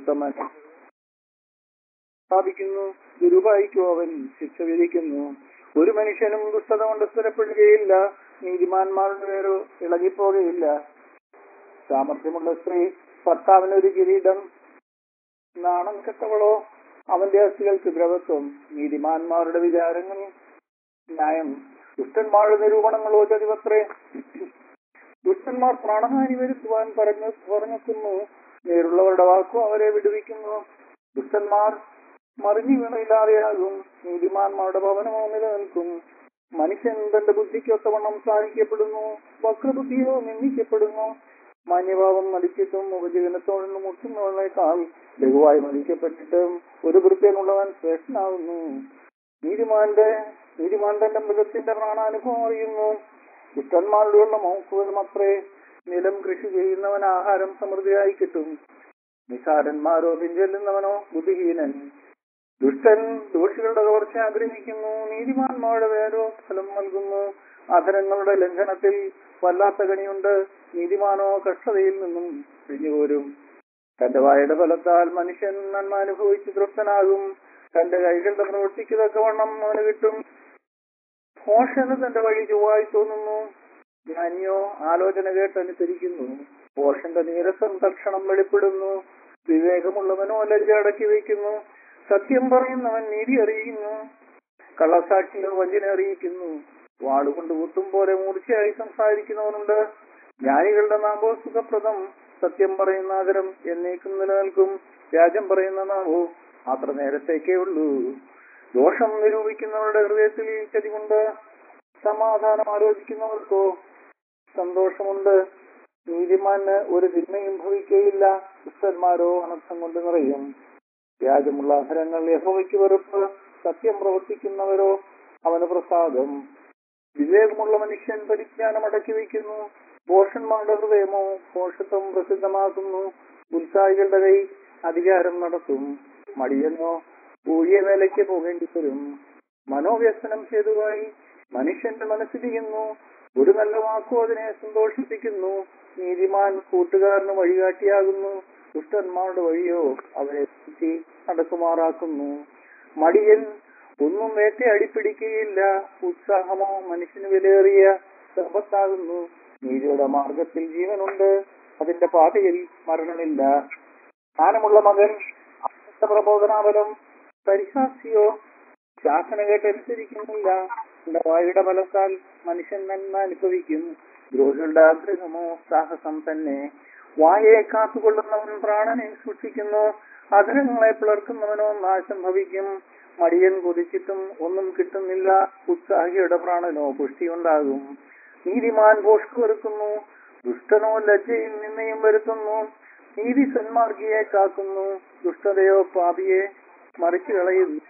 ഉത്തമൻ സ്ഥാപിക്കുന്നു ദുരുപായിക്കോ അവൻ ശിക്ഷ വിധിക്കുന്നു ഒരു മനുഷ്യനും ദുഷ്ടത കൊണ്ട് സ്ഥിരപ്പെടുകയില്ല നീതിമാന്മാരുടെ പേരോ ഇളകിപ്പോകുകയില്ല സാമർഥ്യമുള്ള സ്ത്രീ ഭർത്താവിന് ഒരു കിരീടം നാണം കെട്ടവളോ അവന്റെ അസ്ഥികൾക്ക് ദ്രവത്വം നീതിമാന്മാരുടെ വിചാരങ്ങൾ ന്യായം ദുഷ്ടന്മാരുടെ നിരൂപണങ്ങളോ ചതിവത്രേ ദുഷ്ടന്മാർ പ്രാണഹാനി വരുത്തുവാൻ പറഞ്ഞു പറഞ്ഞെത്തുന്നു നേരുള്ളവരുടെ വാക്കോ അവരെ വിടുവിക്കുന്നു ദുഷ്ടന്മാർ മറിഞ്ഞു വീണയില്ലാതെയാകും നീതിമാന്മാരുടെ ഭവനമോ നിലനിൽക്കും മനുഷ്യൻ തന്റെ ബുദ്ധിക്കൊത്തവണ്ണം സാധിക്കപ്പെടുന്നു വക്രബുദ്ധിയോ നിന്ദിക്കപ്പെടുന്നു മാന്യഭാവം നടിച്ചിട്ടും ഉപജീവനത്തോടെ മുട്ടുന്നവളേക്കാൾ ലഘുവായി മതിക്കപ്പെട്ടിട്ടും ഒരു വൃത്തിയനുള്ളവൻ ശ്രേഷ്ഠനാകുന്നു നീതിമാന്റെ നീതിമാൻ തന്റെ മൃഗത്തിന്റെ പ്രാണാനുഭവം അറിയുന്നു ദുഷ്ടന്മാരുടെയുള്ള മൗക്കുകൾ മാത്രേ നിലം കൃഷി ചെയ്യുന്നവൻ ആഹാരം സമൃദ്ധിയായി കിട്ടും നിസാരന്മാരോ പിഞ്ചെല്ലുന്നവനോ ബുദ്ധിഹീനൻ ദുഷ്ടൻ ദോഷികളുടെ കവർച്ച ആഗ്രഹിക്കുന്നു നീതിമാന്മാരുടെ പേരോ ഫലം നൽകുന്നു അധരങ്ങളുടെ ലംഘനത്തിൽ വല്ലാത്ത കണിയുണ്ട് നീതിമാനോ കഷ്ടതയിൽ നിന്നും പിരിഞ്ഞുപോരും തന്റെ വായുടെ ഫലത്താൽ മനുഷ്യൻ നന്മ അനുഭവിച്ച് തൃപ്തനാകും തന്റെ കൈകളുടെ പ്രവൃത്തിക്ക് തക്കവണ്ണം അവന് കിട്ടും മോശന് തന്റെ വഴി ചൊവ്വായി തോന്നുന്നു ജ്ഞാനിയോ ആലോചന കേട്ടനുസരിക്കുന്നു പോഷന്റെ നീരസം തക്ഷണം വെളിപ്പെടുന്നു വിവേകമുള്ളവനോ ലജ്ജ അടക്കി വയ്ക്കുന്നു സത്യം പറയുന്നവൻ നീതി അറിയിക്കുന്നു കള്ളസാക്ഷിയോ വഞ്ചന അറിയിക്കുന്നു വാളുകൊണ്ട് കുത്തും പോലെ മൂർച്ചയായി സംസാരിക്കുന്നവനുണ്ട് ജ്ഞാനികളുടെ നാമോ സുഖപ്രദം സത്യം പറയുന്ന ആദരം എന്നേക്കും നിലനിൽക്കും വ്യാജം പറയുന്ന നാമോ അത്ര നേരത്തേക്കേ ഉള്ളൂ ദോഷം നിരൂപിക്കുന്നവരുടെ ഹൃദയത്തിൽ ചതിവുണ്ട് സമാധാനം ആലോചിക്കുന്നവർക്കോ സന്തോഷമുണ്ട് നീതിമാന് ഒരു തിന്മയും ഭവിക്കുകയില്ല ദുഷ്ടന്മാരോ അനർത്ഥം കൊണ്ട് നിറയും വ്യാജമുള്ള അധരങ്ങൾ യഹോവയ്ക്ക് വെറുപ്പ് സത്യം പ്രവർത്തിക്കുന്നവരോ അവന് പ്രസാദം വിവേകമുള്ള മനുഷ്യൻ പരിജ്ഞാനം അടക്കി വയ്ക്കുന്നു ഭോഷന്മാരുടെ ഹൃദയമോ ഭോഷത്വം പ്രസിദ്ധമാക്കുന്നു ഉത്സാഹികളുടെ കൈ അധികാരം നടത്തും മടിയനോ ഊഴിയ വേലയ്ക്ക് പോകേണ്ടി വരും മനോവ്യസനം ചെയ്തതായി മനുഷ്യന്റെ മനസ്സിരിക്കുന്നു ഒരു നല്ല വാക്കോ അതിനെ സന്തോഷിപ്പിക്കുന്നു നീതിമാൻ കൂട്ടുകാരന് വഴികാട്ടിയാകുന്നു ദുഷ്ടന്മാരുടെ വഴിയോ അവരെ തെറ്റി നടക്കുമാറാക്കുന്നു മടിയൻ ഒന്നും വേട്ടയടിപ്പിടിക്കുകയില്ല ഉത്സാഹമോ മനുഷ്യന് വിലയേറിയ സമ്പത്താകുന്നു നീതിയുടെ മാർഗത്തിൽ ജീവനുണ്ട് അതിന്റെ പാതയിൽ മരണമില്ല സ്ഥാനമുള്ള മകൻ അവിടുത്തെ പ്രബോധനാബലം പരിഹാസിയോ ശാസന കേട്ടനുസരിക്കുന്നില്ല തന്റെ വായുടെ ബലത്താൽ മനുഷ്യൻ നന്മ അനുഭവിക്കും ദ്രോഹികളുടെ ആഗ്രഹമോ സാഹസം തന്നെ വായയെ കാത്തുകൊള്ളുന്നവൻ പ്രാണനെ സൂക്ഷിക്കുന്നു അധരങ്ങളെ പിളർക്കുന്നവനോ നാശം ഭവിക്കും മടിയൻ കൊതിച്ചിട്ടും ഒന്നും കിട്ടുന്നില്ല ഉത്സാഹിയുടെ പ്രാണനോ പുഷ്ടിയുണ്ടാകും നീതിമാൻ പോഷ്കു വെറുക്കുന്നു ദുഷ്ടനോ ലജ്ജയും നിന്നയും വരുത്തുന്നു നീതി സന്മാർഗിയെ കാക്കുന്നു ദുഷ്ടതയോ പാപിയെ മറിച്ചു കളയുന്നു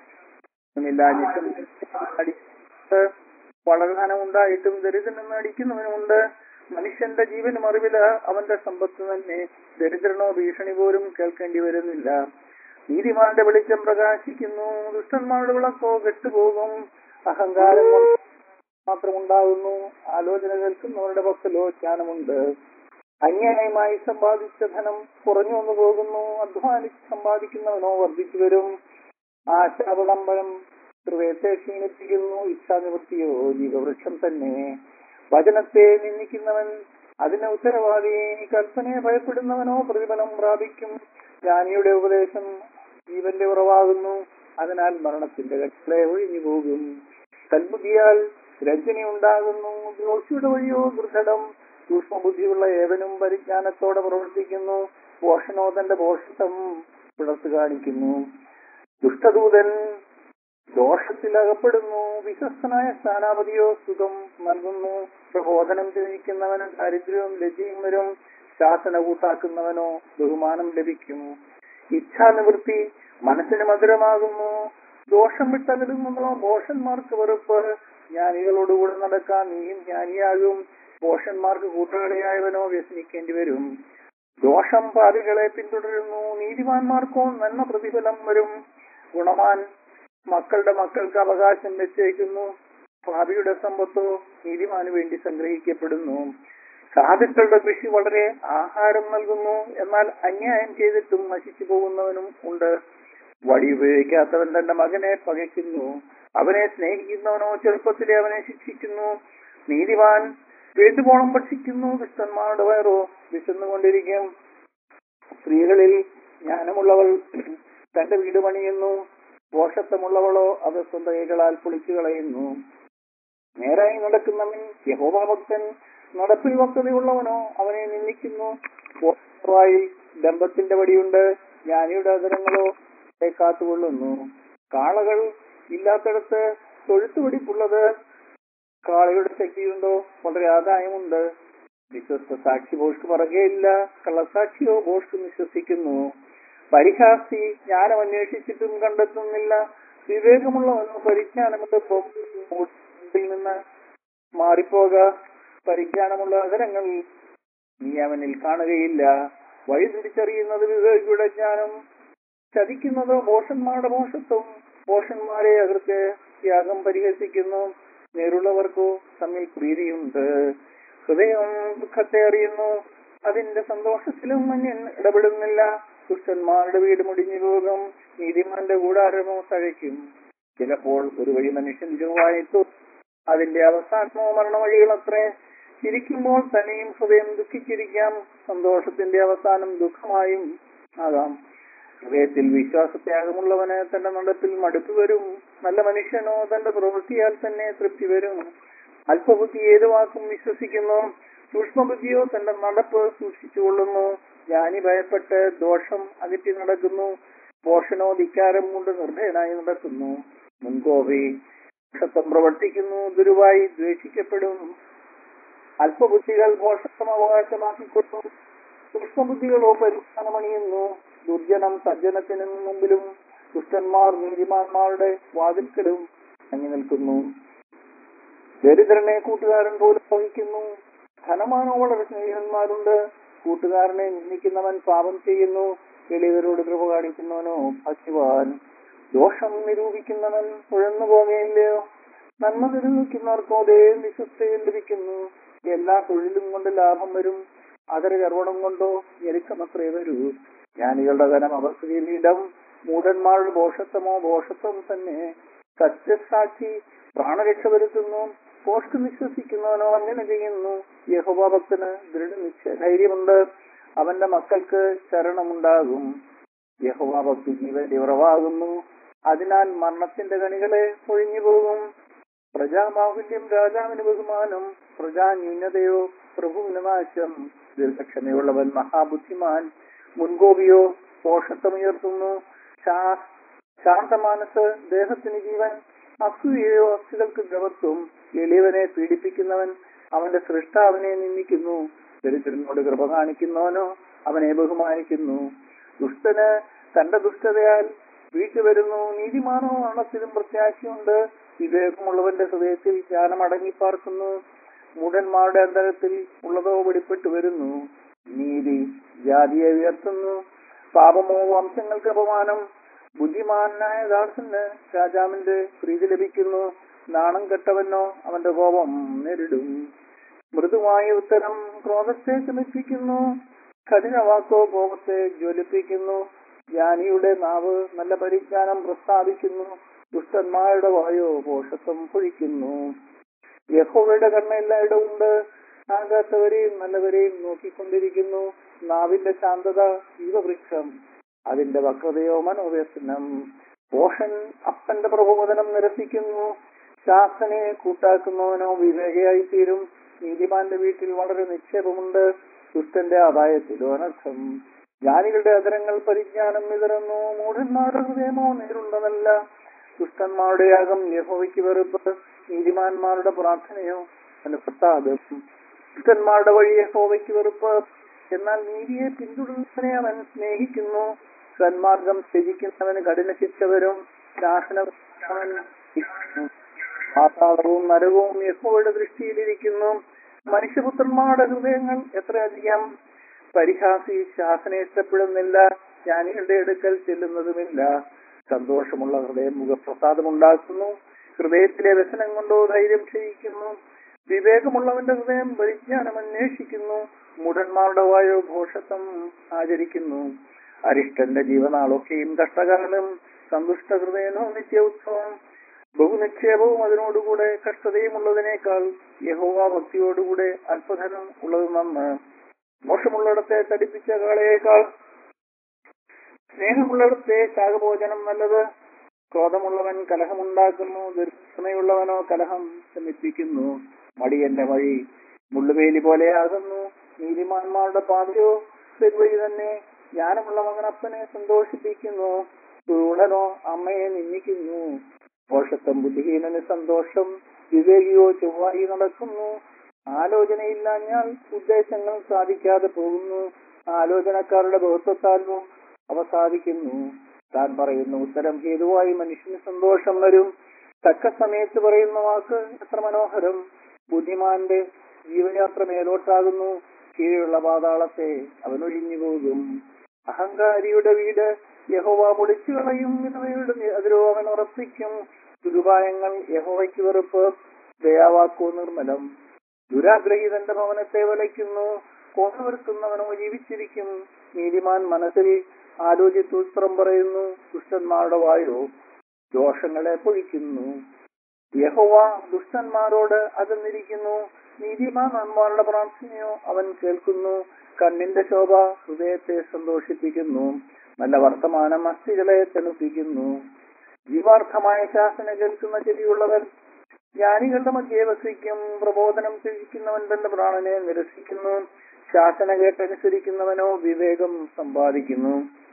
വളകാനം ഉണ്ടായിട്ടും ദരിദ്രനെന്ന് അടിക്കുന്നവനുമുണ്ട് മനുഷ്യന്റെ ജീവനും അറിവില് അവന്റെ സമ്പത്ത് തന്നെ ദരിദ്രനോ ഭീഷണി പോലും കേൾക്കേണ്ടി വരുന്നില്ല നീതിമാന്റെ വെളിച്ചം പ്രകാശിക്കുന്നു ദുഷ്ടന്മാരുടെ വിളക്കോ കെട്ടുപോകും അഹങ്കാരം കൊണ്ട് മാത്രമുണ്ടാകുന്നു ആലോചന കേൾക്കുന്നവരുടെ പക്കലോ ജ്ഞാനമുണ്ട് അന്യായമായി സമ്പാദിച്ച ധനം കുറഞ്ഞു വന്നു പോകുന്നു അധ്വാനിച്ച് സമ്പാദിക്കുന്നവനോ വർദ്ധിച്ചു വരും ആശാവിളംബരം ഹൃദയത്തെ ക്ഷീണിപ്പിക്കുന്നു ഇച്ഛാനിവൃത്തിയോ ജീവവൃക്ഷം തന്നെ വചനത്തെ നിന്ദിക്കുന്നവൻ അതിന് ഉത്തരവാദി കൽപ്പനയെ ഭയപ്പെടുന്നവനോ പ്രതിഫലം പ്രാപിക്കും ജ്ഞാനിയുടെ ഉപദേശം ജീവന്റെ ഉറവാകുന്നു അതിനാൽ മരണത്തിന്റെ കട്ടിലെ ഒഴിഞ്ഞു പോകും കൽബുദ്ധിയാൽ രജനി ഉണ്ടാകുന്നു ദോഷിയുടെ വഴിയോ ദൃഢം സൂക്ഷ്മബുദ്ധിയുള്ള ഏവനും പരിജ്ഞാനത്തോടെ പ്രവർത്തിക്കുന്നു പോഷണോ തന്റെ പോഷത്വം പിളർത്തു കാണിക്കുന്നു ദുഷ്ടദൂതൻ ദോഷത്തിൽ അകപ്പെടുന്നു വിശ്വസ്തനായ സ്ഥാനാപതിയോ സുഖം നൽകുന്നു പ്രബോധനം ജനിക്കുന്നവന് ദാരിദ്ര്യവും ലജ്ജയും വരും ശാസന കൂട്ടാക്കുന്നവനോ ബഹുമാനം ലഭിക്കും ഇച്ഛാനിവൃത്തി മനസ്സിന് മധുരമാകുന്നു ദോഷം വിട്ടകലുന്നതോ ഭോഷന്മാർക്ക് വെറുപ്പ് ജ്ഞാനികളോടുകൂടെ നടക്കാൻ നീയും ജ്ഞാനിയാകും ഭോഷന്മാർക്ക് കൂട്ടുകടയായവനോ വ്യസനിക്കേണ്ടി വരും ദോഷം പാപികളെ പിന്തുടരുന്നു നീതിമാന്മാർക്കോ നന്മ പ്രതിഫലം വരും ഗുണമാൻ മക്കളുടെ മക്കൾക്ക് അവകാശം വെച്ചേക്കുന്നു ഭാവിയുടെ സമ്പത്തോ നീതിമാന് വേണ്ടി സംഗ്രഹിക്കപ്പെടുന്നു സാധുക്കളുടെ കൃഷി വളരെ ആഹാരം നൽകുന്നു എന്നാൽ അന്യായം ചെയ്തിട്ടും നശിച്ചു പോകുന്നവനും ഉണ്ട് വടി ഉപയോഗിക്കാത്തവൻ തന്റെ മകനെ പകയ്ക്കുന്നു അവനെ സ്നേഹിക്കുന്നവനോ ചെറുപ്പത്തിലെ അവനെ ശിക്ഷിക്കുന്നു നീതിമാൻ വേണ്ടുവോളം ഭക്ഷിക്കുന്നു ദുഷ്ടന്മാരുടെ വയറോ വിശന്നുകൊണ്ടിരിക്കും സ്ത്രീകളിൽ ജ്ഞാനമുള്ളവൾ തന്റെ വീട് പണിയുന്നു പോഷത്വമുള്ളവളോ അത് സ്വന്തം കൈകളാൽ പൊളിച്ചു കളയുന്നു നേരായി നടക്കുന്നവൻ യഹോഭക്തൻ നടപ്പിൽ വക്തതയുള്ളവനോ അവനെ നിന്ദിക്കുന്നു വായിൽ ദമ്പത്തിന്റെ വടിയുണ്ട് ജ്ഞാനിയുടെ അതരങ്ങളോ അവരെ കാത്തുകൊള്ളുന്നു കാളകൾ ഇല്ലാത്തടത്ത് തൊഴുത്തു പിടിപ്പുള്ളത് കാളയുടെ ശക്തിയുണ്ടോ വളരെ ആദായമുണ്ട് വിശ്വസ്ത സാക്ഷി ബോഷ്ക്ക് പറയുകയില്ല കള്ളസാക്ഷിയോ ബോഷ്ക്ക് വിശ്വസിക്കുന്നു പരിഹാസി ജ്ഞാനം അന്വേഷിച്ചിട്ടും കണ്ടെത്തുന്നില്ല വിവേകമുള്ളവനോ പരിജ്ഞാനമുള്ളപ്പം നിന്ന് മാറിപ്പോക പരിജ്ഞാനമുള്ള അതരങ്ങൾ നീ അവനിൽ കാണുകയില്ല വഴി തിരിച്ചറിയുന്നത് വിവേകിയുടെ ജ്ഞാനം ചതിക്കുന്നതോ ഭോഷന്മാരുടെ മോശത്വം ഭോഷന്മാരെ അവർക്ക് ത്യാഗം പരിഹസിക്കുന്നു നേരുള്ളവർക്കോ തമ്മിൽ പ്രീതിയുണ്ട് ഹൃദയം ദുഃഖത്തെ അറിയുന്നു അതിന്റെ സന്തോഷത്തിലും മഞ്ഞൻ ഇടപെടുന്നില്ല ദുഷ്ടന്മാരുടെ വീട് മുടിഞ്ഞു പോകും നീതിമാന്റെ കൂടാരമോ തഴയ്ക്കും ചിലപ്പോൾ ഒരു വഴി മനുഷ്യൻ ചൊവ്വായിട്ടു അതിന്റെ അവസാനമോ മരണ വഴികളത്രേ ചിരിക്കുമ്പോൾ തന്നെയും ഹൃദയം ദുഃഖിച്ചിരിക്കാം സന്തോഷത്തിന്റെ അവസാനം ദുഃഖമായും ആകാം ഹൃദയത്തിൽ വിശ്വാസത്യാഗമുള്ളവന് തന്റെ നടപ്പിൽ മടുപ്പ് വരും നല്ല മനുഷ്യനോ തന്റെ പ്രവൃത്തിയാൽ തന്നെ തൃപ്തി വരും അല്പബുദ്ധി ഏത് വാക്കും വിശ്വസിക്കുന്നു സൂക്ഷ്മബുദ്ധിയോ തന്റെ നടപ്പ് സൂക്ഷിച്ചുകൊള്ളുന്നു ജ്ഞാനി ഭയപ്പെട്ട് ദോഷം അകറ്റി നടക്കുന്നു പോഷണോ ധിക്കാരം കൊണ്ട് നിർഭയനായി നടക്കുന്നു മുൻകോപി ദോഷത്വം പ്രവർത്തിക്കുന്നു ദുരുവായി ദ്വേഷിക്കപ്പെടും അല്പബുദ്ധികൾ പോഷത്വം അവകാശമാക്കിക്കൊള്ളും സൂക്ഷ്മബുദ്ധികളോ പരിസ്ഥാനമണിയുന്നു ദുർജനം സജ്ജനത്തിന് മുമ്പിലും ദുഷ്ടന്മാർ നീതിമാന്മാരുടെ വാതിൽക്കലും തങ്ങി നിൽക്കുന്നു ദരിദ്രനെ കൂട്ടുകാരൻ പോലും വഹിക്കുന്നു ധനമാനോ വളരെ സ്നേഹിതന്മാരുണ്ട് കൂട്ടുകാരനെ നിന്ദിക്കുന്നവൻ പാപം ചെയ്യുന്നു എളിയവരോട് കൃപ കാണിക്കുന്നവനോ ഭക്തിവാൻ ദോഷം നിരൂപിക്കുന്നവൻ ഉഴന്നു പോകുകയില്ലയോ നന്മ നിരൂപിക്കുന്നവർക്കോ ദൈവം വിശ്വസ്തയും ലഭിക്കുന്നു എല്ലാ തൊഴിലും കൊണ്ട് ലാഭം വരും അതര ഗർവണം കൊണ്ടോ ഞെരുക്കമത്രേ വരൂ ജ്ഞാനികളുടെ ധനം അവർക്ക് കിരീടം മൂഢന്മാരുടെ ഭോഷത്വമോ ഭോഷത്വം തന്നെ സത്യസാക്ഷി പ്രാണരക്ഷ വരുത്തുന്നു പോസ്റ്റ് വിശ്വസിക്കുന്നവനോ അങ്ങനെ ചെയ്യുന്നു യഹോവ ഭക്തന് ദൃഢനിശ്ചയ ധൈര്യമുണ്ട് അവന്റെ മക്കൾക്ക് ശരണമുണ്ടാകും യഹോവ ഭക്തി ജീവന്റെ ഉറവാകുന്നു അതിനാൽ മരണത്തിന്റെ കണികളെ ഒഴിഞ്ഞു പോകും പ്രജാമാഹുല്യം രാജാവിന് ബഹുമാനം പ്രജാന്യൂനതയോ പ്രഭുവിന് നാശം ദീർഘക്ഷമയുള്ളവൻ മഹാബുദ്ധിമാൻ മുൻകോപിയോ പോഷത്വമുയർത്തുന്നു ശാ- ശാന്തമാനസ് ദേഹത്തിന് ജീവൻ അസൂയയോ അസ്ഥികൾക്ക് ദ്രവത്വം എളിയവനെ പീഡിപ്പിക്കുന്നവൻ അവന്റെ സൃഷ്ടാവിനെ നിന്ദിക്കുന്നു ദരിദ്രനോട് കൃപ കാണിക്കുന്നവനോ അവനെ ബഹുമാനിക്കുന്നു ദുഷ്ടന് തന്റെ ദുഷ്ടതയാൽ വീട്ടു വരുന്നു നീതിമാനോ മരണത്തിലും പ്രത്യാശയുണ്ട് വിവേകമുള്ളവന്റെ ഹൃദയത്തിൽ ജ്ഞാനം അടങ്ങിപ്പാർക്കുന്നു മൂഢന്മാരുടെ അന്തരത്തിൽ ഉള്ളതോ വെളിപ്പെട്ടു വരുന്നു നീതി ജാതിയെ ഉയർത്തുന്നു പാപമോ വംശങ്ങൾക്ക് അപമാനം ബുദ്ധിമാനായ ദാസന് രാജാവിന്റെ പ്രീതി ലഭിക്കുന്നു നാണം കെട്ടവനോ അവന്റെ കോപം നേരിടും മൃദുവായ ഉത്തരം ക്രോധത്തെ ശമിപ്പിക്കുന്നു കഠിനവാക്കോ കോപത്തെ ജ്വലിപ്പിക്കുന്നു ജ്ഞാനിയുടെ നാവ് നല്ല പരിജ്ഞാനം പ്രസ്താവിക്കുന്നു ദുഷ്ടന്മാരുടെ വായോ പോഷത്വം പൊഴിക്കുന്നു യഹോവയുടെ കണ്ണ് എല്ലായിടവും ഉണ്ട് ആകാത്തവരെയും നല്ലവരെയും നോക്കിക്കൊണ്ടിരിക്കുന്നു നാവിന്റെ ശാന്തത ജീവവൃക്ഷം അതിന്റെ വക്രതയോ മനോവ്യസനം പോഷൻ അപ്പന്റെ പ്രബോധനം നിരസിക്കുന്നു ശാസനെ കൂട്ടാക്കുന്നവനോ വിവേകയായി തീരും നീതിമാന്റെ വീട്ടിൽ വളരെ നിക്ഷേപമുണ്ട് ദുഷ്ടന്റെ ആദായത്തിലോ അനർത്ഥം ജ്ഞാനികളുടെ അതരങ്ങൾ പരിജ്ഞാനം വിതറുന്നു മൂഢന്മാരുടെ ഹൃദയമോ നേരുള്ളതല്ല ദുഷ്ടന്മാരുടെ യാഗം യഹോവയ്ക്ക് വെറുപ്പ് നീതിമാന്മാരുടെ പ്രാർത്ഥനയോ അതിന് പ്രസാദം ദുഷ്ടന്മാരുടെ വഴി യഹോവയ്ക്ക് വെറുപ്പ് എന്നാൽ നീതിയെ പിന്തുടരുന്നവനെ അവൻ സ്നേഹിക്കുന്നു സന്മാർഗം ത്യജിക്കുന്നവന് കഠിന ശിക്ഷ വരും നാശനം അവൻ പാതാളവും നരകവും യഹോവയുടെ ദൃഷ്ടിയിലിരിക്കുന്നു മനുഷ്യപുത്രന്മാരുടെ ഹൃദയങ്ങൾ എത്രയധികം പരിഹാസി ശാസന ഇഷ്ടപ്പെടുന്നില്ല ജ്ഞാനികളുടെ അടുക്കൽ ചെല്ലുന്നതുമില്ല സന്തോഷമുള്ള ഹൃദയം മുഖപ്രസാദമുണ്ടാക്കുന്നു ഹൃദയത്തിലെ വ്യസനം കൊണ്ടോ ധൈര്യം ക്ഷയിക്കുന്നു വിവേകമുള്ളവന്റെ ഹൃദയം പരിജ്ഞാനം അന്വേഷിക്കുന്നു മുടന്മാരുടെ വായോ ഘോഷത്വം ആചരിക്കുന്നു അരിഷ്ടന്റെ ജീവനാളൊക്കെയും കഷ്ടകാലം സന്തുഷ്ട ഹൃദയനോ നിത്യ ഉത്സവം ബഹുനിക്ഷേപവും അതിനോടുകൂടെ കഷ്ടതയും ഉള്ളതിനേക്കാൾ യഹോവ ഭക്തിയോടുകൂടെ അല്പധനം ഉള്ളത് നന്ന് മോശമുള്ളിടത്തെ തടിപ്പിച്ച കാളയേക്കാൾ സ്നേഹമുള്ളിടത്തെ ശാകഭോജനം നല്ലത് ക്രോധമുള്ളവൻ കലഹമുണ്ടാക്കുന്നു ദീർഘമയുള്ളവനോ കലഹം ശമിപ്പിക്കുന്നു മടിയന്റെ വഴി മുള്ളുവേലി പോലെയാകുന്നു നീതിമാന്മാരുടെ പാതയോ പെരുവഴി തന്നെ ജ്ഞാനമുള്ള മകനപ്പനെ സന്തോഷിപ്പിക്കുന്നു ചൂടനോ അമ്മയെ നിന്ദിക്കുന്നു ദോഷത്വം ബുദ്ധിഹീനന് സന്തോഷം വിവേകിയോ ചൊവ്വായി നടക്കുന്നു ആലോചനയില്ലാഞ്ഞാൽ ഉദ്ദേശങ്ങൾ സാധിക്കാതെ പോകുന്നു ആലോചനക്കാരുടെ ബഹുത്വത്താലും അവ സാധിക്കുന്നു താൻ പറയുന്ന ഉത്തരം ഹേതുവായി മനുഷ്യന് സന്തോഷം വരും തക്ക സമയത്ത് പറയുന്ന വാക്ക് എത്ര മനോഹരം ബുദ്ധിമാന്റെ ജീവയാത്ര മേലോട്ടാകുന്നു കീഴിലുള്ള പാതാളത്തെ അവൻ ഒഴിഞ്ഞു പോകും അഹങ്കാരിയുടെ വീട് യഹോവ പൊളിച്ചു കളയും വിധവയുടെ അതിരോ അവൻ ഉറപ്പിക്കും ദുരുപായങ്ങൾ യഹോവയ്ക്ക് വെറുപ്പ് ദയാവാക്കോ നിർമ്മലം ദുരാഗ്രഹീതന്റെ ഭവനത്തെ വലയ്ക്കുന്നു കോണവെറുക്കുന്നവനോ ജീവിച്ചിരിക്കും നീതിമാൻ മനസ്സിൽ ആലോചിത്തുത്രം പറയുന്നു ദുഷ്ടന്മാരുടെ വായോ ദോഷങ്ങളെ പൊഴിക്കുന്നു യഹോവ ദുഷ്ടന്മാരോട് അകന്നിരിക്കുന്നു നീതിമാൻ നന്മാരുടെ പ്രാർത്ഥനയോ അവൻ കേൾക്കുന്നു കണ്ണിന്റെ ശോഭ ഹൃദയത്തെ സന്തോഷിപ്പിക്കുന്നു നല്ല വർത്തമാനം അസ്ഥികളെ തണുപ്പിക്കുന്നു ജീവാർത്ഥമായ ശാസന കേൾക്കുന്ന ചെവിയുള്ളവൻ ജ്ഞാനികളുടെ മധ്യേ വസിക്കും പ്രബോധനം ത്യജിക്കുന്നവൻ തന്റെ പ്രാണനെ നിരസിക്കുന്നു ശാസന കേട്ടനുസരിക്കുന്നവനോ വിവേകം സമ്പാദിക്കുന്നു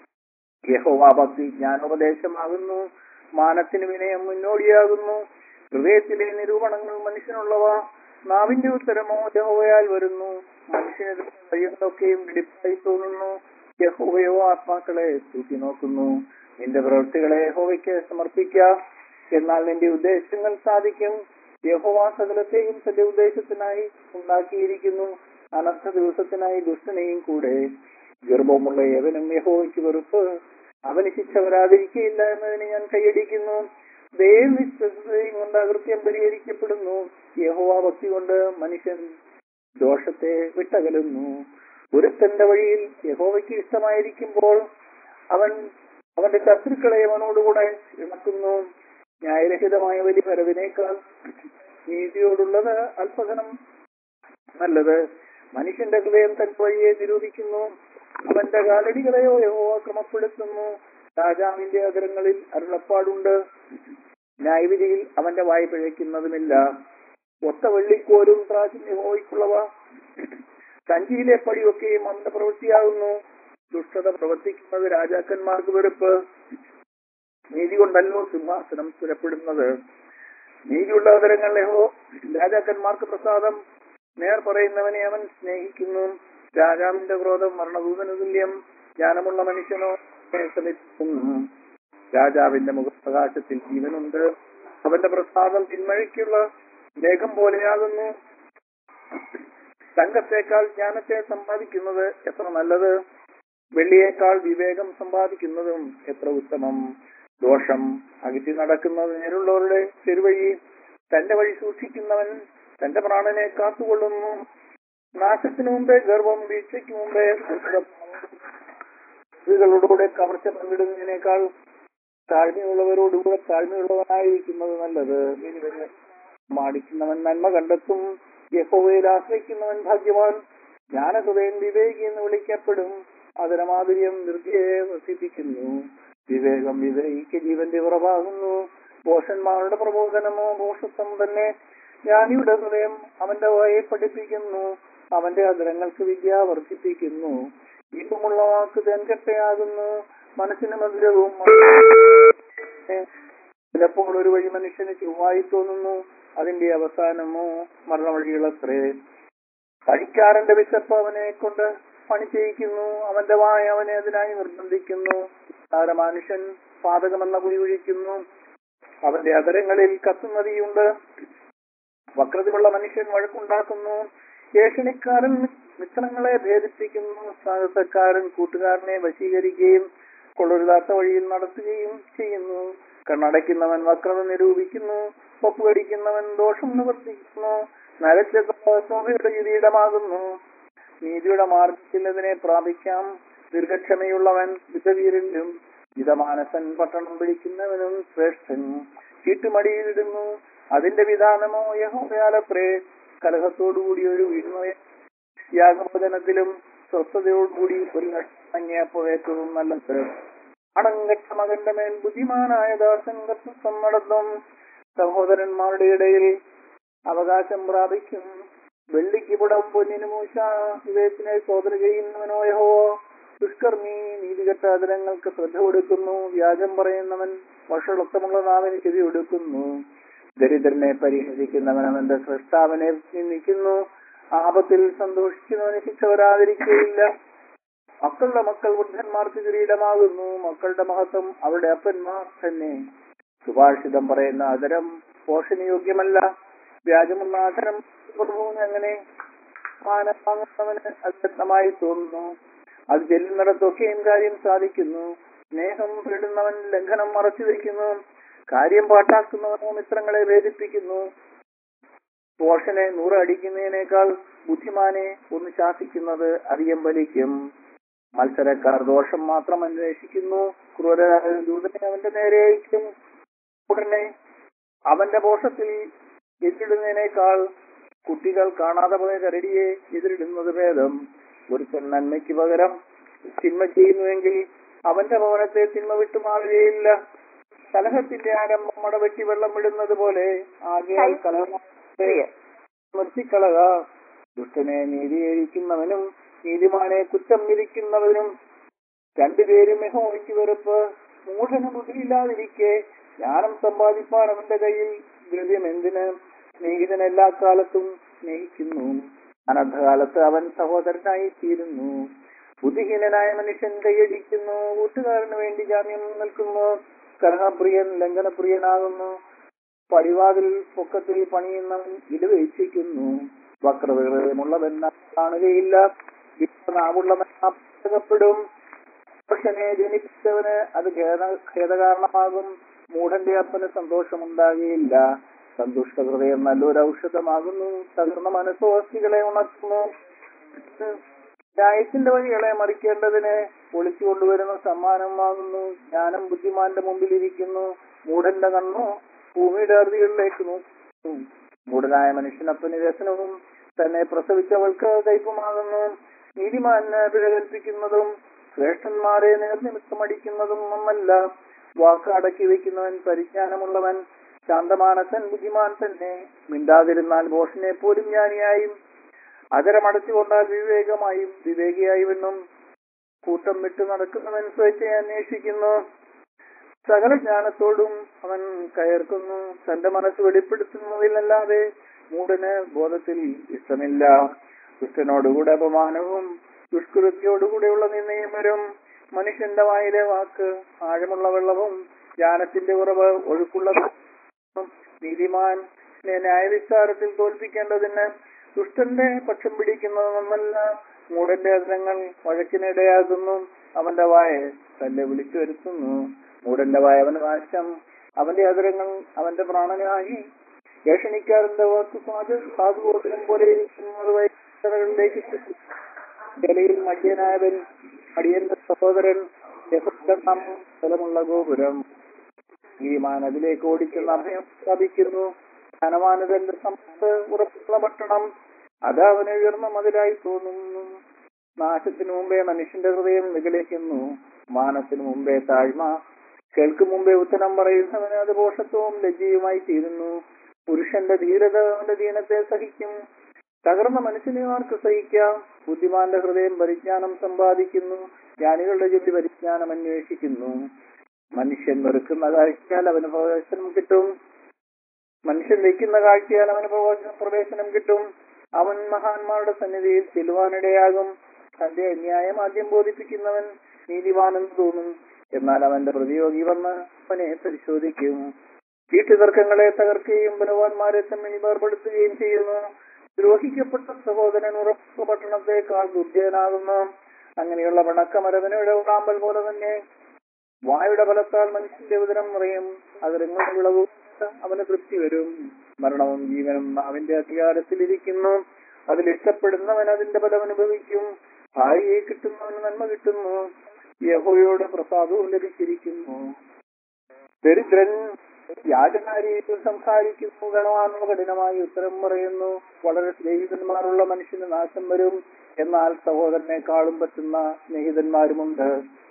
യഹോവ ഭക്തി ജ്ഞാനോപദേശമാകുന്നു മാനത്തിന് വിനയം മുന്നോടിയാകുന്നു ഹൃദയത്തിലെ നിരൂപണങ്ങൾ മനുഷ്യനുള്ളവ നാവിന്റെ ഉത്തരമോ യഹോവയാൽ വരുന്നു മനുഷ്യന് വഴികളൊക്കെയും വെടിപ്പായി തോന്നുന്നു യഹോവയോ ആത്മാക്കളെ തൂക്കി നോക്കുന്നു നിന്റെ പ്രവൃത്തികളെ യഹോവയ്ക്ക് സമർപ്പിക്ക എന്നാൽ നിന്റെ ഉദ്ദേശങ്ങൾ സാധിക്കും യഹോവ സകലത്തെയും തന്റെ ഉദ്ദേശത്തിനായി ഉണ്ടാക്കിയിരിക്കുന്നു അനർത്ഥ ദിവസത്തിനായി ദുഷ്ടനെയും കൂടെ ഗർഭമുള്ള ഏവനും യഹോവയ്ക്ക് വെറുപ്പ് അവന് ശിക്ഷ വരാതിരിക്കയില്ല എന്നതിന് ഞാൻ കൈയടിക്കുന്നു ദൈവം വിശ്വസതയും കൊണ്ട് അകൃത്യം പരിഹരിക്കപ്പെടുന്നു യഹോവ ഭക്തി കൊണ്ട് മനുഷ്യൻ ദോഷത്തെ വിട്ടകലുന്നു ഒരുത്തന്റെ വഴിയിൽ യഹോവയ്ക്ക് ഇഷ്ടമായിരിക്കുമ്പോൾ അവൻ അവന്റെ ശത്രുക്കളെ അവനോടുകൂടെ ഇണക്കുന്നു ന്യായരഹിതമായ വലിയ വരവിനേക്കാൾ നീതിയോടുള്ളത് അല്പധനം നല്ലത് മനുഷ്യന്റെ ഹൃദയം തൻ വഴിയെ നിരൂപിക്കുന്നു അവന്റെ കാലടികളെയോ യഹോവ ക്രമപ്പെടുത്തുന്നു രാജാവിന്റെ അകരങ്ങളിൽ അരുളപ്പാടുണ്ട് ന്യായവിധിയിൽ അവന്റെ വായ പിഴയ്ക്കുന്നതുമില്ല ഒത്ത വെള്ളിക്കോലും ത്രാശിൻ യഹോവയ്ക്കുള്ളവ സഞ്ചിയിലെ പടിയൊക്കെയും അവന്റെ പ്രവൃത്തിയാകുന്നു ദുഷ്ടത പ്രവർത്തിക്കുന്നത് രാജാക്കന്മാർക്ക് വെറുപ്പ് നീതി കൊണ്ടല്ലോ സിംഹാസനം സ്ഥിരപ്പെടുന്നത് നീതിയുള്ള അവതരങ്ങൾ യഹോ രാജാക്കന്മാർക്ക് പ്രസാദം നേർ പറയുന്നവനെ അവൻ സ്നേഹിക്കുന്നു രാജാവിന്റെ ക്രോധം മരണദൂതന് തുല്യം ജ്ഞാനമുള്ള മനുഷ്യനോ അവനെ സമീപിക്കുന്നു രാജാവിന്റെ മുഖപ്രകാശത്തിൽ ജീവനുണ്ട് അവന്റെ പ്രസാദം പിന്മഴയ്ക്കുള്ള മേഘം പോലെയാകുന്നു തങ്കത്തേക്കാൾ ജ്ഞാനത്തെ സമ്പാദിക്കുന്നത് എത്ര നല്ലത് വെള്ളിയേക്കാൾ വിവേകം സമ്പാദിക്കുന്നതും എത്ര ഉത്തമം ദോഷം അകറ്റി നടക്കുന്നത് നേരുള്ളവരുടെ ചെറുവഴി തന്റെ വഴി സൂക്ഷിക്കുന്നവൻ തന്റെ പ്രാണനെ കാത്തുകൊള്ളുന്നു നാശത്തിനു മുമ്പേ ഗർഭം വീഴ്ചയ്ക്ക് മുമ്പേ സ്ത്രീകളോടുകൂടെ കവർച്ച പങ്കിടുന്നതിനേക്കാൾ താഴ്മയുള്ളവരോടുകൂടെ താഴ്മയുള്ളവനായിരിക്കുന്നത് നല്ലത് മാടിക്കുന്നവൻ നന്മ കണ്ടെത്തും യഹോവയിൽ ആശ്രയിക്കുന്നവൻ ഭാഗ്യവാൻ ജ്ഞാനഹൃദയം വിവേകി എന്ന് വിളിക്കപ്പെടും അതിരമാധുര്യം നിർദ്ദയെ വസിപ്പിക്കുന്നു വിവേകം വിവേകിക്ക് ജീവന്റെ ഉറവാകുന്നു പോഷന്മാരുടെ പ്രബോധനമോ മോഷത്വം തന്നെ ജ്ഞാനിയുടെ ഹൃദയം അവന്റെ വായെ പഠിപ്പിക്കുന്നു അവന്റെ അതിരങ്ങൾക്ക് വിദ്യ വർദ്ധിപ്പിക്കുന്നു ഇപ്പമുള്ള വാക്ക് തെൻകട്ടയാകുന്നു മനസ്സിന് മധുരവും ചിലപ്പോൾ ഒരു വഴി മനുഷ്യന് ചൊവ്വായി തോന്നുന്നു അതിന്റെ അവസാനമോ മരണവഴികളത്രേ കഴിക്കാരന്റെ വിശപ്പ് അവനെ കൊണ്ട് പണി ചെയ്യിക്കുന്നു അവന്റെ വായ അവനെ അതിനായി നിർബന്ധിക്കുന്നു താര മനുഷ്യൻ പാതകമെന്ന കുഴി ഒഴിക്കുന്നു അവന്റെ അതരങ്ങളിൽ കത്തുന്നതിയുണ്ട് വക്രതയുള്ള മനുഷ്യൻ വഴക്കുണ്ടാക്കുന്നു ഏഷണിക്കാരൻ മിത്രങ്ങളെ ഭേദിപ്പിക്കുന്നു സാഹസക്കാരൻ കൂട്ടുകാരനെ വശീകരിക്കുകയും കൊള്ളരുതാത്ത വഴിയിൽ നടത്തുകയും ചെയ്യുന്നു കണ്ണടയ്ക്കുന്നവൻ വക്രത നിരൂപിക്കുന്നു ഒപ്പുകടിക്കുന്നവൻ ദോഷം നിവർത്തിക്കുന്നു നരച്ചയുടെ കിരീടമാകുന്നു നീതിയുടെ മാർഗത്തിൽ അതിനെ പ്രാപിക്കാം ദീർഘക്ഷമയുള്ളവൻ യുദ്ധവീരനും യുധമാനസൻ പട്ടണം പിടിക്കുന്നവനും ശ്രേഷ്ഠൻ ചീട്ടുമടിയിലിടുന്നു അതിന്റെ വിധാനമോ യഹോയാലത്രേ കലഹത്തോടുകൂടി ഒരു വീഴ്മയ യാഗഭോജനത്തിലും സ്വസ്ഥതയോടുകൂടി ഒരു നങ്ങിയപ്പോൾ ഏറ്റവും നല്ലത് അടങ്കട്ട മകന്റെ മേൽ ബുദ്ധിമാനായ ദാസൻ കർത്തൃത്വം നടത്തും സഹോദരന്മാരുടെ ഇടയിൽ അവകാശം പ്രാപിക്കും വെള്ളിക്ക് പുടം പൊന്നിന് മൂശ വിവേകത്തിനെ സോദര ചെയ്യുന്നവനോ യഹോ ദുഷ്കർമ്മി നീതികെട്ട ആദരങ്ങൾക്ക് ശ്രദ്ധ കൊടുക്കുന്നു വ്യാജം പറയുന്നവൻ വഷളത്വമുള്ള നാവിന് ചെവി കൊടുക്കുന്നു ദരിദ്രനെ പരിഹരിക്കുന്നവൻ അവന്റെ സൃഷ്ടാവിനെ നിന്ദിക്കുന്നു ആപത്തിൽ സന്തോഷിക്കുന്നവന് ശിക്ഷ വരാതിരിക്കുകയില്ല മക്കളുടെ മക്കൾ വൃദ്ധന്മാർക്ക് കിരീടമാകുന്നു മക്കളുടെ മഹത്വം അവരുടെ അപ്പന്മാർ തന്നെ സുഭാഷിതം പറയുന്ന ആദരം പോഷണയോഗ്യമല്ല വ്യാജമുള്ള ആദരം പ്രഭുവിന് അങ്ങനെ മാനം വാങ്ങുന്നവന് അത്യക്തമായി തോന്നുന്നു അത് ചെല്ലുന്നിടത്തൊക്കെയും കാര്യം സാധിക്കുന്നു സ്നേഹം തേടുന്നവൻ ലംഘനം മറച്ചു വയ്ക്കുന്നു കാര്യം പാട്ടാക്കുന്നവനോ മിത്രങ്ങളെ വേദിപ്പിക്കുന്നു പോഷനെ നൂറ് അടിക്കുന്നതിനേക്കാൾ ബുദ്ധിമാനെ ഒന്ന് ശാസിക്കുന്നത് അധികം വലിക്കും മത്സരക്കാർ ദോഷം മാത്രം അന്വേഷിക്കുന്നു ക്രൂരരായ ദൂതനെ അവന്റെ നേരെ അയക്കും ഉടനെ അവന്റെ പോഷത്തിൽ എതിരിടുന്നതിനേക്കാൾ കുട്ടികൾ കാണാതെ പോയ കരടിയെ എതിരിടുന്നത് ഭേദം ഒരുത്തൻ നന്മയ്ക്ക് പകരം തിന്മ ചെയ്യുന്നുവെങ്കിൽ അവന്റെ ഭവനത്തെ തിന്മ വിട്ടുമാറുകയില്ല കലഹത്തിന്റെ ആരംഭം മടവെട്ടി വെള്ളം വിടുന്നത് പോലെ ആകെയാൽ കലഹത്തെ നിർത്തിക്കളക ദുഷ്ടനെ നീതിയേരിക്കുന്നവനും നീതിമാനെ കുറ്റം വിധിക്കുന്നവനും രണ്ടുപേരും യഹോവയ്ക്ക് വെറുപ്പ് മൂഢന് ബുദ്ധിയില്ലാതിരിക്കെ ജ്ഞാനം സമ്പാദിപ്പാൻ അവന്റെ കയ്യിൽ ദ്രവ്യം എന്തിന് സ്നേഹിതൻ എല്ലാ കാലത്തും സ്നേഹിക്കുന്നു അനർദ്ധകാലത്ത് അവൻ സഹോദരനായി തീരുന്നു ബുദ്ധിഹീനനായ മനുഷ്യൻ കൈയടിക്കുന്നു കൂട്ടുകാരന് വേണ്ടി ജാമ്യം നിൽക്കുന്നു കലഹപ്രിയൻ ലംഘനപ്രിയനാകുന്നു പടിവാതിൽ പൊക്കത്തിൽ പണിയുന്നവൻ ഇലവയിച്ചിരിക്കുന്നു വക്രതമുള്ളവൻ കാണുകയില്ല നാവുള്ളവൻ അപകടപ്പെടും പുരുഷനെ ജനിപ്പിച്ചവന് അത് ഖേദ ഖേദകാരണമാകും മൂഢന്റെ അപ്പന് സന്തോഷമുണ്ടാകുകയില്ല സന്തുഷ്ട ഹൃദയം നല്ലൊരു ഔഷധമാകുന്നു തകർന്ന മനസ്സോസ്തികളെ ഉണർത്തുന്നു ന്യായത്തിന്റെ വഴികളെ മറിക്കേണ്ടതിന് ഒളിച്ചു കൊണ്ടുവരുന്ന സമ്മാനമാകുന്നു ജ്ഞാനം ബുദ്ധിമാന്റെ മുമ്പിൽ ഇരിക്കുന്നു മൂഢന്റെ കണ്ണു ഭൂമിയുടെ അറുതികളിലേക്ക് നോക്കുന്നു മൂഢനായ മനുഷ്യനപ്പന് വ്യസനവും തന്നെ പ്രസവിച്ചവൾക്ക് കയ്പുമാകുന്നു നീതിമാന് പിഴ കൽപ്പിക്കുന്നതും ശ്രേഷ്ഠന്മാരെ നേർനിമിത്തം അടിക്കുന്നതും ഒന്നല്ല വാക്ക് അടക്കി വെക്കുന്നവൻ പരിജ്ഞാനമുള്ളവൻ ശാന്തമാനസൻ ബുദ്ധിമാൻ തന്നെ മിണ്ടാതിരുന്നാൽ ഭോഷനെ പോലും ജ്ഞാനിയായും അതരമടച്ചുകൊണ്ടാൽ വിവേകമായും വിവേകിയായുമെന്നും കൂട്ടം വിട്ട് നടക്കുന്നവൻ സ്വേച്ഛയെ അന്വേഷിക്കുന്നു സകല ജ്ഞാനത്തോടും അവൻ കയർക്കുന്നു തന്റെ മനസ്സ് വെളിപ്പെടുത്തുന്നതിലല്ലാതെ മൂടന് ബോധത്തിൽ ഇഷ്ടമില്ല ദുഷ്ടനോടുകൂടെ അപമാനവും ദുഷ്കൃത്യോടുകൂടെയുള്ള നിന്നയും വരും മനുഷ്യന്റെ വായിലെ വാക്ക് ആഴമുള്ള വെള്ളവും ജ്ഞാനത്തിന്റെ കുറവ് ഒഴുക്കുള്ള നീതിമാൻ ന്യായവിസ്താരത്തിൽ തോൽപ്പിക്കേണ്ടതിന് ദുഷ്ടന്റെ പക്ഷം പിടിക്കുന്നത് നന്നല്ല മൂടന്റെ അതിരങ്ങൾ വഴക്കിനിടയാകുന്നു അവന്റെ വായ തന്നെ വിളിച്ചു വരുത്തുന്നു മൂടന്റെ വായ അവന് നാശം അവന്റെ അതിരങ്ങൾ അവന്റെ പ്രാണനായി ഏഷണിക്കാരന്റെ വാക്ക് സാധു സാധുഗോത്രം പോലെ ഇരിക്കുന്നത് വൈദ്യകളിലേക്ക് ജലയിൽ മടിയനായവൻ മടിയന്റെ സഹോദരൻ യഹോവനാം സ്ഥലമുള്ള ഗോപുരം നീതിമാൻ അതിലേക്ക് ഓടിച്ചെന്ന് അഭയം സ്ഥാപിക്കുന്നു ധനവാനതന്റെ സമ്പത്ത് ഉറപ്പുള്ള പട്ടണം അത് അവന് ഉയർന്ന മതിലായി തോന്നുന്നു നാശത്തിനു മുമ്പേ മനുഷ്യന്റെ ഹൃദയം നിഗളിക്കുന്നു മാനത്തിനു മുമ്പേ താഴ്മ കേൾക്കും മുമ്പേ ഉത്തരം പറയുന്നവന് അത് പോഷത്വവും ലജ്ജയുമായി തീരുന്നു പുരുഷന്റെ ധീരത അവന്റെ ദീനത്തെ സഹിക്കും തകർന്ന മനുഷ്യനെ ആർക്ക് സഹിക്കാം ബുദ്ധിമാന്റെ ഹൃദയം പരിജ്ഞാനം സമ്പാദിക്കുന്നു ജ്ഞാനികളുടെ ചൊല്ലി പരിജ്ഞാനം അന്വേഷിക്കുന്നു മനുഷ്യൻ വെറുക്കുന്ന കാഴ്ചയാൽ അവന് പ്രവേശനം കിട്ടും മനുഷ്യൻ വയ്ക്കുന്ന കാഴ്ചയാൽ അവന് പ്രവേശനം പ്രവേശനം കിട്ടും അവൻ മഹാന്മാരുടെ സന്നിധിയിൽ ചെല്ലുവാനിടയാകും തന്റെ അന്യായം ആദ്യം ബോധിപ്പിക്കുന്നവൻ നീതിവാനെന്ന് തോന്നും എന്നാൽ അവന്റെ പ്രതിയോഗി വന്ന് അവനെ പരിശോധിക്കും വീട്ടുതർക്കങ്ങളെ തകർക്കുകയും ബലവാന്മാരെ തമ്മിൽ വേർപെടുത്തുകയും ചെയ്യുന്നു ദ്രോഹിക്കപ്പെട്ട സഹോദരൻ ഉറപ്പ് പട്ടണത്തെക്കാൾ ദുർജയനാകുന്നു അങ്ങനെയുള്ള പിണക്കമരവനയുടെ ഉറാമ്പൽ പോലെ തന്നെ വായുടെ ഫലത്താൽ മനുഷ്യന്റെ ഉദരം നിറയും അതിരങ്ങളുടെ വിളവ് അവന് തൃപ്തി വരും മരണവും ജീവനും അവന്റെ അധികാരത്തിലിരിക്കുന്നു അതിൽ ഇഷ്ടപ്പെടുന്നവൻ അതിന്റെ ഫലം അനുഭവിക്കും ഭാര്യയെ കിട്ടുന്നവന് നന്മ കിട്ടുന്നു യഹോയോട് പ്രസാദവും ലഭിച്ചിരിക്കുന്നു ദരിദ്രൻ യാചനാരീതിയിൽ സംസാരിക്കുന്നു ഗണവാനുള്ള കഠിനമായി ഉത്തരം പറയുന്നു വളരെ സ്നേഹിതന്മാരുള്ള മനുഷ്യന് നാശം വരും എന്നാൽ സഹോദരനേക്കാളും പറ്റുന്ന സ്നേഹിതന്മാരുമുണ്ട്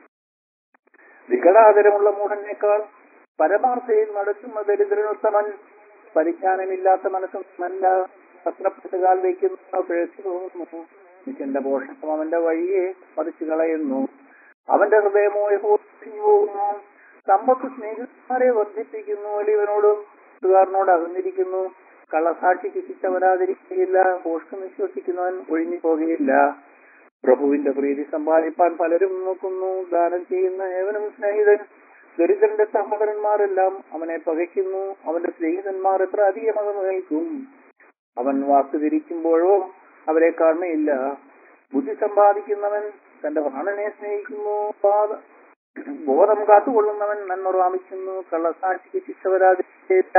വികടാതരമുള്ള മൂഢനേക്കാൾ പരമാർത്ഥയിൽ നടക്കുന്ന ദരിദ്രനുത്തമൻ പരിജ്ഞാനമില്ലാത്ത മനസ്സും നല്ല പത്രപ്പെട്ടുകാൽ വയ്ക്കുന്ന പിഴച്ചു പോകുന്നു നിന്റെ പോഷകം അവന്റെ വഴിയെ പതിച്ചു കളയുന്നു അവന്റെ ഹൃദയമോ യഹോവയിൽ പോകുന്നു സമ്പത്ത് സ്നേഹിതന്മാരെ വർദ്ധിപ്പിക്കുന്നു വലിയവനോടും കൂട്ടുകാരനോട് അകന്നിരിക്കുന്നു കള്ളസാക്ഷിക്ക് ശിക്ഷ വരാതിരിക്കുകയില്ല പോഷ്കം വിശ്വസിക്കുന്നവൻ ഒഴിഞ്ഞു പോകുകയില്ല പ്രഭുവിന്റെ പ്രീതി സമ്പാദിപ്പാൻ പലരും നോക്കുന്നു ദാനം ചെയ്യുന്ന ഏവനും സ്നേഹിതൻ ദരിദ്രന്റെ സഹോദരന്മാരെല്ലാം അവനെ പകയ്ക്കുന്നു അവന്റെ സ്നേഹിതന്മാർ എത്ര അധികം അത് നിൽക്കും അവൻ വാക്ക് തിരിക്കുമ്പോഴോ അവരെ കാണുകയില്ല ബുദ്ധി സമ്പാദിക്കുന്നവൻ തന്റെ പ്രാണനെ സ്നേഹിക്കുന്നു പാത- ബോധം കാത്തുകൊള്ളുന്നവൻ നന്മ പ്രാപിക്കുന്നു കള്ളസാക്ഷിക്ക് ശിക്ഷ വരാതിരിക്കില്ല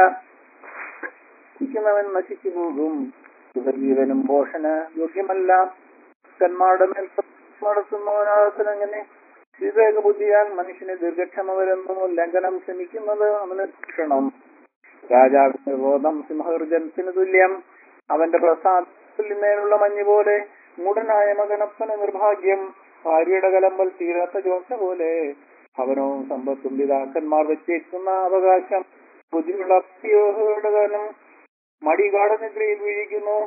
ശിക്കുന്നവൻ നശിച്ചു പോകും സുഖജീവനും പോഷന് യോഗ്യമല്ല കന്മാരുടെ മേൽ നടത്തുന്നവനാകത്തിന് അങ്ങനെ വിവേക ബുദ്ധിയാൽ മനുഷ്യന് ദീർഘക്ഷമ വരുന്നു ലംഘനം ക്ഷമിക്കുന്നത് അവന് ക്ഷണം രാജാവിന്റെ ബോധം സിംഹർജനത്തിന് തുല്യം അവന്റെ പ്രസാദത്തിന്മേലുള്ള മഞ്ഞ് പോലെ മൂടനായ മകനപ്പന് നിർഭാഗ്യം ഭാര്യയുടെ കലമ്പൽ തീരാത്ത ചോർച്ച പോലെ ഭവനവും സമ്പത്തും പിതാക്കന്മാർ വെച്ചേക്കുന്ന അവകാശം ബുദ്ധിയുള്ള അപ്തിയോഹയുടെ കാലം മടി ഗാഠനിദ്രയിൽ വീഴിക്കുന്നു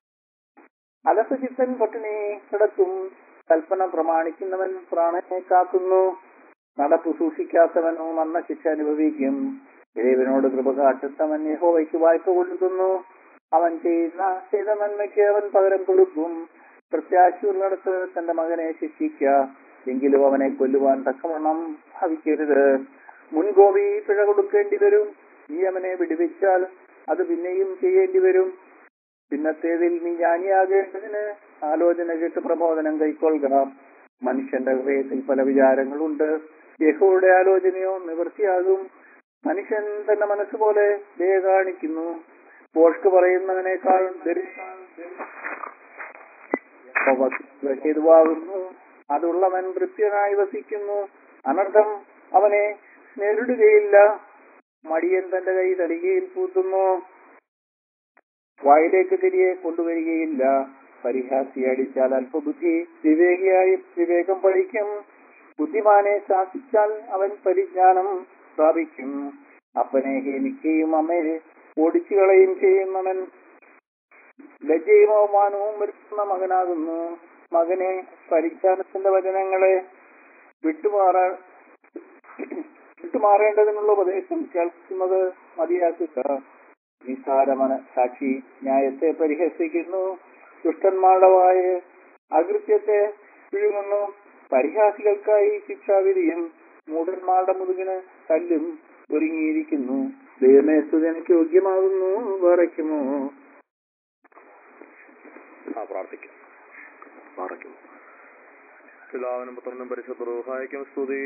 അലസചിത്തൻ പട്ടിണി കിടക്കും കൽപ്പന പ്രമാണിക്കുന്നവൻ പ്രാണനെ കാക്കുന്നു നടപ്പ് സൂക്ഷിക്കാത്തവനോ മന്ന ശിക്ഷ അനുഭവിക്കും ഇഴവനോട് കൃപ കാട്ടുത്തവൻ യഹോവയ്ക്ക് വായ്പ കൊടുക്കുന്നു അവൻ ചെയ്യുന്ന ചെയ്ത നന്മയ്ക്ക് അവൻ പകരം കൊടുക്കും പ്രത്യാശയുള്ളിടത്ത് തന്റെ മകനെ ശിക്ഷിക്ക എങ്കിലും അവനെ കൊല്ലുവാൻ തക്കവണ്ണം ഭാവിക്കരുത് മുൻകോപി പിഴ കൊടുക്കേണ്ടി വരും നീ അവനെ വിടുവിച്ചാൽ അത് പിന്നെയും ചെയ്യേണ്ടി വരും പിന്നത്തേതിൽ നീ ജ്ഞാനിയാകേണ്ടതിന് ആലോചന കേട്ട് പ്രബോധനം കൈക്കൊള്ളുക മനുഷ്യന്റെ ഹൃദയത്തിൽ പല വിചാരങ്ങളുണ്ട് യഹോയുടെ ആലോചനയോ നിവൃത്തിയാകും മനുഷ്യൻ തന്റെ മനസ്സുപോലെ ദയ കാണിക്കുന്നു പോഷ്ക്ക് പറയുന്നവനേക്കാൾ ഹേതുവാകുന്നു അതുള്ളവൻ കൃത്യനായി വസിക്കുന്നു അനർത്ഥം അവനെ നേരിടുകയില്ല മടിയൻ തന്റെ കൈ തടികയിൽ പൂത്തുന്നു വായിലേക്ക് തിരികെ കൊണ്ടുവരികയില്ല പരിഹാസി അടിച്ചാൽ അല്പബുദ്ധി വിവേകിയായി വിവേകം പഠിക്കും ബുദ്ധിമാനെ ശാസിച്ചാൽ അവൻ പരിജ്ഞാനം പ്രാപിക്കും അപ്പനെ ഹേമിക്കുകയും അമ്മയെ ഓടിച്ചു കളയും ചെയ്യുന്നവൻ ലജ്ജയും അവമാനവും വരുത്തുന്ന മകനാകുന്നു മകനെ പരിജ്ഞാനത്തിന്റെ വചനങ്ങളെ വിട്ടുമാറാ വിട്ടുമാറേണ്ടതിനുള്ള ഉപദേശം കേൾക്കുന്നത് മതിയാക്കുക നിസ്സാരമന സാക്ഷി ന്യായത്തെ പരിഹസിക്കുന്നു ദുഷ്ടന്മാരുടെ വായ അകൃത്യത്തെ വിഴുങ്ങുന്നു പരിഹാസികൾക്കായി ശിക്ഷാവിധിയും മൂഢന്മാരുടെ മുതുകിന് കല്ലും ഒരുങ്ങിയിരിക്കുന്നു ദൈവമേ സ്തുതിക്ക് യോഗ്യമാകുന്നു പറയ്ക്കുമോ ആ പ്രാർത്ഥിക്കാം പാറയ്ക്കും പിതാവിനും പുത്രനും പരിശുദ്ധ റൂഹായിക്കും സ്തുതി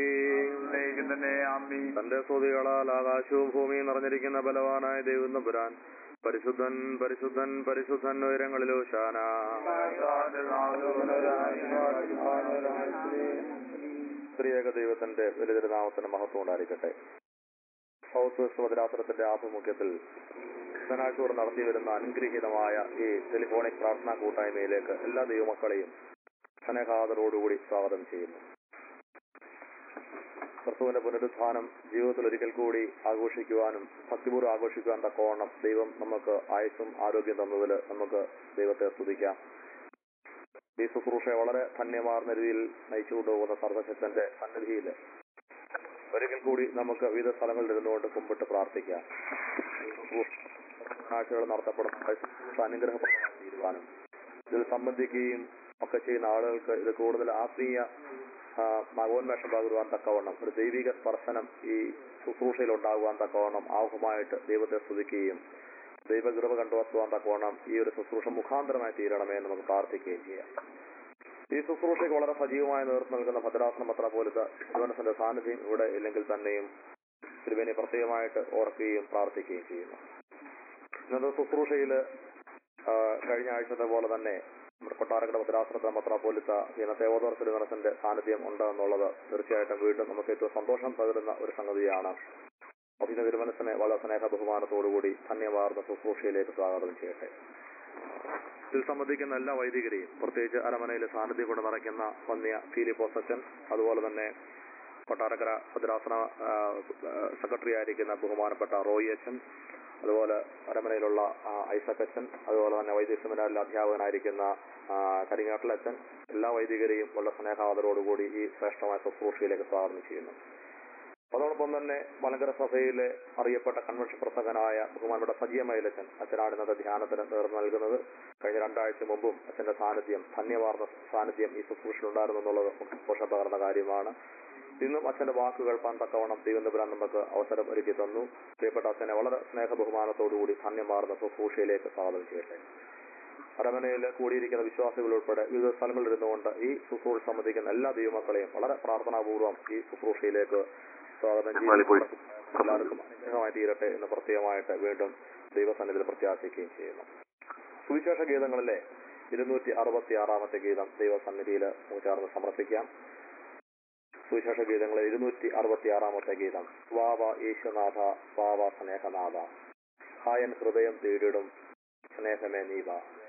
തന്റെ സ്തുതികളാൽ ആകാശവും ഭൂമിയും നിറഞ്ഞിരിക്കുന്ന ബലവാനായ ദൈവം തമ്പുരാൻ പരിശുദ്ധൻ പരിശുദ്ധൻ പരിശുദ്ധൻ ഉയരങ്ങളിലോ ശാന സ്ത്രീയേക ദൈവത്തിന്റെ വലിയ മഹത്വം ഉണ്ടായിരിക്കട്ടെ സൗത്ത് സ്വതരാത്രത്തിന്റെ ആഭിമുഖ്യത്തിൽ ബുധനാഴ്ച നടത്തി വരുന്ന അനുഗ്രഹീതമായ ഈ ടെലിഫോണിക് പ്രാർത്ഥനാ കൂട്ടായ്മയിലേക്ക് എല്ലാ ദൈവമക്കളെയും സ്നേഹാദരോടുകൂടി സ്വാഗതം ചെയ്യുന്നു ക്രിസ്തുവിന്റെ പുനരുത്ഥാനം ജീവിതത്തിൽ ഒരിക്കൽ കൂടി ആഘോഷിക്കുവാനും ഭക്തിപൂർവ്വം ആഘോഷിക്കുവാൻ തക്കവണ്ണം ദൈവം നമുക്ക് ആയുസ്സും ആരോഗ്യം തന്നതിൽ നമുക്ക് ദൈവത്തെ സ്തുതിക്കാം ഈ ശുശ്രൂഷയെ വളരെ ധന്യമാർന്ന രീതിയിൽ നയിച്ചുകൊണ്ടുപോകുന്ന സർവശക്തന്റെ സന്നിധിയിൽ ഒരിക്കൽ കൂടി നമുക്ക് വിവിധ സ്ഥലങ്ങളിൽ ഇരുന്നുകൊണ്ട് കുമ്പിട്ട് പ്രാർത്ഥിക്കാം ആഴ്ചകൾ നടത്തപ്പെടുന്ന അനുഗ്രഹപ്രദമായി തീരുവാനും ഇതിൽ സംബന്ധിക്കുകയും ഒക്കെ ചെയ്യുന്ന ആളുകൾക്ക് ഇത് കൂടുതൽ ആത്മീയ ആ, മകോന്മേഷം പകരുവാൻ തക്കവണ്ണം ഒരു ദൈവിക സ്പർശനം ഈ ശുശ്രൂഷയിൽ ഉണ്ടാകുവാൻ തക്കവണ്ണം ആഹുമായിട്ട് ദൈവത്തെ സ്തുതിക്കുകയും ദൈവകൃപ കണ്ടുവത്തുവാൻ തക്കവണ്ണം ഈ ഒരു ശുശ്രൂഷ മുഖാന്തരമായി തീരണമേ എന്ന് നമുക്ക് പ്രാർത്ഥിക്കുകയും ചെയ്യാം ഈ ശുശ്രൂഷയ്ക്ക് വളരെ സജീവമായി നേതൃത്വം നൽകുന്ന ഭദ്രാസന പത്ര പോലത്തെ തിരുവനന്തപുരത്തിന്റെ സാന്നിധ്യം ഇവിടെ ഇല്ലെങ്കിൽ തന്നെയും തിരുവേനി പ്രത്യേകമായിട്ട് ഓർക്കുകയും പ്രാർത്ഥിക്കുകയും ചെയ്യുന്നു ഇന്നത്തെ ശുശ്രൂഷയില് ആ, കഴിഞ്ഞ ആഴ്ചത്തെ പോലെ തന്നെ നമ്മുടെ കൊട്ടാരക്കട ഭദ്രാസനത്തെ മെത്രാപ്പോലിത്ത ഇന്നത്തെ ഓതോർ തിരുനടത്തിന്റെ സാന്നിധ്യം ഉണ്ട് എന്നുള്ളത് തീർച്ചയായിട്ടും വീണ്ടും നമുക്ക് ഏറ്റവും സന്തോഷം പകരുന്ന ഒരു സംഗതിയാണ് അഭിന തിരുമനസിനെ വളരെ സ്നേഹ ബഹുമാനത്തോടുകൂടി ധന്യവാർന്ന ശുശ്രൂഷയിലേക്ക് സ്വാഗതം ചെയ്യട്ടെ ഇതിൽ സംബന്ധിക്കുന്ന എല്ലാ വൈദികരെയും പ്രത്യേകിച്ച് അരമനയിലെ സാന്നിധ്യം കൊണ്ട് നിറയ്ക്കുന്ന വന്യ ഫീലിപ്പോസ് അച്ഛൻ അതുപോലെ തന്നെ കൊട്ടാരക്കര ഭദ്രാസന ആ, ആ, സെക്രട്ടറി ആയിരിക്കുന്ന ബഹുമാനപ്പെട്ട റോയി അച്ഛൻ അതുപോലെ അരമനയിലുള്ള ആ, ഐസക് അച്ഛൻ അതുപോലെ തന്നെ വൈദ്യ സെമിനാറിലെ അധ്യാപകനായിരിക്കുന്ന ആ, കരിങ്ങാട്ടിൽ അച്ഛൻ എല്ലാ വൈദികരെയും വളരെ സ്നേഹാദരോടുകൂടി ഈ ശ്രേഷ്ഠമായ ശുശ്രൂഷയിലേക്ക് സ്വാഗതം ചെയ്യുന്നു അതോടൊപ്പം തന്നെ മലങ്കര സഭയിലെ അറിയപ്പെട്ട കൺവെൻഷൻ പ്രസംഗനായ ബഹുമാനപ്പെട്ട സജീവമയിലച്ചൻ അച്ഛനാണ് ഇന്നത്തെ ധ്യാനത്തിന് നേർന്നു നൽകുന്നത് കഴിഞ്ഞ രണ്ടാഴ്ച മുമ്പും അച്ഛന്റെ സാന്നിധ്യം ധന്യവാർന്ന സാന്നിധ്യം ഈ ശുശ്രൂഷയിൽ ഉണ്ടായിരുന്നു എന്നുള്ളത് നമുക്ക് സന്തോഷം പകർന്ന കാര്യമാണ് ഇന്നും അച്ഛന്റെ വാക്കുകൾ പന്തക്കവണ്ണം തിരുവനന്തപുരം നമുക്ക് അവസരം ഒരുക്കി തന്നു പ്രിയപ്പെട്ട അച്ഛനെ വളരെ സ്നേഹ ബഹുമാനത്തോടുകൂടി ധന്യമാർന്ന ശുശ്രൂഷയിലേക്ക് സ്വാഗതം ചെയ്യട്ടെ അരമനയിൽ കൂടിയിരിക്കുന്ന വിശ്വാസികൾ ഉൾപ്പെടെ വിവിധ സ്ഥലങ്ങളിൽ ഇരുന്നുകൊണ്ട് ഈ ശുശ്രൂഷ സംബന്ധിക്കുന്ന എല്ലാ ദൈവമക്കളെയും വളരെ പ്രാർത്ഥനാപൂർവ്വം ഈ ശുശ്രൂഷയിലേക്ക് സ്വാഗതം ചെയ്യുന്നു എല്ലാവർക്കും അനുഗ്രഹമായി തീരട്ടെ എന്ന് പ്രത്യേകമായിട്ട് വീണ്ടും ദൈവസന്നിധിയിൽ പ്രത്യാശിക്കുകയും ചെയ്യുന്നു സുവിശേഷ ഗീതങ്ങളിലെ ഇരുന്നൂറ്റി അറുപത്തി ആറാമത്തെ ഗീതം ദൈവസന്നിധിയിൽ നമുക്ക് ചേർന്ന് സമർപ്പിക്കാം സുവിശേഷ ഗീതങ്ങളിലെ ഇരുന്നൂറ്റി അറുപത്തി ആറാമത്തെ ഗീതം വാവ യേശുനാഥ വാവ സ്നേഹനാഥ ഹായൻ ഹൃദയം തേടിടും സ്നേഹമേ നീവ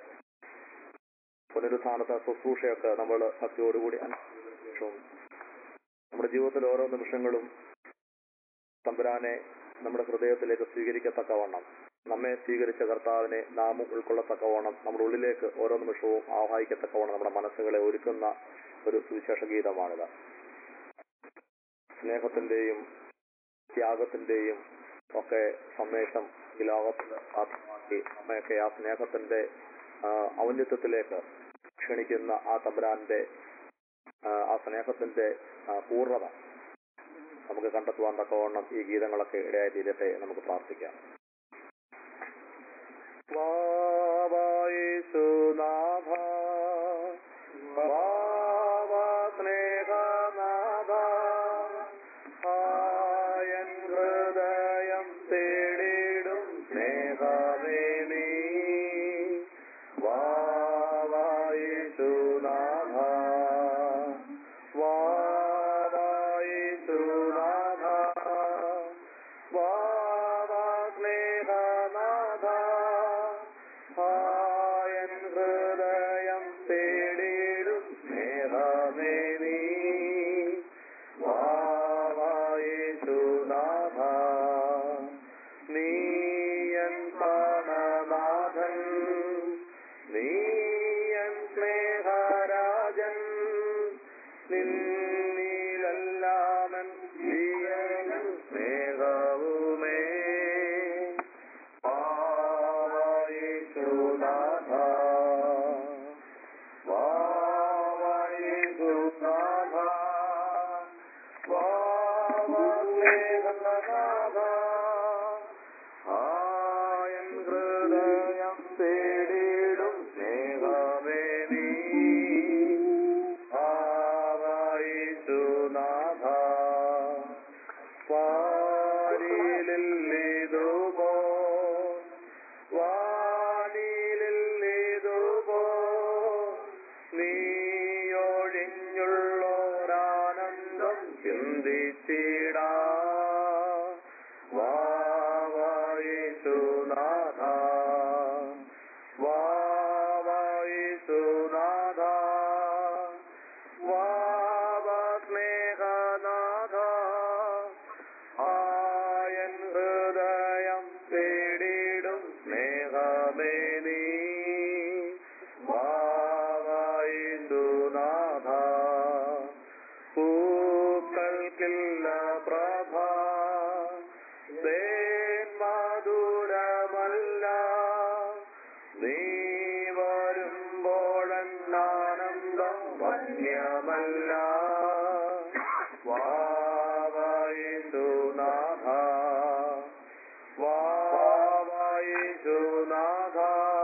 പുനരുത്ഥാനത്തെ ശുശ്രൂഷയൊക്കെ നമ്മൾ ഭക്തിയോടുകൂടി അനുഭവിച്ചും നമ്മുടെ ജീവിതത്തിൽ ഓരോ നിമിഷങ്ങളും തമ്പുരാനെ നമ്മുടെ ഹൃദയത്തിലേക്ക് സ്വീകരിക്കത്തക്കവണ്ണം നമ്മെ സ്വീകരിച്ച കർത്താവിനെ നാമും ഉൾക്കൊള്ളത്തക്കവണ്ണം നമ്മുടെ ഉള്ളിലേക്ക് ഓരോ നിമിഷവും ആവാഹിക്കത്തക്കവണ്ണം നമ്മുടെ മനസ്സുകളെ ഒരുക്കുന്ന ഒരു സുവിശേഷ ഗീതമാണിത് സ്നേഹത്തിന്റെയും ത്യാഗത്തിന്റെയും ഒക്കെ സന്ദേശം ഈ ലോകത്തിൽ സാധ്യമാക്കി നമ്മയൊക്കെ ആ സ്നേഹത്തിന്റെ ആ, ഔന്നത്യത്തിലേക്ക് ക്ഷണിക്കുന്ന ആ തമ്പുരാന്റെ ആ, ആ സ്നേഹത്തിന്റെ ആ, പൂർണ്ണത നമുക്ക് കണ്ടെത്തുവാൻ തക്കവണ്ണം ഈ ഗീതങ്ങളൊക്കെ ഇടയായി തീരട്ടെ എന്ന് നമുക്ക് പ്രാർത്ഥിക്കാം വാവായേശുനാഥ, വാവാ സ്നേഹനാഥ, ആയൻ ഹൃദയം തേടിടും സ്നേഹമേ നീ. വാവായേശുനാഥ, വാവായേശുനാഥ, വാവാ സ്നേഹനാഥ, ആയൻ ഹൃദയം തേടിടും സ്നേഹമേ നീ. വാവായേശുനാഥ, നീയൻ പ്രാണനാഥൻ, നീയൻ സ്നേഹരാജൻ നിന്നിലെല്ലാമൻ ജീവനും സ്നേഹവുമേ വാവായേശുനാഥ, വാവായേശുനാഥ, വാവാസ്നേഹനാഥ, ആയൻ ഹൃദയം തേടിടും സ്നേഹമേ നീ ആവായിസുനാഥ വാനിലില്ലിതുപോ വാനിലില്ലിതുപോ നീയൊഴിഞ്ഞുള്ളോരാനന്ദം ചിന്തിച്ചിടാ വാവായിസുനാഥ വാവായിസുനാഥ വാവസ്നേഹനാഥ ആയൻ ഹൃദയം തേടിടും സ്നേഹമേ നീ വാവായിസുനാഥ പൂക്കൾക്കില്ല പ്രഭ തേൻ മധുരമല്ല നീ വരുമ്പോഴാനന്ദം വന്യമല്ല വാവായിസുനാഥ വാവായിസുനാഥ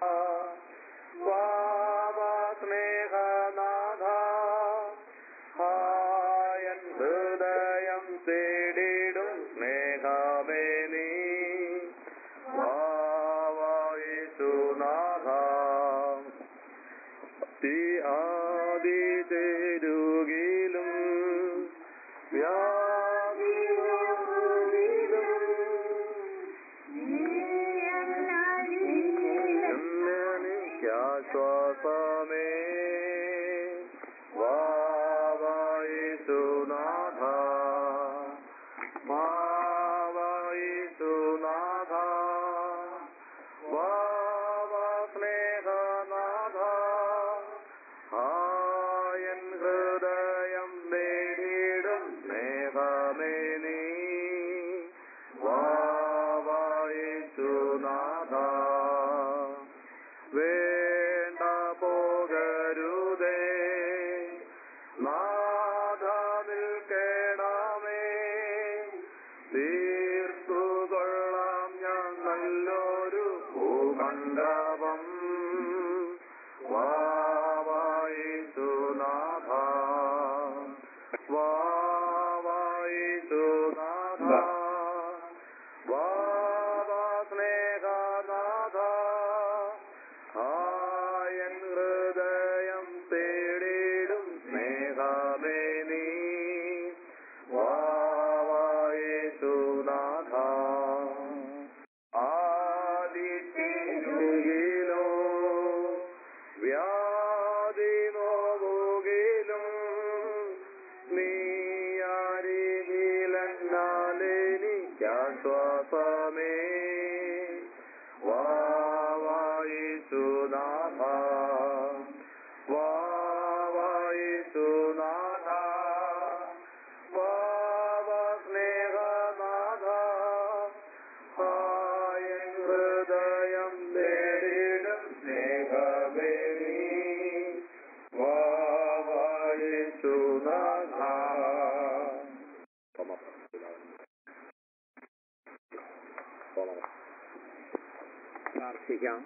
വാവാസ്നേഹനാഥ ആയൻ ഹൃദയം തേടിടും സ്നേഹമേ നീ വാവായിസുനാഥ അല്പമേ വാവായിസുനാഥ മാവായിസുനാഥ വാവാ സ്നേഹനാഥ ആയൻ ഹൃദയം നേടിയിടും സ്നേഹമേ നീ വാവായിസുനാഥ വേണ്ട പോകരുതേ നാഥ നിൽക്കണമേ തീർത്തുകൊള്ളാം ഞാൻ നല്ലൊരു ഭൂമണ്ഡപം വാവായിസുനാഥ വാവായിസുനാഥ വാവാ സ്നേഹനാഥ ആയൻ ഹൃദയം തേടിടും സ്നേഹമേ നീ വാവായേശുനാഥ ആദിത്തിനുകിലോ വ്യാധി നോവുകിലും നീയാരികിലെന്നാലെനിക്കാശ്വാസമേ വാവായിസുനാഥ വാവായിസുനാഥ വാവ സ്നേഹനാഥ ആയൻ ഹൃദയം നേരിടും സ്നേഹമേ നീ വാവായിസുനാഥ പ്രാർത്ഥിക്കാം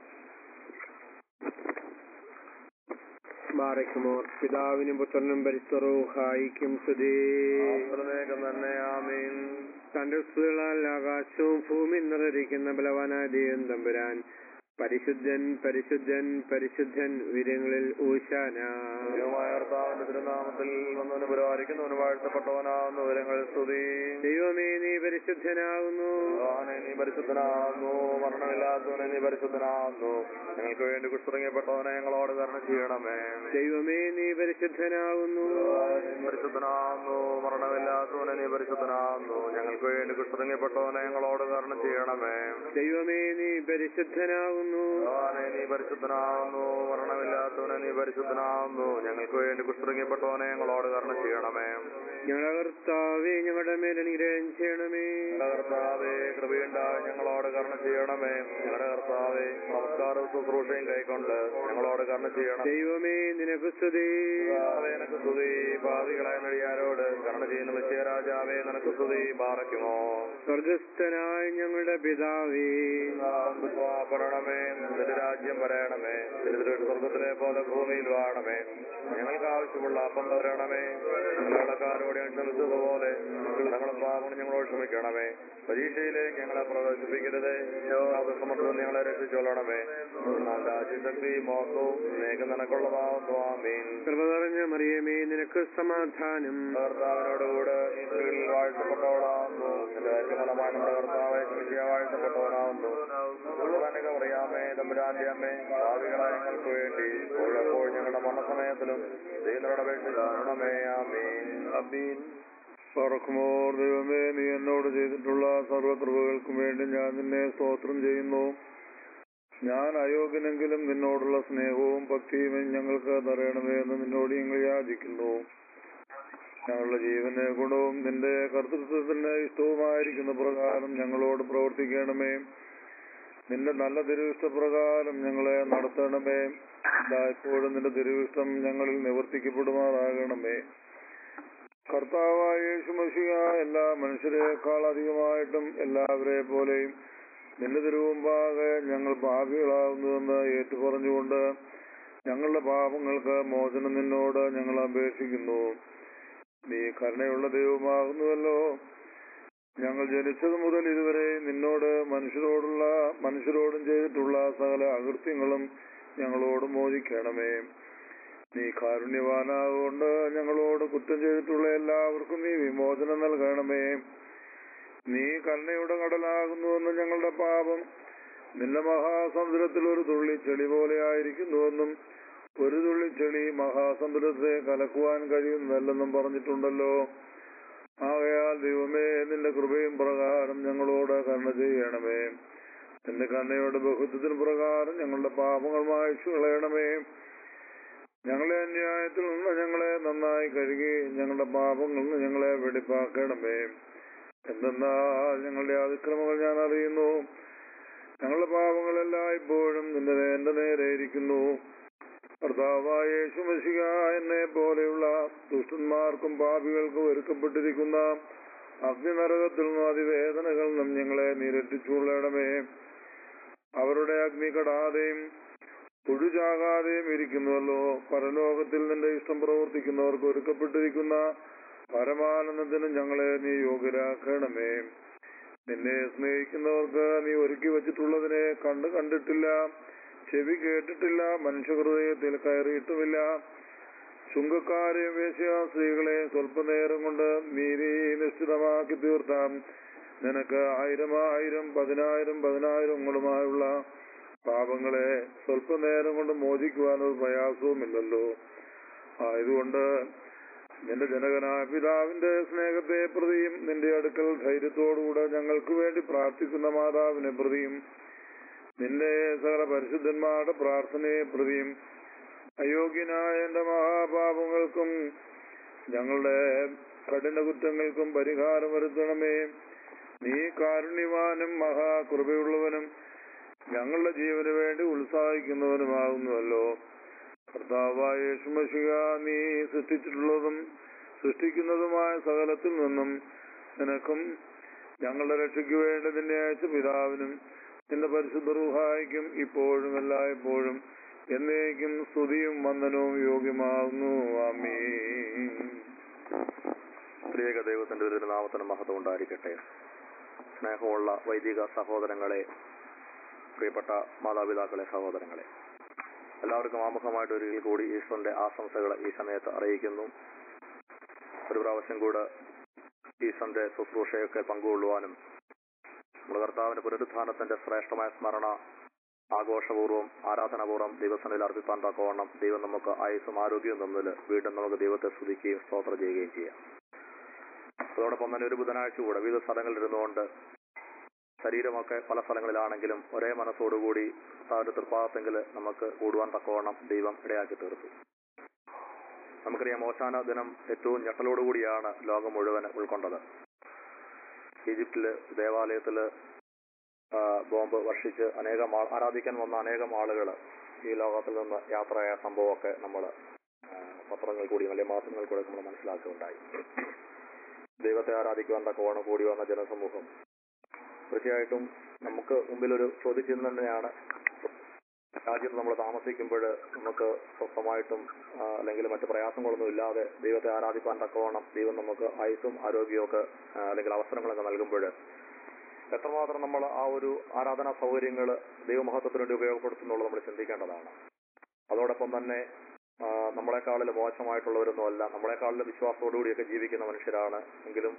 ബാറയ്ക്കുമോർ പിതാവിനും പുത്രനും പരിസ്വറൂഹായിക്കും സ്തുതി ആശ്രമേകം തന്നെ ആമീൻ തന്റെ സ്തുതികളാൽ ആകാശവും ഭൂമിയും നിറയിരിക്കുന്ന ബലവാനായ ദൈവം തമ്പുരാൻ പരിശുദ്ധൻ പരിശുദ്ധൻ പരിശുദ്ധൻ ഉയരങ്ങളിൽ ഊശാന ദൈവമായ കർത്താവിന്റെ തിരുനാമത്തിൽ വന്നവന് പുരാരിക്കുന്നവന് വാഴ്ത്തപ്പെട്ടവനാകുന്ന വിവരങ്ങൾ സ്തുതി ദൈവമേ നീ പരിശുദ്ധനാകുന്നു ഭഗവാനെ നീ പരിശുദ്ധനാകുന്നു മരണമില്ലാത്തവനെ നീ പരിശുദ്ധനാകുന്നു ഞങ്ങൾക്ക് വേണ്ടി കുസ്തുറങ്ങപ്പെട്ടവനെ ഞങ്ങളോട് കരുണ ചെയ്യണമേ ദൈവമേ നീ പരിശുദ്ധനാകുന്നു ഭഗവാനെ നീ പരിശുദ്ധനാകുന്നു മരണമില്ലാത്തവനെ നീ പരിശുദ്ധനാകുന്നു ഞങ്ങൾക്ക് വേണ്ടി കുസ്തുറങ്ങപ്പെട്ടവനെ ഞങ്ങളോട് കരുണ ചെയ്യണമേ ദൈവമേ നീ പരിശുദ്ധനാകുന്നു ഭഗവാനെ നീ പരിശുദ്ധനാകുന്നു മരണമില്ലാത്തവനെ നീ പരിശുദ്ധനാകുന്നു ഞങ്ങൾക്ക് വേണ്ടി കുസ്തുറങ്ങപ്പെട്ടവനെ ഞങ്ങളോട് കരുണ ചെയ്യണമേ ഞങ്ങളുടെ കർത്താവേ ഞങ്ങളുടെ മേൽ അനുഗ്രഹം ചെയ്യണമേ ഞങ്ങളുടെ കർത്താവേ കൃപയുണ്ടായി ഞങ്ങളോട് കരുണ ചെയ്യണമേ ഞങ്ങളുടെ കർത്താവേ നമസ്കാരവും ശുശ്രൂഷയും കൈക്കൊണ്ട് ഞങ്ങളോട് കരുണ ചെയ്യണം ദൈവമേ നിനക്ക് സ്തുതി കർത്താവേ, നിനക്ക് സ്തുതി ഭാവികളായ നടിയാരോട് കരുണ ചെയ്യുന്ന വിജയരാജാവേ നിനക്ക് സ്തുതി പാറയ്ക്കുമോ സ്വർഗസ്ഥനായ ഞങ്ങളുടെ പിതാവേ പെടണമേ നിന്റെ രാജ്യം വരയണമേ നിന്റെ സ്വർഗത്തിലെ പോലെ ഭൂമിയിൽ വാഴണമേ ഞങ്ങൾക്ക് ആവശ്യമുള്ള അപ്പം തരണമേ ഞങ്ങളുടെ കാരോട് ക്ഷമിച്ചതുപോലെ ഞങ്ങളുടെ പാപം ഞങ്ങളോട് ക്ഷമിക്കണമേ പരീക്ഷയിലേക്ക് ഞങ്ങളെ പ്രവേശിപ്പിക്കരുതേ സമർത്ഥം ഞങ്ങളെ രക്ഷിച്ചൊള്ളണമേ രാജ്യശക്തി മോസവും സ്നേഹം നിനക്കുള്ളതാവുന്നു ആമീൻ കൃപ നിറഞ്ഞ മറിയമേ നിനക്ക് സമാധാനം കർത്താവിനോടുകൂടെ നീ സ്ത്രീകളിൽ വാഴ്ത്തപ്പെട്ടവളാവുന്നു എന്റെ കാര്യഫലമായ നമ്മുടെ കർത്താവെ ക്ഷമിക്കുക വാഴ്ത്തപ്പെട്ടവനാവുന്നു ഉള്ളതനക പറയാമേ തമ്പുരാന്റെ അമ്മേ ഭാവികളായ ഞങ്ങൾക്ക് വേണ്ടി ഇപ്പോഴപ്പോൾ ഞങ്ങളുടെ മരണസമയത്തിലും ദൈവങ്ങളുടെ അപേക്ഷിക്കണമേ ആമീൻ അമീൻ പറക്കുമോർ ദൈവമേ നീ എന്നോട് ചെയ്തിട്ടുള്ള സർവകൃപകൾക്കും വേണ്ടി ഞാൻ നിന്നെ സ്തോത്രം ചെയ്യുന്നു ഞാൻ അയോഗ്യനെങ്കിലും നിന്നോടുള്ള സ്നേഹവും ഭക്തിയും ഞങ്ങൾക്ക് തരയണമേ എന്ന് നിന്നോട് ഞങ്ങൾ യാചിക്കുന്നു ഞങ്ങളുടെ ജീവന് ഗുണവും നിന്റെ കർത്തൃത്വത്തിന് ഇഷ്ടവുമായിരിക്കുന്ന പ്രകാരം ഞങ്ങളോട് പ്രവർത്തിക്കണമേ നിന്റെ നല്ല തിരുവിഷ്ടപ്രകാരം ഞങ്ങളെ നടത്തണമേ എല്ലായ്പ്പോഴും നിന്റെ തിരുവിഷ്ടം ഞങ്ങളിൽ നിവർത്തിക്കപ്പെടുമാറാകണമേ കർത്താവായ യേശുമഷിക എല്ലാ മനുഷ്യരെക്കാൾ അധികമായിട്ടും എല്ലാവരെ പോലെയും നിന്റെ തിരുവുമ്പാകെ ഞങ്ങൾ പാപികളാകുന്നുവെന്ന് ഏറ്റുപറഞ്ഞുകൊണ്ട് ഞങ്ങളുടെ പാപങ്ങൾക്ക് മോചനം നിന്നോട് ഞങ്ങൾ അപേക്ഷിക്കുന്നു നീ കരുണയുള്ള ദൈവമാകുന്നുവല്ലോ ഞങ്ങൾ ജനിച്ചത് മുതൽ ഇതുവരെ നിന്നോട് മനുഷ്യരോടുള്ള മനുഷ്യരോടും ചെയ്തിട്ടുള്ള സകല അകൃത്യങ്ങളും ഞങ്ങളോട് മോചിക്കണമേ നീ കാരുണ്യവാനാകൊണ്ട് ഞങ്ങളോട് കുറ്റം ചെയ്തിട്ടുള്ള എല്ലാവർക്കും നീ വിമോചനം നൽകണമേ നീ കരുണയുടെ കടലാകുന്നുവെന്ന് ഞങ്ങളുടെ പാപം നിന്റെ മഹാസമുദ്രത്തിൽ ഒരു തുള്ളി ചെളി പോലെ ആയിരിക്കുന്നുവെന്നും ഒരു തുള്ളി ചെളി മഹാസമുദ്രത്തെ കലക്കുവാൻ കഴിയുന്നതല്ലെന്നും പറഞ്ഞിട്ടുണ്ടല്ലോ ആകയാൽ ദൈവമേ നിന്റെ കൃപയും പ്രകാരം ഞങ്ങളോട് കരുണ ചെയ്യണമേ നിന്റെ കണ്ണയുടെ ബഹുത്വത്തിന് പ്രകാരം ഞങ്ങളുടെ പാപങ്ങൾ മായ്ച്ചു കളയണമേ ഞങ്ങളെ അന്യായത്തിൽ നിന്ന് ഞങ്ങളെ നന്നായി കഴുകി ഞങ്ങളുടെ പാപങ്ങളിൽ നിന്ന് ഞങ്ങളെ വെടിപ്പാക്കണമേ എന്തെന്നാൽ ഞങ്ങളുടെ അതിക്രമങ്ങൾ ഞാൻ അറിയുന്നു ഞങ്ങളുടെ പാപങ്ങളെല്ലാം ഇപ്പോഴും നിന്റെ എന്റെ നേരെ ഇരിക്കുന്നു കർത്താവായ യേശുമശിക എന്നെ പോലെയുള്ള ദുഷ്ടന്മാർക്കും പാപികൾക്കും ഒരുക്കപ്പെട്ടിരിക്കുന്ന അഗ്നിനരകത്തിൽ നിന്നും അതിവേദനകളിൽ നിന്നും ഞങ്ങളെ നിരട്ടിച്ചുകൊള്ളണമേ അവരുടെ അഗ്നി കടാതെയും പുഴുചാകാതെയും ഇരിക്കുന്നുവല്ലോ പരലോകത്തിൽ നിന്റെ ഇഷ്ടം പ്രവർത്തിക്കുന്നവർക്ക് ഒരുക്കപ്പെട്ടിരിക്കുന്ന പരമാനന്ദത്തിന് ഞങ്ങളെ നീ യോഗ്യരാക്കണമേ നിന്നെ സ്നേഹിക്കുന്നവർക്ക് നീ ഒരുക്കി വച്ചിട്ടുള്ളതിനെ കണ്ടു കണ്ടിട്ടില്ല ചെവി കേട്ടിട്ടില്ല മനുഷ്യഹൃദയത്തിൽ കയറിയിട്ടുമില്ല ചുങ്കക്കാരെയും വേശ്യ സ്ത്രീകളെ സ്വല്പനേരം കൊണ്ട് നീതി നിശ്ചിതമാക്കി തീർത്താം നിനക്ക് ആയിരം ആയിരം പതിനായിരം പതിനായിരങ്ങളുമായുള്ള പാപങ്ങളെ സ്വല്പനേരം കൊണ്ട് മോചിക്കുവാൻ ഒരു പ്രയാസവുമില്ലല്ലോ ആയതുകൊണ്ട് നിന്റെ ജനകനായ പിതാവിന്റെ സ്നേഹത്തെ പ്രതിയും നിന്റെ അടുക്കൽ ധൈര്യത്തോടുകൂടെ ഞങ്ങൾക്ക് വേണ്ടി പ്രാർത്ഥിക്കുന്ന മാതാവിനെ പ്രതിയും നിന്റെ സകല പരിശുദ്ധന്മാരുടെ പ്രാർത്ഥനയെ പ്രതിയും അയോഗ്യനായ എന്റെ മഹാപാപങ്ങൾക്കും ഞങ്ങളുടെ കഠിന കുറ്റങ്ങൾക്കും പരിഹാരം വരുത്തണമേ നീ കാരുണ്യവാനും മഹാകൃപയുള്ളവനും ഞങ്ങളുടെ ജീവന് വേണ്ടി ഉത്സാഹിക്കുന്നവനുമാകുന്നുവല്ലോ കർത്താവായ യേശുമശിക നീ സൃഷ്ടിച്ചിട്ടുള്ളതും സൃഷ്ടിക്കുന്നതുമായ സകലത്തിൽ നിന്നും നിനക്കും ഞങ്ങളുടെ രക്ഷയ്ക്ക് വേണ്ടി നിന്നെ അയച്ച പിതാവിനും നിന്റെ പരിശുദ്ധ റൂഹായിക്കും ഇപ്പോഴും എല്ലായ്പ്പോഴും എന്നേക്കും സ്തുതിയും വന്ദനവും യോഗ്യമാകുന്നു ആമീ സ്ത്രീക ദൈവത്തിന്റെ ഒരു നാമത്തിന് മഹത്വം ഉണ്ടായിരിക്കട്ടെ സ്നേഹമുള്ള വൈദിക സഹോദരങ്ങളെ പ്രിയപ്പെട്ട മാതാപിതാക്കളെ സഹോദരങ്ങളെ എല്ലാവർക്കും ആമുഖമായിട്ട് ഒരിക്കൽ കൂടി ഈശ്വരന്റെ ആശംസകൾ ഈ സമയത്ത് അറിയിക്കുന്നു ഒരു പ്രാവശ്യം കൂടെ ഈശ്വരന്റെ ശുശ്രൂഷയൊക്കെ പങ്കുകൊള്ളുവാനും നമ്മുടെ കർത്താവിന്റെ പുനരുത്ഥാനത്തിന്റെ ശ്രേഷ്ഠമായ സ്മരണ ആഘോഷപൂർവ്വം ആരാധനാപൂർവ്വം ദൈവസനയിൽ അർപ്പിപ്പാൻ തക്കവണ്ണം ദൈവം നമുക്ക് ആയുസ്സും ആരോഗ്യവും തന്നതിൽ വീണ്ടും നമുക്ക് ദൈവത്തെ സ്തുതിക്കുകയും സ്തോത്രം ചെയ്യുകയും ചെയ്യാം അതോടൊപ്പം തന്നെ ഒരു ബുധനാഴ്ച കൂടെ വിവിധ സ്ഥലങ്ങളിൽ ഇരുന്നുകൊണ്ട് ശരീരമൊക്കെ പല സ്ഥലങ്ങളിലാണെങ്കിലും ഒരേ മനസ്സോടുകൂടി കർത്താവിന്റെ തൃപ്പാദത്തെങ്കിൽ നമുക്ക് കൂടുവാൻ തക്കവണ്ണം ദൈവം ഇടയാക്കി തീർത്തു നമുക്കറിയാം ഓശാന ദിനം ഏറ്റവും ഞെട്ടലോടുകൂടിയാണ് ലോകം മുഴുവൻ ഉൾക്കൊണ്ടത് ഈജിപ്തില് ദേവാലയത്തില് ആ, ബോംബ് വർഷിച്ച് അനേകം ആൾ ആരാധിക്കാൻ വന്ന അനേകം ആളുകൾ ഈ ലോകത്തിൽ നിന്ന് യാത്രയായ സംഭവമൊക്കെ നമ്മൾ പത്രങ്ങൾ കൂടിയും അല്ലെങ്കിൽ മാസങ്ങൾ കൂടെ നമ്മൾ മനസ്സിലാക്കുകയുണ്ടായി ദൈവത്തെ ആരാധിക്കുവാൻ തക്കവണ്ണം കൂടി വന്ന ജനസമൂഹം തീർച്ചയായിട്ടും നമുക്ക് മുമ്പിലൊരു ചോദ്യചിഹ്നം തന്നെയാണ് രാജ്യത്ത് നമ്മൾ താമസിക്കുമ്പോൾ നമുക്ക് സ്വസ്ഥമായിട്ടും ആ, അല്ലെങ്കിൽ മറ്റു പ്രയാസങ്ങളൊന്നും ഇല്ലാതെ ദൈവത്തെ ആരാധിക്കാൻ തക്കവണ്ണം ദൈവം നമുക്ക് ആയുസ്സും ആരോഗ്യവും ഒക്കെ ആ, അല്ലെങ്കിൽ അവസരങ്ങളൊക്കെ നൽകുമ്പോൾ എത്രമാത്രം നമ്മൾ ആ ഒരു ആരാധനാ സൗകര്യങ്ങൾ ദൈവമഹത്വത്തിന് വേണ്ടി ഉപയോഗപ്പെടുത്തുന്നുള്ളത് നമ്മൾ ചിന്തിക്കേണ്ടതാണ് അതോടൊപ്പം തന്നെ ആ, നമ്മളെക്കാളിൽ മോശമായിട്ടുള്ളവരൊന്നും അല്ല നമ്മളെക്കാളിൽ വിശ്വാസത്തോടുകൂടിയൊക്കെ ജീവിക്കുന്ന മനുഷ്യരാണ് എങ്കിലും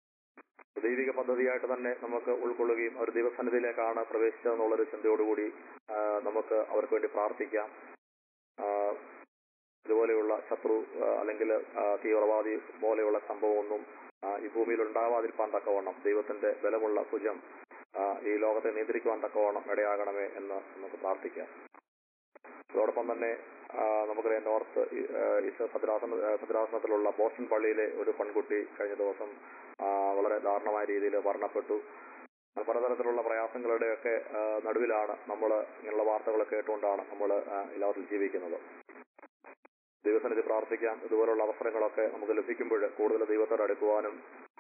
ദൈവിക പദ്ധതിയായിട്ട് തന്നെ നമുക്ക് ഉൾക്കൊള്ളുകയും അവർ ദൈവസന്നിധിയിലേക്കാണ് പ്രവേശിച്ചതെന്നുള്ളൊരു ചിന്തയോടുകൂടി ആ, നമുക്ക് അവർക്ക് വേണ്ടി പ്രാർത്ഥിക്കാം ആ, ഇതുപോലെയുള്ള ശത്രു ആ, അല്ലെങ്കിൽ ആ, തീവ്രവാദി പോലെയുള്ള സംഭവമൊന്നും ആ, ഈ ഭൂമിയിൽ ഉണ്ടാവാതിരിക്കാൻ തക്കവണ്ണം ദൈവത്തിന്റെ ബലമുള്ള ഭുജം ആ, ഈ ലോകത്തെ നിയന്ത്രിക്കുവാൻ തക്കവണ്ണം ഇടയാകണമേ എന്ന് നമുക്ക് പ്രാർത്ഥിക്കാം അതോടൊപ്പം തന്നെ ആ, നമുക്കറിയാം നോർത്ത് ഈ- ആ, ഈശോ ഭദ്രാസന ആ, ഭദ്രാസനത്തിലുള്ള ബോസ്റ്റൺ പള്ളിയിലെ ഒരു പെൺകുട്ടി കഴിഞ്ഞ ദിവസം ആ, വളരെ ദാരുണമായ രീതിയിൽ മരണപ്പെട്ടു പലതരത്തിലുള്ള പ്രയാസങ്ങളുടെയൊക്കെ ആ, നടുവിലാണ് നമ്മൾ ഇങ്ങനെയുള്ള വാർത്തകൾ കേട്ടുകൊണ്ടാണ് നമ്മൾ ഈ ലോകത്തിൽ ജീവിക്കുന്നത് ദൈവസന്നിധി പ്രാർത്ഥിക്കാം ഇതുപോലുള്ള അവസരങ്ങളൊക്കെ നമുക്ക് ലഭിക്കുമ്പോൾ കൂടുതൽ ദൈവത്തോട് അടുക്കുവാനും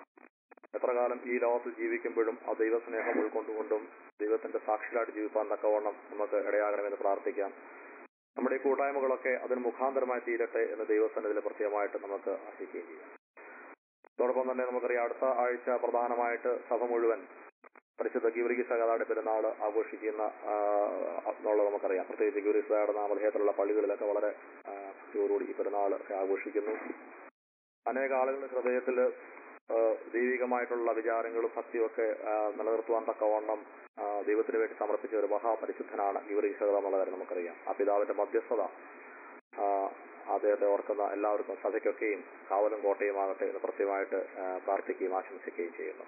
എത്ര കാലം ഈ ലോകത്ത് ജീവിക്കുമ്പോഴും ആ ദൈവസ്നേഹം ഉൾക്കൊണ്ടുകൊണ്ടും ദൈവത്തിന്റെ സാക്ഷികളായിട്ട് ജീവിക്കാൻ തക്കവണ്ണം നമുക്ക് ഇടയാകണമെന്ന് പ്രാർത്ഥിക്കാം നമ്മുടെ ഈ കൂട്ടായ്മകളൊക്കെ അതിന് മുഖാന്തരമായി തീരട്ടെ എന്ന് ദൈവസന്നിധിയിൽ പ്രത്യേകമായിട്ട് നമുക്ക് ആശിക്കുകയും ചെയ്യാം അതോടൊപ്പം തന്നെ നമുക്കറിയാം അടുത്ത ആഴ്ച പ്രധാനമായിട്ട് സഭ മുഴുവൻ പരിശുദ്ധ ഗീവറിഗീസ കഥാടെ പെരുന്നാൾ ആഘോഷിക്കുന്ന ആ, എന്നുള്ളത് നമുക്കറിയാം പ്രത്യേകിച്ച് ഗീവറിഗീസയുടെ നാമധേയത്തിലുള്ള പള്ളികളിലൊക്കെ വളരെ ആ, ഭക്തിയോടുകൂടി ഈ പെരുന്നാൾ ഒക്കെ ആഘോഷിക്കുന്നു അനേക ആളുകളുടെ ഹൃദയത്തിൽ ദൈവികമായിട്ടുള്ള വിചാരങ്ങളും ഭക്തിയും ഒക്കെ ആ, നിലനിർത്തുവാൻ തക്കവണ്ണം ആ, ദൈവത്തിന് വേണ്ടി സമർപ്പിച്ച ഒരു മഹാപരിശുദ്ധനാണ് ഗീവറിഗീസ കഥ എന്നുള്ള കാര്യം നമുക്കറിയാം ആ പിതാവിന്റെ മധ്യസ്ഥത ആ, അദ്ദേഹത്തെ ഓർക്കുന്ന എല്ലാവർക്കും സഭയ്ക്കൊക്കെയും കാവലും കോട്ടയുമാകട്ടെ എന്ന് പ്രത്യേകമായിട്ട് ആ, പ്രാർത്ഥിക്കുകയും ആശംസിക്കുകയും ചെയ്യുന്നു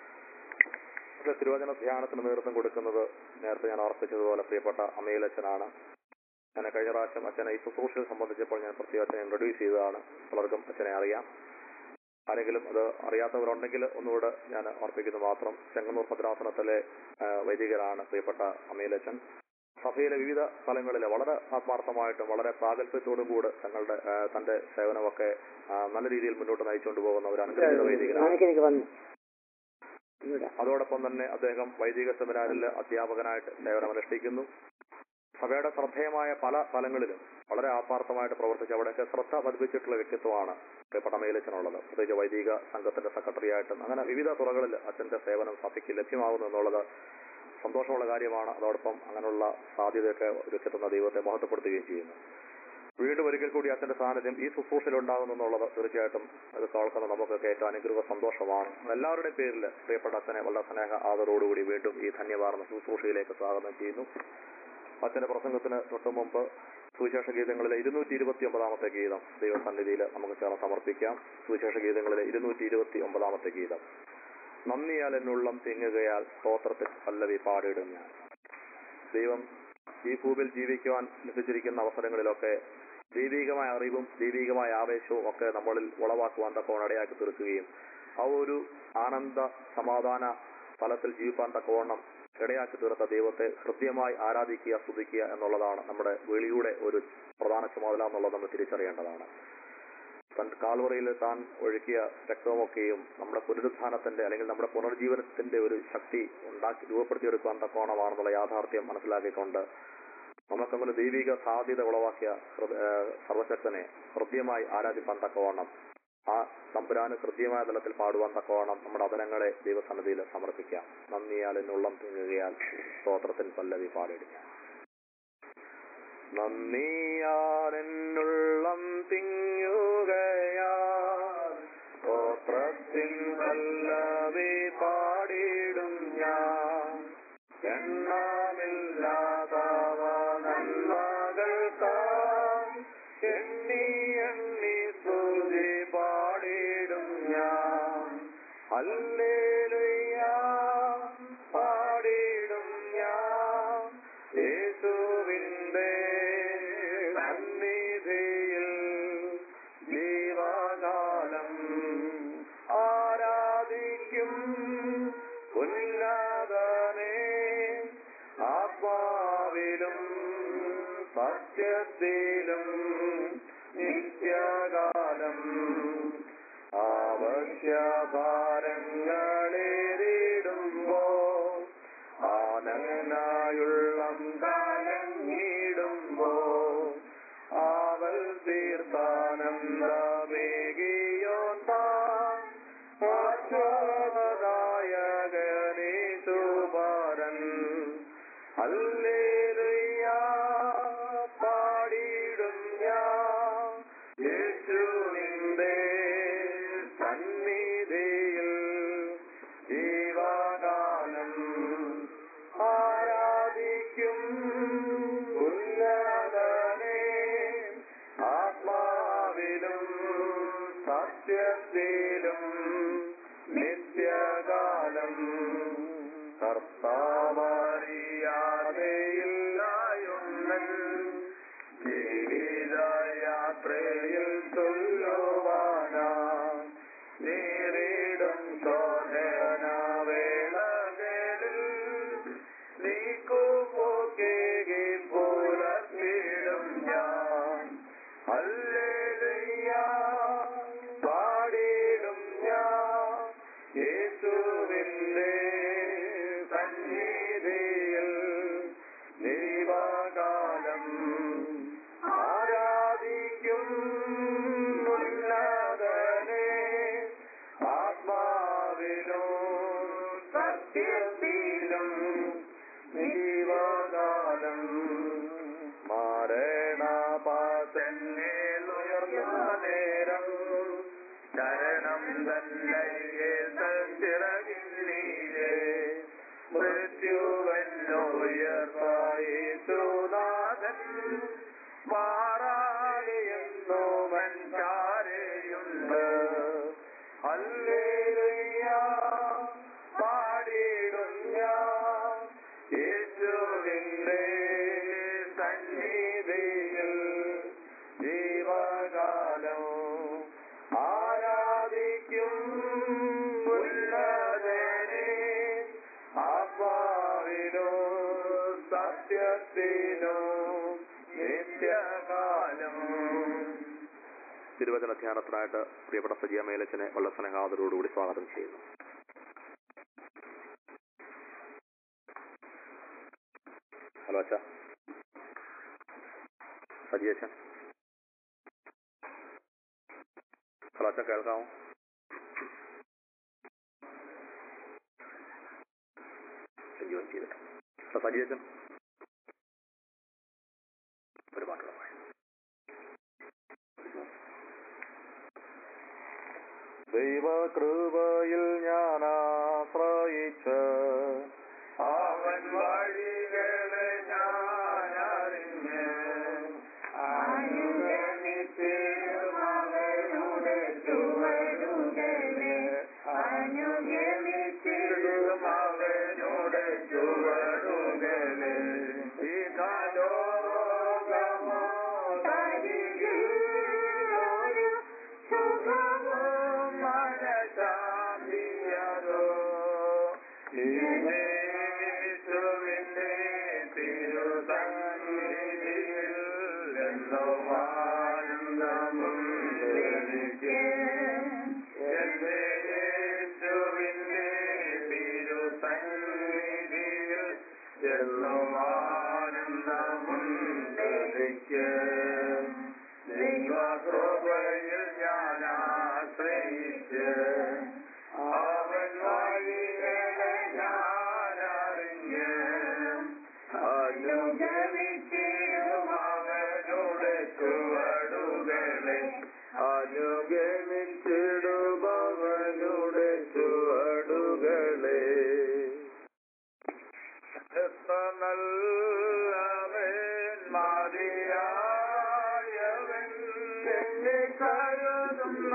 ഇത് തിരുവചന ധ്യാനത്തിന് നേതൃത്വം കൊടുക്കുന്നത് നേരത്തെ ഞാൻ ഓർപ്പിച്ചതുപോലെ പ്രിയപ്പെട്ട അമ്മയിലച്ഛനാണ് ഞാൻ കഴിഞ്ഞ പ്രാവശ്യം അച്ഛനെ ഈ ശുശ്രൂഷയെ സംബന്ധിച്ചപ്പോൾ ഞാൻ പ്രത്യേക അച്ഛനെ ഇൻട്രൊഡ്യൂസ് ചെയ്തതാണ് പലർക്കും അച്ഛനെ അറിയാം ആരെങ്കിലും അത് അറിയാത്തവരുണ്ടെങ്കിൽ ഒന്നുകൂടെ ഞാൻ ഓർപ്പിക്കുന്നു മാത്രം ചെങ്ങന്നൂർ ഭദ്രാസനത്തിലെ ആ, വൈദികരാണ് പ്രിയപ്പെട്ട അമ്മയിലച്ഛൻ സഭയിലെ വിവിധ സ്ഥലങ്ങളിൽ വളരെ ആത്മാർത്ഥമായിട്ടും വളരെ പ്രാഗൽഭ്യത്തോടും കൂടെ തങ്ങളുടെ ആ, തന്റെ സേവനമൊക്കെ ആ, നല്ല രീതിയിൽ മുന്നോട്ട് നയിച്ചുകൊണ്ട് പോകുന്ന ഒരു അനുഗ്രഹീത വൈദികനാണ് എനിക്ക് വന്നു ഇവിടെ അതോടൊപ്പം തന്നെ അദ്ദേഹം വൈദിക സെമിനാറിൽ അധ്യാപകനായിട്ട് സേവനമനുഷ്ഠിക്കുന്നു സഭയുടെ ശ്രദ്ധേയമായ പല സ്ഥലങ്ങളിലും വളരെ ആത്മാർത്ഥമായിട്ട് പ്രവർത്തിച്ച് അവിടെയൊക്കെ ശ്രദ്ധ പതിപ്പിച്ചിട്ടുള്ള വ്യക്തിത്വമാണ് പ്രിയപ്പെട്ട മേലച്ചനുള്ളത് പ്രത്യേകിച്ച് വൈദിക സംഘത്തിന്റെ സെക്രട്ടറി ആയിട്ടും അങ്ങനെ വിവിധ തുറകളിൽ അച്ഛന്റെ സേവനം സഭയ്ക്ക് ലഭ്യമാകുന്നു എന്നുള്ളത് സന്തോഷമുള്ള കാര്യമാണ് അതോടൊപ്പം അങ്ങനെയുള്ള സാധ്യതയൊക്കെ ഒരുക്കെത്തുന്ന ദൈവത്തെ മഹത്വപ്പെടുത്തുകയും ചെയ്യുന്നു വീണ്ടും ഒരിക്കൽ കൂടി അച്ഛന്റെ സാന്നിധ്യം ഈ ശുശ്രൂഷയിൽ ഉണ്ടാകുന്നു എന്നുള്ളത് തീർച്ചയായിട്ടും അത് കേൾക്കുന്ന നമുക്കൊക്കെ ഏറ്റവും അനുഗ്രഹ സന്തോഷമാണ് എല്ലാവരുടെയും പേരിൽ പ്രിയപ്പെട്ട അച്ഛനെ വളരെ സ്നേഹ ആദരവോടുകൂടി വീണ്ടും ഈ ധന്യവാർന്ന ശുശ്രൂഷയിലേക്ക് സ്വാഗതം ചെയ്യുന്നു അച്ഛന്റെ പ്രസംഗത്തിന് തൊട്ടു മുമ്പ് സുവിശേഷ ഗീതങ്ങളിലെ ഇരുന്നൂറ്റി ഇരുപത്തി ഒമ്പതാമത്തെ ഗീതം ദൈവസന്നിധിയിൽ നമുക്ക് ചേർന്ന് സമർപ്പിക്കാം സുവിശേഷ ഗീതങ്ങളിലെ ഇരുന്നൂറ്റി ഇരുപത്തി ഒമ്പതാമത്തെ ഗീതം നന്ദിയാൽ എന്നുള്ളം തിങ്ങുകയാൽ സ്തോത്രത്തിൽ പല്ലവി പാടിയിടും ഞാൻ ദൈവം ഈ ഭൂമിയിൽ ജീവിക്കുവാൻ ലഭിച്ചിരിക്കുന്ന അവസരങ്ങളിലൊക്കെ ദൈവികമായ അറിവും ദൈവികമായ ആവേശവും ഒക്കെ നമ്മളിൽ ഉളവാക്കുവാൻ തക്കവണ്ണം ഇടയാക്കി തീർക്കുകയും ആ ഒരു ആനന്ദ സമാധാന തലത്തിൽ ജീവിപ്പാൻ തക്കവണ്ണം ഇടയാക്കി തീർത്ത ദൈവത്തെ ഹൃദ്യമായി ആരാധിക്കുക സ്തുതിക്കുക എന്നുള്ളതാണ് നമ്മുടെ വെളിയുടെ ഒരു പ്രധാന ചുമതല എന്നുള്ളത് നമ്മൾ തിരിച്ചറിയേണ്ടതാണ് തൻ കാൽവറയിൽ താൻ ഒഴുക്കിയ രക്തമൊക്കെയും നമ്മുടെ പുനരുത്ഥാനത്തിന്റെ അല്ലെങ്കിൽ നമ്മുടെ പുനർജീവനത്തിന്റെ ഒരു ശക്തി ഉണ്ടാക്കി രൂപപ്പെടുത്തിയെടുക്കുവാൻ തക്കോണമാണെന്നുള്ള യാഥാർത്ഥ്യം മനസ്സിലാക്കിക്കൊണ്ട് നമുക്കങ്ങനെ ദൈവിക സാധ്യത ഉളവാക്കിയ ഹൃദ- ഏഹ് സർവശക്തനെ ഹൃദ്യമായി ആരാധിപ്പാൻ തക്കവണ്ണം ആ തമ്പുരാന് ഹൃദ്യമായ തലത്തിൽ പാടുവാൻ തക്കവണ്ണം നമ്മുടെ അതരങ്ങളെ ദൈവസന്നിധിയിൽ സമർപ്പിക്കാം നന്ദിയാൽ എന്നുള്ളം തിങ്ങുകയാൽ സ്തോത്രത്തിൽ പല്ലവി പാടിയിടുക നന്ദിയാൽ എന്നുള്ളം തിങ്ങുകയാൽ സ്തോത്രത്തിൽ പല്ലവി പാടിയിടും ഞാൻ എണ്ണമില്ലാതവ നന്മകൾക്കാം എണ്ണി എണ്ണി സ്തുതി പാടിയിടും ഞാൻ അല്ലേലുയ്യ പാടിയിടും ഞാൻ യേശുവിന്റെ സന്നിധിയിൽ ജീവകാലം ആരാധിക്കും ഉന്നതനെ ആത്മാവിലും സത്യത്തിലും നിത്യകാലം ആവശ്യഭാരങ്ങളേറിടുമ്പോ ആനനായുള്ളം കലങ്ങിടുമ്പോ ആവൽ തീർത്ഥാനന്ദമേകിയോ താൻ ആശ്വാദായകനീശുപാരൻ അല്ലേലുയ്യ പാടിയിടും ഞാൻ യേശുവിന്റെ സന്നിധിയിൽ ജീവകാലം ആരാധിക്കും ഉന്നതനെ ആത്മാവിലും സത്യത്തിലും നിത്യകാലം കർത്താവറിയാതെയില്ലായൊന്നൻ ജീവിതയാത്രയിൽ ചൊല്ലുവാനാ നേരിടും ശോധന വേളകളിൽ നീക്കുപോകേകി പുലർത്തിടും ഞാൻ അല്ലേലുയ്യ പാടിടും ഞാൻ യേശുവിന്റെ സന്നിധിയിൽ ദൈവകാലം ആരാധിക്കും ഉന്നതനെ ആത്മാവിലും സത്യത്തിലും ജീവകാലം മരണപാതന്നെ ഉയർന്ന നേരം ശരണം തന്നെ ചിറകില്ലേ മൃത്യുവന്നുയർത്തായി സുനാഥൻ മാറാതെ തിരുവചന ധ്യാനത്തിനായിട്ട് പ്രിയപ്പെട്ട സജിയ മേലച്ചനെ വളരെ സ്നേഹാദരോടുകൂടി സ്വാഗതം ചെയ്യുന്നു ഹലോ അച്ഛ സജിയച്ഛൻ ഹലോ അച്ഛ കേൾക്കാമോ ജോയിൻ ചെയ്തിട്ട് അപ്പൊ സജിയച്ഛൻ ഒരു പാട്ടുള്ള പാടാം. ദൈവകൃപയിൽ ഞാൻ ആശ്രയിച്ച് അവൻ വഴികളെ ഞാൻ അറിഞ്ഞ് അനുഗമിച്ചിടും അവരുടെ ചുവടുകളെ അനുഗമിച്ചിടും അവരുടെ ചുവടുകളെ ഇതലോകമോ തരികിൽ ഒരു സുഖവും മനശാന്തിയതോ യേശുവിന്റെ തിരുസന്നിധിയിൽ എന്നും ആനന്ദമുണ്ട് എനിക്ക് എന്റെ യേശുവിന്റെ തിരുസന്നിധിയിൽ എന്നും ആനന്ദമുണ്ട് എനിക്ക് ദൈവകൃപയിൽ ഞാൻ ആശ്രയിച്ച് അവൻ വഴികളെ ഞാൻ അറിഞ്ഞ് അനുഗമിച്ചിടും അവനുടെ ചുവടുകളെ അനുഗമിച്ചിടും അവനുടെ ചുവടുകളെ എത്ര നല്ലവൻ മതിയായവൻ എന്നെ കരുതുന്ന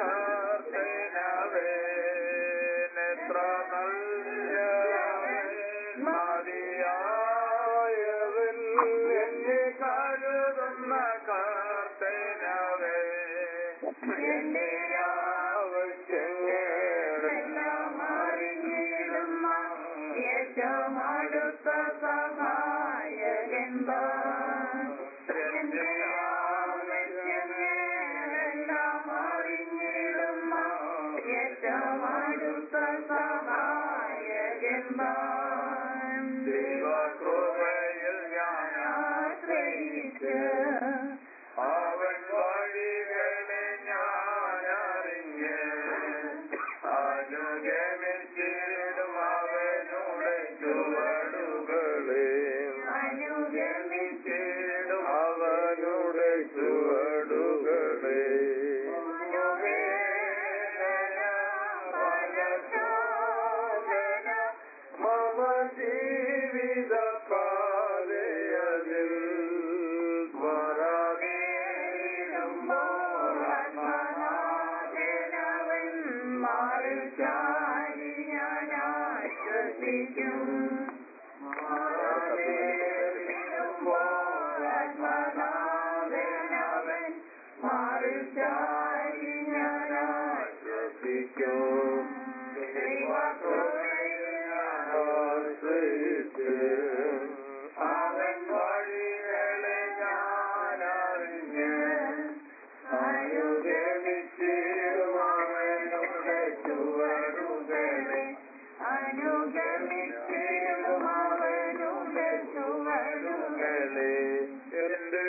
കർത്തനവൻ എത്ര നല്ലവൻ മതിയായവൻ എന്നെ കരുതുന്ന കർത്തനവൻ എന്റെ ആവശ്യങ്ങളെല്ലാം അറിഞ്ഞിടുന്ന ഏറ്റവും അടുത്ത സഹായകന്താ എന്റെ ആവശ്യങ്ങളെല്ലാം അറിഞ്ഞിടുന്ന ഏറ്റവും അടുത്ത സഹായകന്താ ദൈവകൃപയിൽ ഞാൻ ആശ്രയിച്ച് അവൻ വഴികളെ ഞാൻ അറിഞ്ഞ് അനുഗമിച്ചിടും അവനുടെ ചുവടുകളെ അനുഗമിച്ചിടും അവനുടെ ചുവടുകളെ മമ ജീവിത പാതയതിൽ അവൻ വഴികളെ ഞാൻ അറിഞ്ഞ് അനുഗമിച്ചിടും അവനുടെ ചുവടുകളെ അനുഗമിച്ചിടും അവനുടെ ചുവടുകളെ എന്റെ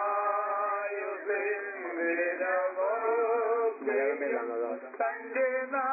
ആയുസിനോ തന്റെ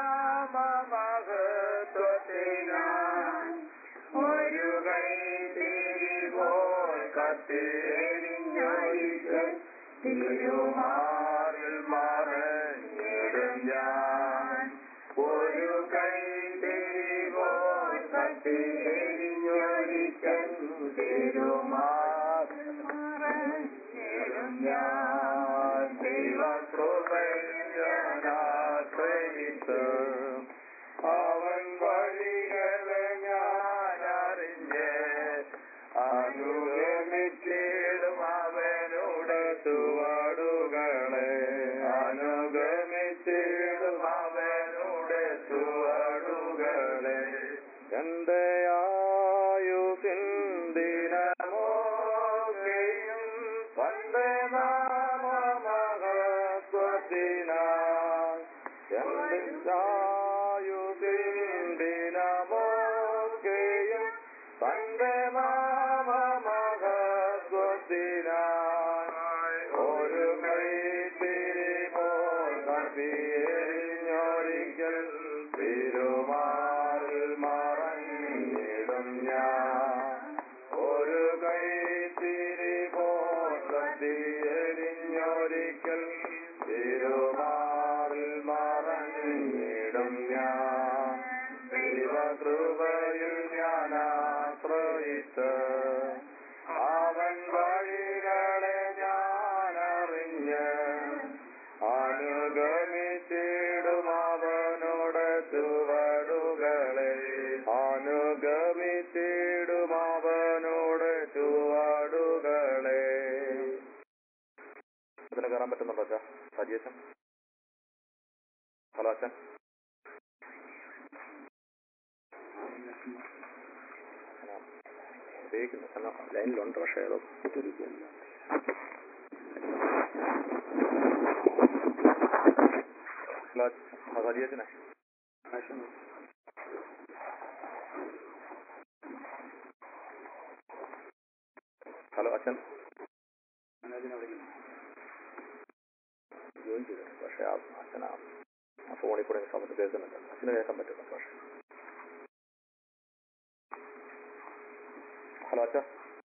നാമമഹത്വത്തിനാൻ ഒരു കൈ തിരിപോൽ കത്തിരിഞ്ഞൊഴിച്ച് തിരുമാറിൽ മറഞ്ഞിടും ഞാൻ ഒരു കൈ തിരിപോൽ കത്തിരിഞ്ഞൊഴിച്ച് തിരുമാറിൽ മറഞ്ഞിടും ഞാൻ ദൈവകൃപയിൽ ഞാൻ ആശ്രയിച്ച് അവൻ വഴികളെ ഞാൻ അറിഞ്ഞ് അനുഗമിച്ചിടും അവനുടെ ചുവടുകളെ അനുഗമിച്ചിടും അവനുടെ ചുവടുകളെ എന്റെ ആയുസിൻ ദിനമോകയും പണ്ട് നാമമഹത്വ ഞാൻ ഒരു കൈത്തിരി പോരിഞ്ഞൊരിക്കൽ തിരുമാറിൽ മറഞ്ഞിടും ഞാൻ ദൈവകൃപയിൽ ഞാൻ ആശ്രയിച്ച് അവൻ വഴികളെ ഞാൻ അറിഞ്ഞ് അനുഗമിച്ചിടും അവനോട് ചുവടുകളെ അനുഗമിച്ചിടും അവനോട് ചുവടുകളെ ഇതിന് കയറാൻ പറ്റുന്നുണ്ടോ അച്ഛാ സജീശൻ ഹലോ അച്ഛൻ ഉപയോഗിക്കുന്നു കാരണം ലൈനിലുണ്ട് പക്ഷേ അത് ഹലോ സജീശനെ ഹലോ അച്ഛൻ ജോയിൻ ചെയ്തിട്ടുണ്ട് പക്ഷേ ആ അച്ഛൻ ആ ആ ഫോണിൽ കൂടെ സമയത്ത് കേൾക്കുന്നുണ്ട് അച്ഛന് കേൾക്കാൻ പറ്റുന്നുണ്ട് പക്ഷേ ഹലോ അച്ഛാ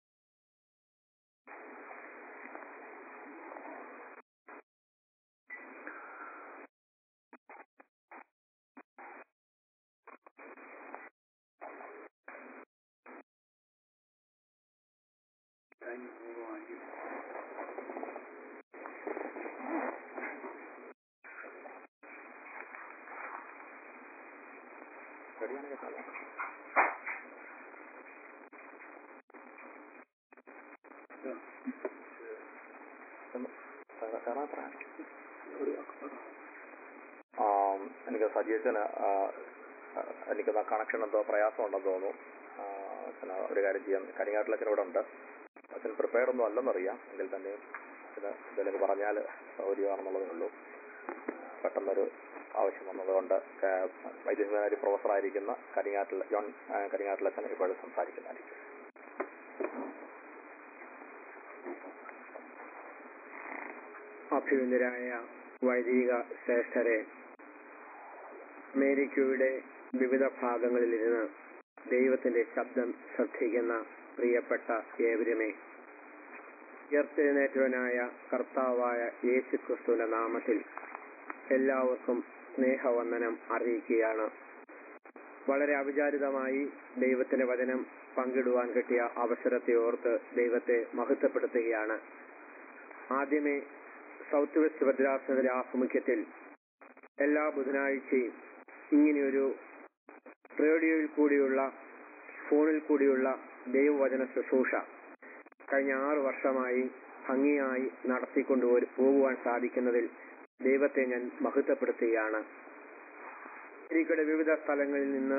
റെഡിയാണെങ്കിൽ കാണാം ആം, എനിക്ക് സജീവത്തിന് എനിക്ക് കണക്ഷൻ എന്തോ പ്രയാസം ഉണ്ടെന്ന് തോന്നുന്നു ആ, അച്ഛന് ഒരു കാര്യം ചെയ്യാം കരിങ്ങാട്ടിലച്ഛൻ ഇവിടെ ഉണ്ട് അച്ഛൻ പ്രിപ്പയർഡ് ഒന്നും അല്ലെന്നറിയാം എങ്കിൽ തന്നെയും അച്ഛന് എന്തെങ്കിലും പറഞ്ഞാൽ സൗകര്യമാണെന്നുള്ളതേ ഉള്ളൂ പെട്ടെന്നൊരു ആവശ്യം വന്നതുകൊണ്ട് വൈദ്യുതിമാരി പ്രൊഫസറായിരിക്കുന്ന കരിങ്ങാട്ടിൽ ജോൺ ആ, കരിങ്ങാട്ടിലച്ഛൻ ഇപ്പോഴും സംസാരിക്കുന്നതായിരിക്കും അഭ്യുന്നരായ വൈദിക ശ്രേഷ്ഠരെ അമേരിക്കയുടെ വിവിധ ഭാഗങ്ങളിലിരുന്ന് ദൈവത്തിന്റെ ശബ്ദം ശ്രദ്ധിക്കുന്ന പ്രിയപ്പെട്ട ഏവരുമേ ഉയർത്തെഴുന്നേറ്റവനായ കർത്താവായ യേശു ക്രിസ്തുവിന്റെ നാമത്തിൽ എല്ലാവർക്കും സ്നേഹവന്ദനം അറിയിക്കുകയാണ് വളരെ അവിചാരിതമായി ദൈവത്തിന്റെ വചനം പങ്കിടുവാൻ കിട്ടിയ അവസരത്തെ ഓർത്ത് ദൈവത്തെ മഹത്വപ്പെടുത്തുകയാണ് ആദ്യമേ സൗത്ത് വെസ്റ്റ് ഭദ്രാസനത്തിന്റെ ആഭിമുഖ്യത്തിൽ എല്ലാ ബുധനാഴ്ചയും ഇങ്ങനെയൊരു റേഡിയോയിൽ കൂടിയുള്ള ഫോണിൽ കൂടിയുള്ള ദൈവവചന ശുശ്രൂഷ കഴിഞ്ഞ ആറ് വർഷമായി ഭംഗിയായി നടത്തിക്കൊണ്ടു പോകുവാൻ സാധിക്കുന്നതിൽ ദൈവത്തെ ഞാൻ മഹത്വപ്പെടുത്തുകയാണ് അമേരിക്കയുടെ വിവിധ സ്ഥലങ്ങളിൽ നിന്ന്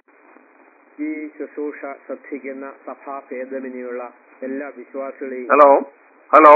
ഈ ശുശ്രൂഷ ശ്രദ്ധിക്കുന്ന സഭാഭേദമിനിയുള്ള എല്ലാ വിശ്വാസികളെയും hello hello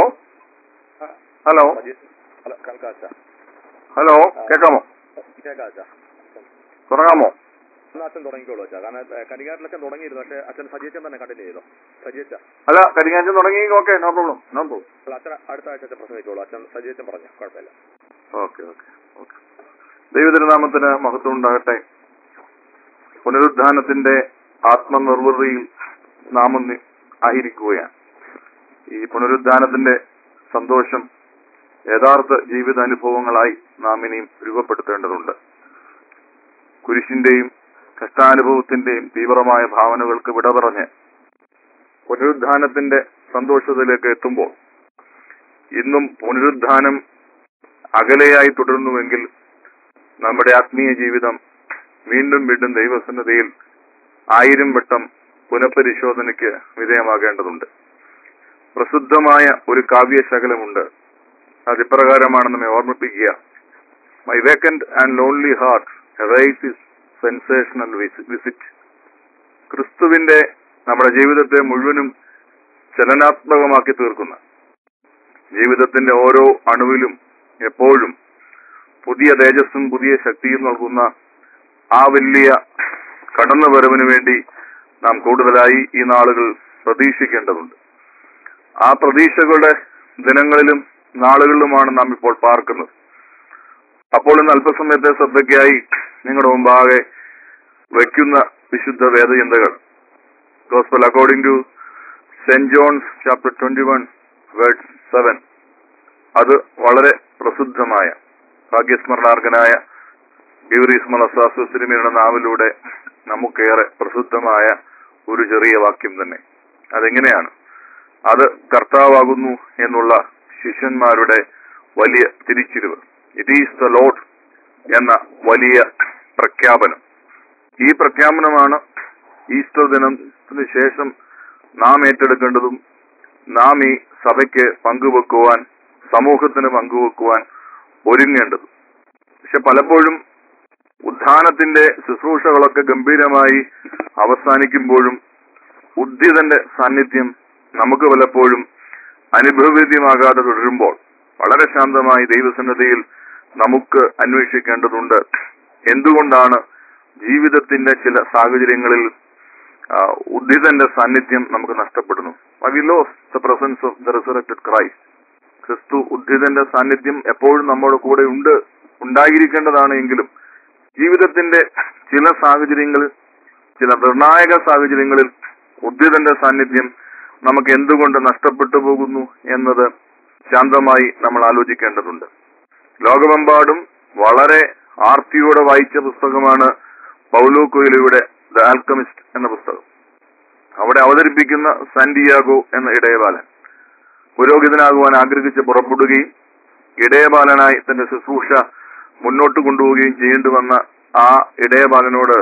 hello Sajeesh hello കേൾക്കാം അച്ഛാ ഹലോ കേൾക്കാമോ കേൾക്കാം അച്ഛാ തുടങ്ങാമോ എന്നാ അച്ഛൻ തുടങ്ങിക്കോളൂ അച്ഛാ കാരണം കരികാട്ടിലച്ഛൻ തുടങ്ങിയിരുന്നു പക്ഷേ അച്ഛൻ സജീച്ചൻ തന്നെ കണ്ടിന്യൂ ചെയ്തോ സജീച്ച അല്ല കരിങ്ങാഞ്ചൻ തുടങ്ങി okay no problem no problem അല്ല അച്ഛൻ അടുത്ത ആഴ്ച അച്ഛൻ പ്രസംഗിച്ചോളൂ അച്ഛൻ സജീച്ചൻ പറഞ്ഞു കുഴപ്പമില്ല ഓക്കെ ഓക്കെ ഓക്കെ ദൈവതിരുനാമത്തിന് മഹത്വം ഉണ്ടാകട്ടെ പുനരുദ്ധാനത്തിന്റെ ആത്മനിർവൃതിയിൽ നാം ഒന്ന് ആയിരിക്കുകയാണ് ഈ പുനരുദ്ധാനത്തിന്റെ സന്തോഷം യഥാർത്ഥ ജീവിതാനുഭവങ്ങളായി നാം ഇനിയും രൂപപ്പെടുത്തേണ്ടതുണ്ട് കുരിശിന്റെയും കഷ്ടാനുഭവത്തിന്റെയും തീവ്രമായ ഭാവനകൾക്ക് വിട പറഞ്ഞ് പുനരുദ്ധാനത്തിന്റെ സന്തോഷത്തിലേക്ക് എത്തുമ്പോൾ ഇന്നും പുനരുദ്ധാനം അകലെയായി തുടരുന്നുവെങ്കിൽ നമ്മുടെ ആത്മീയ ജീവിതം വീണ്ടും വീണ്ടും ദൈവസന്നതയിൽ ആയിരം വട്ടം പുനഃപരിശോധനയ്ക്ക് വിധേയമാകേണ്ടതുണ്ട് പ്രസിദ്ധമായ ഒരു കാവ്യശകലമുണ്ട് അത് ഇപ്രകാരമാണ് നമ്മെ ഓർമ്മിപ്പിക്കുക my vacant and lonely heart rise is sensational visit ക്രിസ്തുവിന്റെ നമ്മുടെ ജീവിതത്തെ മുഴുവനും ചലനാത്മകമാക്കി തീർക്കുന്ന ജീവിതത്തിന്റെ ഓരോ അണുവിലും എപ്പോഴും പുതിയ തേജസ്സും പുതിയ ശക്തിയും നൽകുന്ന ആ വലിയ കടന്നുവരവിന് വേണ്ടി നാം കൂടുതലായി ഈ നാളുകൾ പ്രതീക്ഷിക്കേണ്ടതുണ്ട് ആ പ്രതീക്ഷകളുടെ ദിനങ്ങളിലും നാളുകളിലുമാണ് നാം ഇപ്പോൾ പാർക്കുന്നത് അപ്പോൾ ഇന്ന് അല്പസമയത്തെ ശ്രദ്ധയ്ക്കായി നിങ്ങളുടെ മുമ്പാകെ വയ്ക്കുന്ന വിശുദ്ധ വേദചിന്തകൾ Gospel according to St. John's chapter 21 verse 7 അത് വളരെ പ്രസിദ്ധമായ ഭാഗ്യസ്മരണാർഹനായ ബ്യൂറീസ് മലസാസുസിനിമയുടെ നാവിലൂടെ നമുക്കേറെ പ്രസിദ്ധമായ ഒരു ചെറിയ വാക്യം തന്നെ അതെങ്ങനെയാണ് അത് കർത്താവാകുന്നു എന്നുള്ള ശിഷ്യന്മാരുടെ വലിയ തിരിച്ചിരിവ് ഇറ്റ് ഈസ് ദ ലോഡ് എന്ന വലിയ പ്രഖ്യാപനം ഈ പ്രഖ്യാപനമാണ് ഈസ്റ്റർ ദിനത്തിന് ശേഷം നാം ഏറ്റെടുക്കേണ്ടതും നാം ഈ സഭയ്ക്ക് പങ്കുവെക്കുവാൻ സമൂഹത്തിന് പങ്കുവെക്കുവാൻ ഒരുങ്ങേണ്ടതും പക്ഷെ പലപ്പോഴും ഉത്ഥാനത്തിന്റെ ശുശ്രൂഷകളൊക്കെ ഗംഭീരമായി അവസാനിക്കുമ്പോഴും ഉദ്ധിതന്റെ സാന്നിധ്യം നമുക്ക് പലപ്പോഴും അനുഭവവേദ്യമാകാതെ തുടരുമ്പോൾ വളരെ ശാന്തമായി ദൈവസന്നദ്ധയിൽ നമുക്ക് അന്വേഷിക്കേണ്ടതുണ്ട് എന്തുകൊണ്ടാണ് ജീവിതത്തിന്റെ ചില സാഹചര്യങ്ങളിൽ ആ, ഉദ്ധിതന്റെ സാന്നിധ്യം നമുക്ക് നഷ്ടപ്പെടുന്നു we lose the presence of the resurrected Christ ക്രിസ്തു ഉദ്ധിതന്റെ സാന്നിധ്യം എപ്പോഴും നമ്മുടെ കൂടെ ഉണ്ട് ഉണ്ടായിരിക്കേണ്ടതാണ് എങ്കിലും ജീവിതത്തിന്റെ ചില സാഹചര്യങ്ങളിൽ ചില നിർണായക സാഹചര്യങ്ങളിൽ ഉദ്ധിതന്റെ സാന്നിധ്യം നമുക്ക് എന്തുകൊണ്ട് നഷ്ടപ്പെട്ടു പോകുന്നു എന്നത് ശാന്തമായി നമ്മൾ ആലോചിക്കേണ്ടതുണ്ട് ലോകമെമ്പാടും വളരെ ആർത്തിയോടെ വായിച്ച പുസ്തകമാണ് പൗലോ കൊയിലയുടെ ദ ആൽക്കമിസ്റ്റ് എന്ന പുസ്തകം അവിടെ അവതരിപ്പിക്കുന്ന സാന്റിയാഗോ എന്ന ഇടയബാലൻ പുരോഹിതനാകുവാൻ ആഗ്രഹിച്ച് പുറപ്പെടുകയും ഇടയബാലനായി തന്റെ ശുശ്രൂഷ മുന്നോട്ട് കൊണ്ടുപോവുകയും ചെയ്യേണ്ടി വന്ന ആ ഇടയബാലനോട്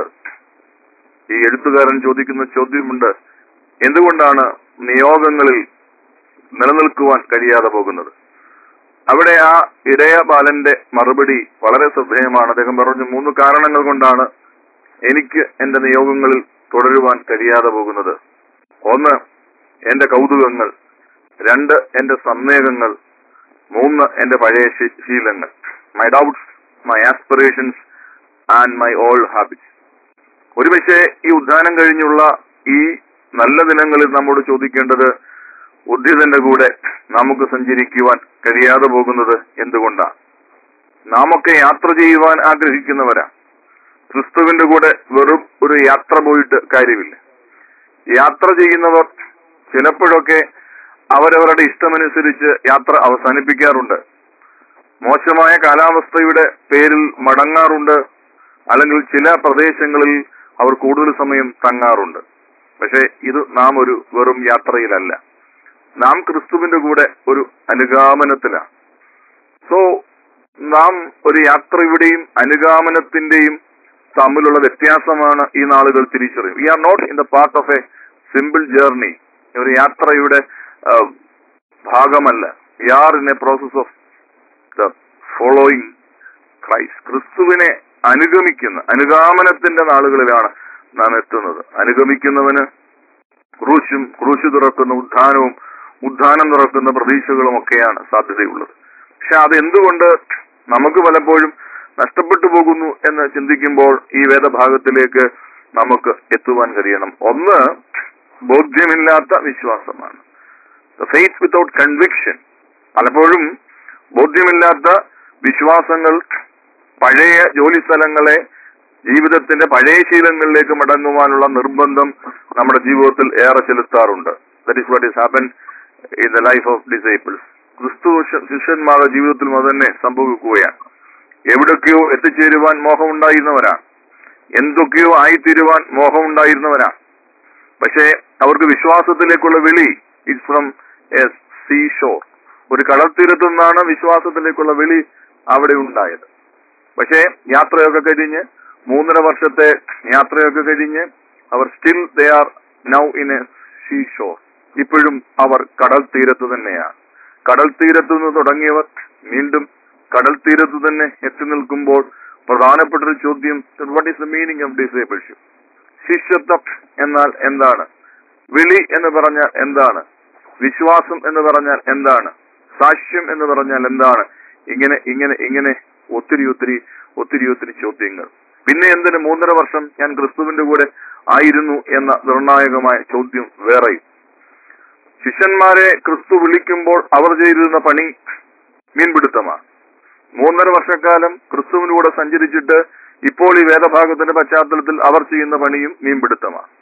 ഈ എഴുത്തുകാരൻ ചോദിക്കുന്ന ചോദ്യമുണ്ട് എന്തുകൊണ്ടാണ് നിയോഗങ്ങളിൽ നിലനിൽക്കുവാൻ കഴിയാതെ പോകുന്നത് അവിടെ ആ ഇടയ ബാലന്റെ മറുപടി വളരെ ശ്രദ്ധേയമാണ് അദ്ദേഹം പറഞ്ഞു മൂന്ന് കാരണങ്ങൾ കൊണ്ടാണ് എനിക്ക് എന്റെ നിയോഗങ്ങളിൽ തുടരുവാൻ കഴിയാതെ പോകുന്നത് ഒന്ന് എന്റെ കൗതുകങ്ങൾ രണ്ട് എന്റെ സന്ദേഹങ്ങൾ മൂന്ന് എന്റെ പഴയ ശീ- ശീലങ്ങൾ my doubts my aspirations and my old habits ഒരുപക്ഷെ ഈ ഉദ്ധാനം കഴിഞ്ഞുള്ള ഈ നല്ല ദിനങ്ങളിൽ നമ്മോട് ചോദിക്കേണ്ടത് ഉദ്ധിതന്റെ കൂടെ നമുക്ക് സഞ്ചരിക്കുവാൻ കഴിയാതെ പോകുന്നത് എന്തുകൊണ്ടാണ് നാമൊക്കെ യാത്ര ചെയ്യുവാൻ ആഗ്രഹിക്കുന്നവരാ ക്രിസ്തുവിന്റെ കൂടെ വെറും ഒരു യാത്ര പോയിട്ട് കാര്യമില്ല യാത്ര ചെയ്യുന്നവർ ചിലപ്പോഴൊക്കെ അവരവരുടെ ഇഷ്ടമനുസരിച്ച് യാത്ര അവസാനിപ്പിക്കാറുണ്ട് മോശമായ കാലാവസ്ഥയുടെ പേരിൽ മടങ്ങാറുണ്ട് അല്ലെങ്കിൽ ചില പ്രദേശങ്ങളിൽ അവർ കൂടുതൽ സമയം തങ്ങാറുണ്ട് പക്ഷെ ഇത് നാം ഒരു വെറും യാത്രയിലല്ല നാം ക്രിസ്തുവിന്റെ കൂടെ ഒരു അനുഗാമനത്തിലാണ് സോ നാം ഒരു യാത്രയുടെയും അനുഗാമനത്തിന്റെയും തമ്മിലുള്ള വ്യത്യാസമാണ് ഈ നാളുകൾ തിരിച്ചറിയും we are not in the part of a simple journey ഒരു യാത്രയുടെ ആ, ഭാഗമല്ല we are in a process of the following Christ ക്രിസ്തുവിനെ അനുഗമിക്കുന്ന അനുഗാമനത്തിന്റെ നാളുകളിലാണ് നാം എത്തുന്നത് അനുഗമിക്കുന്നവന് ക്രൂശും ക്രൂശ് തുറക്കുന്ന ഉദ്ധാനവും ഉദ്ധാനം തുറക്കുന്ന പ്രതീക്ഷകളും ഒക്കെയാണ് സാധ്യതയുള്ളത് പക്ഷെ അതെന്തുകൊണ്ട് നമുക്ക് പലപ്പോഴും നഷ്ടപ്പെട്ടു പോകുന്നു എന്ന് ചിന്തിക്കുമ്പോൾ ഈ വേദഭാഗത്തിലേക്ക് നമുക്ക് എത്തുവാൻ കഴിയണം ഒന്ന് ബോധ്യമില്ലാത്ത വിശ്വാസമാണ് ഫെയ്ത്ത് വിത്തൗട്ട് കൺവിക്ഷൻ പലപ്പോഴും ബോധ്യമില്ലാത്ത വിശ്വാസങ്ങൾ പഴയ ജോലി സ്ഥലങ്ങളെ ജീവിതത്തിന്റെ പഴയ ശീലങ്ങളിലേക്ക് മടങ്ങുവാനുള്ള നിർബന്ധം നമ്മുടെ ജീവിതത്തിൽ ഏറെ ചെലുത്താറുണ്ട് that is what is happen in the life of disciples ക്രിസ്തു ശിഷ്യ- ശിഷ്യന്മാരുടെ ജീവിതത്തിലും അത് തന്നെ സംഭവിക്കുകയാണ് എവിടൊക്കെയോ എത്തിച്ചേരുവാൻ മോഹമുണ്ടായിരുന്നവരാണ് എന്തൊക്കെയോ ആയിത്തീരുവാൻ മോഹമുണ്ടായിരുന്നവരാണ് പക്ഷേ അവർക്ക് വിശ്വാസത്തിലേക്കുള്ള വിളി it's from a sea shore ഒരു കടൽത്തീരത്തു നിന്നാണ് വിശ്വാസത്തിലേക്കുള്ള വിളി അവിടെ ഉണ്ടായത് പക്ഷേ യാത്രയൊക്കെ കഴിഞ്ഞ് മൂന്നര വർഷത്തെ യാത്രയൊക്കെ കഴിഞ്ഞ് അവർ still they are now in a sea shore ഇപ്പോഴും അവർ കടൽ തീരത്ത് തന്നെയാണ് കടൽ തീരത്തു നിന്ന് തുടങ്ങിയവർ വീണ്ടും കടൽ തീരത്ത് തന്നെ എത്തി നിൽക്കുമ്പോൾ പ്രധാനപ്പെട്ട ഒരു ചോദ്യം what is the meaning of discipleship ശിഷ്യത്വം എന്നാൽ എന്താണ് വിളി എന്ന് പറഞ്ഞാൽ എന്താണ് വിശ്വാസം എന്ന് പറഞ്ഞാൽ എന്താണ് സാക്ഷ്യം എന്ന് പറഞ്ഞാൽ എന്താണ് ഇങ്ങനെ ഇങ്ങനെ ഇങ്ങനെ ഒത്തിരി ഒത്തിരി ഒത്തിരി ഒത്തിരി ചോദ്യങ്ങൾ പിന്നെ എന്തിന് മൂന്നര വർഷം ഞാൻ ക്രിസ്തുവിന്റെ കൂടെ ആയിരുന്നു എന്ന നിർണായകമായ ചോദ്യം വേറെയും ശിഷ്യന്മാരെ ക്രിസ്തു വിളിക്കുമ്പോൾ അവർ ചെയ്തിരുന്ന പണി മീൻപിടുത്തമാണ് മൂന്നര വർഷക്കാലം ക്രിസ്തുവിനൂടെ സഞ്ചരിച്ചിട്ട് ഇപ്പോൾ ഈ വേദഭാഗത്തിന്റെ പശ്ചാത്തലത്തിൽ അവർ ചെയ്യുന്ന പണിയും മീൻപിടുത്തമാണ്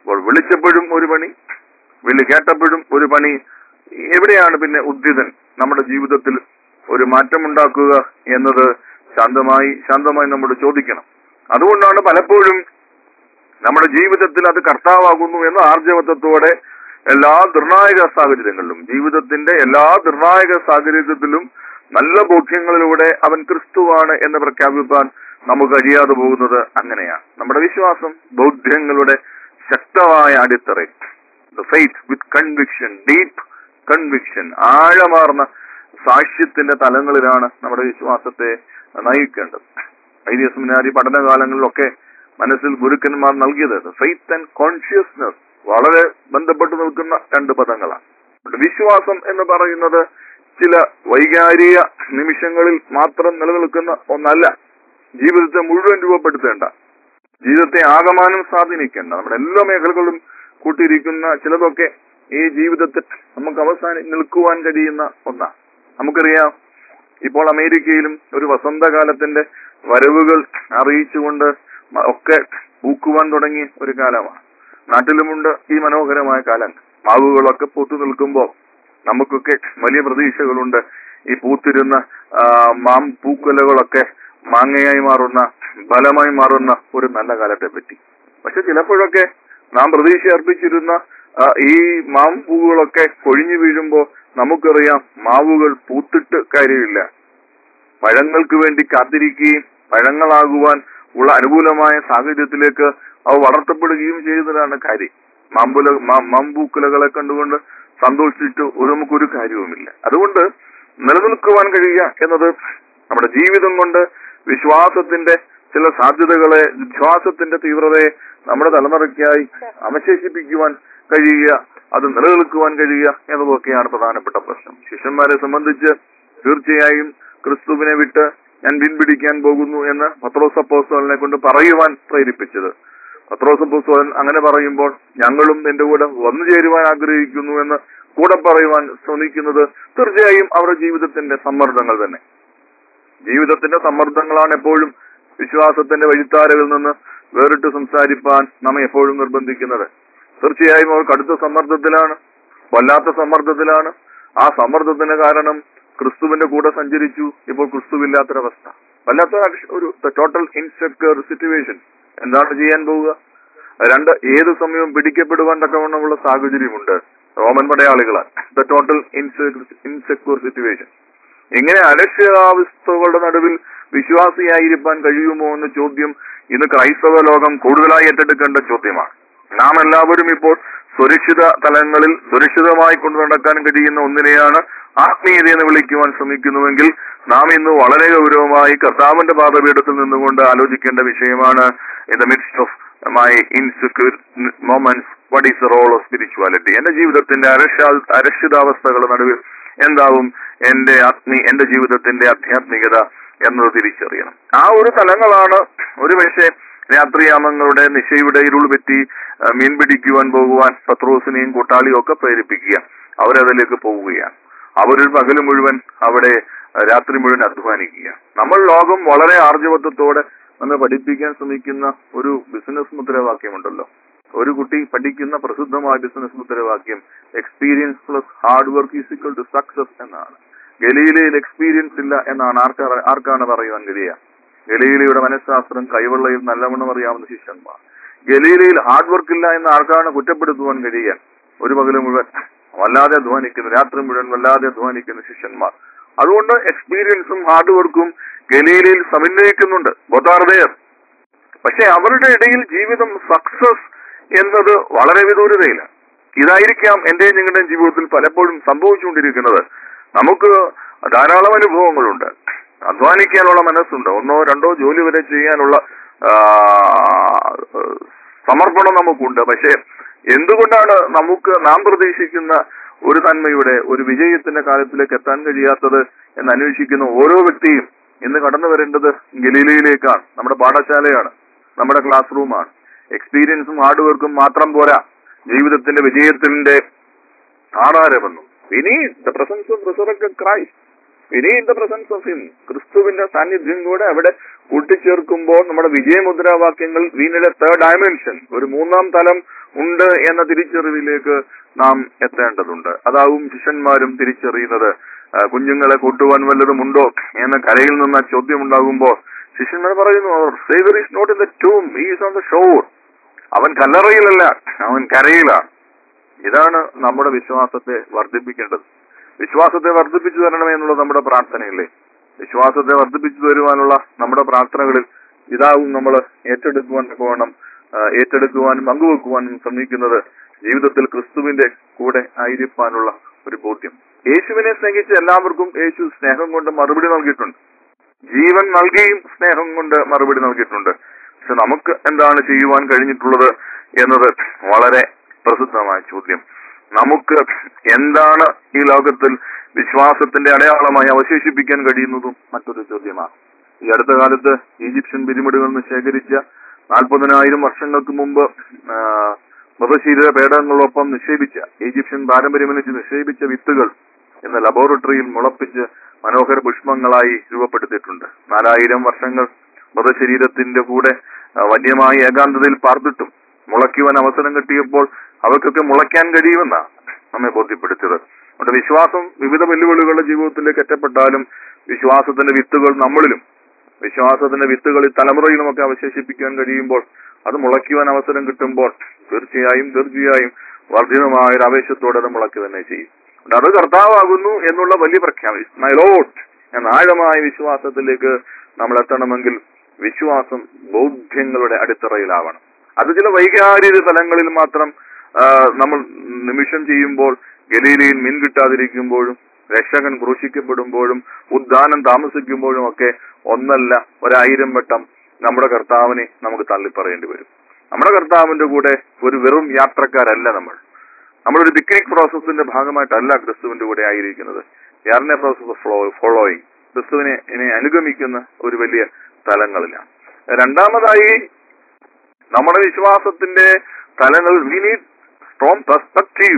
അപ്പോൾ വിളിച്ചപ്പോഴും ഒരു പണി വിളി കേട്ടപ്പോഴും ഒരു പണി എവിടെയാണ് പിന്നെ ഉദ്യതൻ നമ്മുടെ ജീവിതത്തിൽ ഒരു മാറ്റമുണ്ടാക്കുക എന്നത് ശാന്തമായി ശാന്തമായി നമ്മൾ ചോദിക്കണം അതുകൊണ്ടാണ് പലപ്പോഴും നമ്മുടെ ജീവിതത്തിൽ അത് കർത്താവാകുന്നു എന്ന ആർജവത്വത്തോടെ എല്ലാ നിർണായക സാഹചര്യങ്ങളിലും ജീവിതത്തിന്റെ എല്ലാ നിർണായക സാഹചര്യത്തിലും നല്ല ബോധ്യങ്ങളിലൂടെ അവൻ ക്രിസ്തുവാണ് എന്ന് പ്രഖ്യാപിപ്പാൻ നമുക്ക് കഴിയാതെ പോകുന്നത് അങ്ങനെയാണ് നമ്മുടെ വിശ്വാസം ബൗദ്ധ്യങ്ങളുടെ ശക്തമായ അടിത്തറയിൽ faith with conviction deep conviction ആഴമാർന്ന സാക്ഷ്യത്തിന്റെ തലങ്ങളിലാണ് നമ്മുടെ വിശ്വാസത്തെ നയിക്കേണ്ടത് ഐഡിയ സെമിനാരി പഠനകാലങ്ങളിലൊക്കെ മനസ്സിൽ ഗുരുക്കന്മാർ നൽകിയത് ഫെയ്ത്ത് ആൻഡ് കോൺഷ്യസ്നസ് വളരെ ബന്ധപ്പെട്ട് നിൽക്കുന്ന രണ്ട് പദങ്ങളാണ് അതുകൊണ്ട് വിശ്വാസം എന്ന് പറയുന്നത് ചില വൈകാരിക നിമിഷങ്ങളിൽ മാത്രം നിലനിൽക്കുന്ന ഒന്നല്ല ജീവിതത്തെ മുഴുവൻ രൂപപ്പെടുത്തേണ്ട ജീവിതത്തെ ആകമാനം സ്വാധീനിക്കേണ്ട നമ്മുടെ എല്ലാ മേഖലകളിലും കൂട്ടിയിരിക്കുന്ന ചിലതൊക്കെ ഈ ജീവിതത്തിൽ നമുക്ക് അവസാനം നിൽക്കുവാൻ കഴിയുന്ന ഒന്നാണ് നമുക്കറിയാം ഇപ്പോൾ അമേരിക്കയിലും ഒരു വസന്തകാലത്തിന്റെ വരവുകൾ അറിയിച്ചുകൊണ്ട് മ- ഒക്കെ പൂക്കുവാൻ തുടങ്ങിയ ഒരു കാലമാണ് നാട്ടിലുമുണ്ട് ഈ മനോഹരമായ കാലം മാവുകളൊക്കെ പൂത്തു നിൽക്കുമ്പോൾ നമുക്കൊക്കെ വലിയ പ്രതീക്ഷകളുണ്ട് ഈ പൂത്തിരുന്ന ആ, മാം പൂക്കുലകളൊക്കെ മാങ്ങയായി മാറുന്ന ബലമായി മാറുന്ന ഒരു നല്ല കാലത്തെ പറ്റി പക്ഷെ ചിലപ്പോഴൊക്കെ നാം പ്രതീക്ഷ അർപ്പിച്ചിരുന്ന ആ, ഈ മാം പൂവുകളൊക്കെ കൊഴിഞ്ഞു വീഴുമ്പോൾ നമുക്കറിയാം മാവുകൾ പൂത്തിട്ട് കാര്യമില്ല പഴങ്ങൾക്ക് വേണ്ടി കാത്തിരിക്കുകയും പഴങ്ങളാകുവാൻ ഉള്ള അനുകൂലമായ സാഹചര്യത്തിലേക്ക് അവ വളർത്തപ്പെടുകയും ചെയ്യുന്നതാണ് കാര്യം മാമ്പുല മാ- മാമ്പൂക്കുലകളെ കണ്ടുകൊണ്ട് സന്തോഷിച്ചിട്ട് ഒരു നമുക്കൊരു കാര്യവുമില്ല അതുകൊണ്ട് നിലനിൽക്കുവാൻ കഴിയുക എന്നത് നമ്മുടെ ജീവിതം കൊണ്ട് വിശ്വാസത്തിന്റെ ചില സാധ്യതകളെ വിശ്വാസത്തിന്റെ തീവ്രതയെ നമ്മുടെ തലമുറയ്ക്കായി അവശേഷിപ്പിക്കുവാൻ കഴിയുക അത് നിലനിൽക്കുവാൻ കഴിയുക എന്നതൊക്കെയാണ് പ്രധാനപ്പെട്ട പ്രശ്നം ശിഷ്യന്മാരെ സംബന്ധിച്ച് തീർച്ചയായും ക്രിസ്തുവിനെ വിട്ട് ഞാൻ പിൻപിടിക്കാൻ പോകുന്നു എന്ന് പത്രോസ് അപ്പോസ്തലനെ കൊണ്ട് പറയുവാൻ പ്രേരിപ്പിച്ചത് പത്രോസ് അപ്പോസ്തലൻ അങ്ങനെ പറയുമ്പോൾ ഞങ്ങളും എന്റെ കൂടെ വന്നു ചേരുവാൻ ആഗ്രഹിക്കുന്നു എന്ന് കൂടെ പറയുവാൻ ശ്രമിക്കുന്നത് തീർച്ചയായും അവരുടെ ജീവിതത്തിന്റെ സമ്മർദ്ദങ്ങൾ തന്നെ ജീവിതത്തിന്റെ സമ്മർദ്ദങ്ങളാണ് എപ്പോഴും വിശ്വാസത്തിന്റെ വഴിത്താരകളിൽ നിന്ന് വേറിട്ട് സംസാരിപ്പാൻ നമ്മെ എപ്പോഴും നിർബന്ധിക്കുന്നത് തീർച്ചയായും അവർ കടുത്ത സമ്മർദ്ദത്തിലാണ് വല്ലാത്ത സമ്മർദ്ദത്തിലാണ് ആ സമ്മർദ്ദത്തിന് കാരണം ക്രിസ്തുവിന്റെ കൂടെ സഞ്ചരിച്ചു ഇപ്പോൾ ക്രിസ്തുവില്ലാത്തൊരവസ്ഥ വല്ലാത്ത അക്ഷ- ഒരു ടോട്ടൽ ഇൻസെക്യൂർ സിറ്റുവേഷൻ എന്താണ് ചെയ്യാൻ പോവുക രണ്ട് ഏത് സമയവും പിടിക്കപ്പെടുവാൻ തക്കവണ്ണമുള്ള സാഹചര്യമുണ്ട് റോമൻ പടയാളികളാൽ ദ ടോട്ടൽ ഇൻസെക്യൂർ സിറ്റുവേഷൻ ഇങ്ങനെ അലക്ഷ്യാവസ്ഥകളുടെ നടുവിൽ വിശ്വാസിയായിരിക്കാൻ കഴിയുമോ എന്ന ചോദ്യം ഇന്ന് ക്രൈസ്തവ ലോകം കൂടുതലായി ഏറ്റെടുക്കേണ്ട ചോദ്യമാണ് നാം എല്ലാവരും ഇപ്പോൾ സുരക്ഷിത തലങ്ങളിൽ സുരക്ഷിതമായി കൊണ്ടു നടക്കാൻ കഴിയുന്ന ഒന്നിനെയാണ് ആത്മീയത എന്ന് വിളിക്കുവാൻ ശ്രമിക്കുന്നുവെങ്കിൽ നാം ഇന്ന് വളരെ ഗൗരവമായി കർത്താവിന്റെ പാതപീഠത്തിൽ നിന്നുകൊണ്ട് ആലോചിക്കേണ്ട വിഷയമാണ് in the midst of my insecure moments what is the role of spirituality എന്റെ ജീവിതത്തിന്റെ അരക്ഷാ അരക്ഷിതാവസ്ഥകളുടെ നടുവിൽ എന്താവും എന്റെ ആത്മീ എന്റെ ജീവിതത്തിന്റെ ആധ്യാത്മികത എന്നത് തിരിച്ചറിയണം ആ ഒരു തലങ്ങളാണ് ഒരു പക്ഷേ രാത്രിയാമങ്ങളുടെ നിശയുടെ ഇരുൾ പറ്റി ആ, മീൻ പിടിക്കുവാൻ പോകുവാൻ പത്രോസിനെയും കൂട്ടാളിയും ഒക്കെ പ്രേരിപ്പിക്കുക അവരതിലേക്ക് പോവുകയാണ് അവരൊരു പകല് മുഴുവൻ അവിടെ ആ, രാത്രി മുഴുവൻ അധ്വാനിക്കുക നമ്മൾ ലോകം വളരെ ആർജവത്വത്തോടെ നമ്മെ പഠിപ്പിക്കാൻ ശ്രമിക്കുന്ന ഒരു ബിസിനസ് മുദ്രാവാക്യമുണ്ടല്ലോ ഒരു കുട്ടി പഠിക്കുന്ന പ്രസിദ്ധമായ ബിസിനസ് മുദ്രാവാക്യം experience plus hard work is equal to success എന്നാണ് ഗലീലയിൽ എക്സ്പീരിയൻസ് ഇല്ല എന്നാണ് ആർക്കാ ആർക്കാണ് പറയുവാൻ കഴിയുക ഗലീലയുടെ മനഃശാസ്ത്രം കൈവെള്ളയിൽ നല്ലവണ്ണം അറിയാവുന്ന ശിഷ്യന്മാർ ഗലീലയിൽ ഹാർഡ് വർക്ക് ഇല്ല എന്ന് ആർക്കാണ് കുറ്റപ്പെടുത്തുവാൻ കഴിയുക ഒരു പകല് മുഴുവൻ വല്ലാതെ അധ്വാനിക്കുന്ന രാത്രി മുഴുവൻ വല്ലാതെ അധ്വാനിക്കുന്ന ശിഷ്യന്മാർ അതുകൊണ്ട് എക്സ്പീരിയൻസും ഹാർഡ് വർക്കും ഗലീലയിൽ സമന്വയിക്കുന്നുണ്ട് ബോത്താർദേർ പക്ഷെ അവരുടെ ഇടയിൽ ജീവിതം സക്സസ് എന്നത് വളരെ വിദൂരതയിലാണ് ഇതായിരിക്കാം എന്റെയും നിങ്ങളുടെയും ജീവിതത്തിൽ പലപ്പോഴും സംഭവിച്ചുകൊണ്ടിരിക്കുന്നത് നമുക്ക് ധാരാളം അനുഭവങ്ങളുണ്ട് അധ്വാനിക്കാനുള്ള മനസ്സുണ്ട് ഒന്നോ രണ്ടോ ജോലി വരെ ചെയ്യാനുള്ള ആ, സമർപ്പണം നമുക്കുണ്ട് പക്ഷെ എന്തുകൊണ്ടാണ് നമുക്ക് നാം പ്രതീക്ഷിക്കുന്ന ഒരു നന്മയുടെ ഒരു വിജയത്തിന്റെ കാലത്തിലേക്ക് എത്താൻ കഴിയാത്തത് എന്ന് അന്വേഷിക്കുന്ന ഓരോ വ്യക്തിയും ഇന്ന് കടന്നു വരേണ്ടത് ഗലീലയിലേക്കാണ് നമ്മുടെ പാഠശാലയാണ് നമ്മുടെ ക്ലാസ് റൂമാണ് എക്സ്പീരിയൻസും ഹാർഡ് വർക്കും മാത്രം പോരാ ജീവിതത്തിന്റെ വിജയത്തിന്റെ ആധാരമെന്നും ഇനി the presence of resurrected Christ ഇനി in the presence of him ക്രിസ്തുവിന്റെ സാന്നിധ്യം കൂടെ അവിടെ കൂട്ടിച്ചേർക്കുമ്പോൾ നമ്മുടെ വിജയമുദ്രാവാക്യങ്ങൾ വീണിലെ തേർഡ് ഡയമെൻഷൻ ഒരു മൂന്നാം തലം ഉണ്ട് എന്ന തിരിച്ചറിവിലേക്ക് നാം എത്തേണ്ടതുണ്ട് അതാവും ശിഷ്യന്മാരും തിരിച്ചറിയുന്നത് ആ, കുഞ്ഞുങ്ങളെ കൂട്ടുവാൻ വല്ലതും ഉണ്ടോ എന്ന കരയിൽ നിന്ന് ആ ചോദ്യം ഉണ്ടാകുമ്പോൾ ശിഷ്യന്മാർ പറയുന്നു saviour is not in the tomb is on the shore അവൻ കല്ലറയിലല്ല അവൻ കരയിലാണ് ഇതാണ് നമ്മുടെ വിശ്വാസത്തെ വർദ്ധിപ്പിക്കേണ്ടത് വിശ്വാസത്തെ വർദ്ധിപ്പിച്ചു തരണമേ എന്നുള്ളത് നമ്മുടെ പ്രാർത്ഥനയില്ലേ വിശ്വാസത്തെ വർദ്ധിപ്പിച്ചു തരുവാനുള്ള നമ്മുടെ പ്രാർത്ഥനകളിൽ ഇതാവും നമ്മൾ ഏറ്റെടുക്കുവാൻ വേണം ഏറ്റെടുക്കുവാനും പങ്കുവെക്കുവാനും ശ്രമിക്കുന്നത് ജീവിതത്തിൽ ക്രിസ്തുവിന്റെ കൂടെ ആയിരിക്കാനുള്ള ഒരു ബോധ്യം യേശുവിനെ സ്നേഹിച്ച എല്ലാവർക്കും യേശു സ്നേഹം കൊണ്ട് മറുപടി നൽകിയിട്ടുണ്ട് ജീവൻ നൽകിയും സ്നേഹം കൊണ്ട് മറുപടി നൽകിയിട്ടുണ്ട് പക്ഷെ നമുക്ക് എന്താണ് ചെയ്യുവാൻ കഴിഞ്ഞിട്ടുള്ളത് എന്നത് വളരെ പ്രസിദ്ധമായ ചോദ്യം നമുക്ക് എന്താണ് ഈ ലോകത്തിൽ വിശ്വാസത്തിന്റെ അടയാളമായി അവശേഷിപ്പിക്കാൻ കഴിയുന്നതും മറ്റൊരു ചോദ്യമാണ് ഈ അടുത്ത കാലത്ത് ഈജിപ്ഷ്യൻ പിരിമിഡുകളിൽ നിന്ന് ശേഖരിച്ച നാൽപ്പതിനായിരം വർഷങ്ങൾക്ക് മുമ്പ് ആ, മൃതശരീര പേടകങ്ങളൊപ്പം നിക്ഷേപിച്ച ഈജിപ്ഷ്യൻ പാരമ്പര്യമനുസരിച്ച് നിക്ഷേപിച്ച വിത്തുകൾ ഇന്ന് ലബോറട്ടറിയിൽ മുളപ്പിച്ച് മനോഹര പുഷ്പങ്ങളായി രൂപപ്പെടുത്തിയിട്ടുണ്ട് നാലായിരം വർഷങ്ങൾ മൃതശരീരത്തിന്റെ കൂടെ ആ, വന്യമായ ഏകാന്തതയിൽ പാർത്തിട്ടും മുളയ്ക്കുവാൻ അവസരം കിട്ടിയപ്പോൾ അവർക്കൊക്കെ മുളയ്ക്കാൻ കഴിയുമെന്നാണ് നമ്മെ ബോധ്യപ്പെടുത്തിയത് അതുകൊണ്ട് വിശ്വാസം വിവിധ വെല്ലുവിളികളുടെ ജീവിതത്തിലേക്ക് എത്തപ്പെട്ടാലും വിശ്വാസത്തിന്റെ വിത്തുകൾ നമ്മളിലും വിശ്വാസത്തിന്റെ വിത്തുകൾ ഈ തലമുറയിലുമൊക്കെ അവശേഷിപ്പിക്കാൻ കഴിയുമ്പോൾ അത് മുളയ്ക്കുവാൻ അവസരം കിട്ടുമ്പോൾ തീർച്ചയായും തീർച്ചയായും വർദ്ധിതമായ ഒരു ആവേശത്തോടെ അത് മുളയ്ക്കുക തന്നെ ചെയ്യും അതുകൊണ്ട് അത് കർത്താവാകുന്നു എന്നുള്ള വലിയ പ്രഖ്യാപനം മൈലോട്ട് എന്ന ആഴമായ വിശ്വാസത്തിലേക്ക് നമ്മൾ എത്തണമെങ്കിൽ വിശ്വാസം ബോധ്യങ്ങളുടെ അടിത്തറയിലാവണം അത് ചില വൈകാരിക തലങ്ങളിൽ മാത്രം ആ, നമ്മൾ നിമിഷം ചെയ്യുമ്പോൾ ഗലീലയിൽ മീൻ കിട്ടാതിരിക്കുമ്പോഴും രക്ഷകൻ ക്രൂശിക്കപ്പെടുമ്പോഴും ഉദ്ധാനം താമസിക്കുമ്പോഴും ഒക്കെ ഒന്നല്ല ഒരായിരം വട്ടം നമ്മുടെ കർത്താവിനെ നമുക്ക് തള്ളിപ്പറയേണ്ടി വരും നമ്മുടെ കർത്താവിന്റെ കൂടെ ഒരു വെറും യാത്രക്കാരല്ല നമ്മൾ നമ്മളൊരു പിക്നിക് പ്രോസസ്സിന്റെ ഭാഗമായിട്ടല്ല ക്രിസ്തുവിന്റെ കൂടെ ആയിരിക്കുന്നത് യാറിനെ പ്രോസസ് ഫ്ലോ ഫോളോയിങ് ക്രിസ്തുവിനെ ഇനി അനുഗമിക്കുന്ന ഒരു വലിയ തലങ്ങളിലാണ് രണ്ടാമതായി നമ്മുടെ വിശ്വാസത്തിന്റെ തലങ്ങൾ വി നീഡ് സ്ട്രോങ് പെർസ്പെക്റ്റീവ്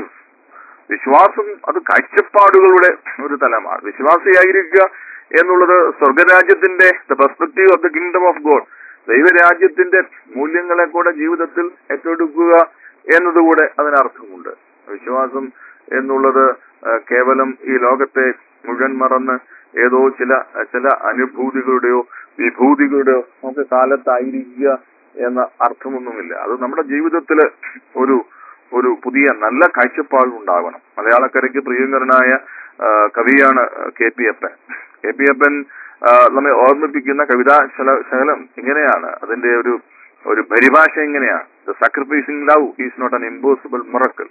വിശ്വാസം അത് കാഴ്ചപ്പാടുകളുടെ ഒരു തലമാണ് വിശ്വാസിയായിരിക്കുക എന്നുള്ളത് സ്വർഗരാജ്യത്തിന്റെ the perspective of the kingdom of God ദൈവരാജ്യത്തിന്റെ മൂല്യങ്ങളെ കൂടെ ജീവിതത്തിൽ ഏറ്റെടുക്കുക എന്നതുകൂടെ അതിനർത്ഥമുണ്ട് വിശ്വാസം എന്നുള്ളത് ആ, കേവലം ഈ ലോകത്തെ മുഴുവൻ മറന്ന് ഏതോ ചില ചില അനുഭൂതികളുടെയോ വിഭൂതികളുടെയോ നമുക്ക് കാലത്തായിരിക്കുക എന്ന അർത്ഥമൊന്നുമില്ല അത് നമ്മുടെ ജീവിതത്തില് ഒരു ഒരു പുതിയ നല്ല കാഴ്ചപ്പാട് ഉണ്ടാവണം മലയാളക്കരയ്ക്ക് പ്രിയങ്കരനായ ആ, കവിയാണ് K P Appan K P Appan ആ, നമ്മെ ഓർമ്മിപ്പിക്കുന്ന കവിതാ ശല- ശകലം ഇങ്ങനെയാണ് അതിന്റെ ഒരു ഒരു പരിഭാഷ ഇങ്ങനെയാണ് the sacrificing love is not an impossible miracle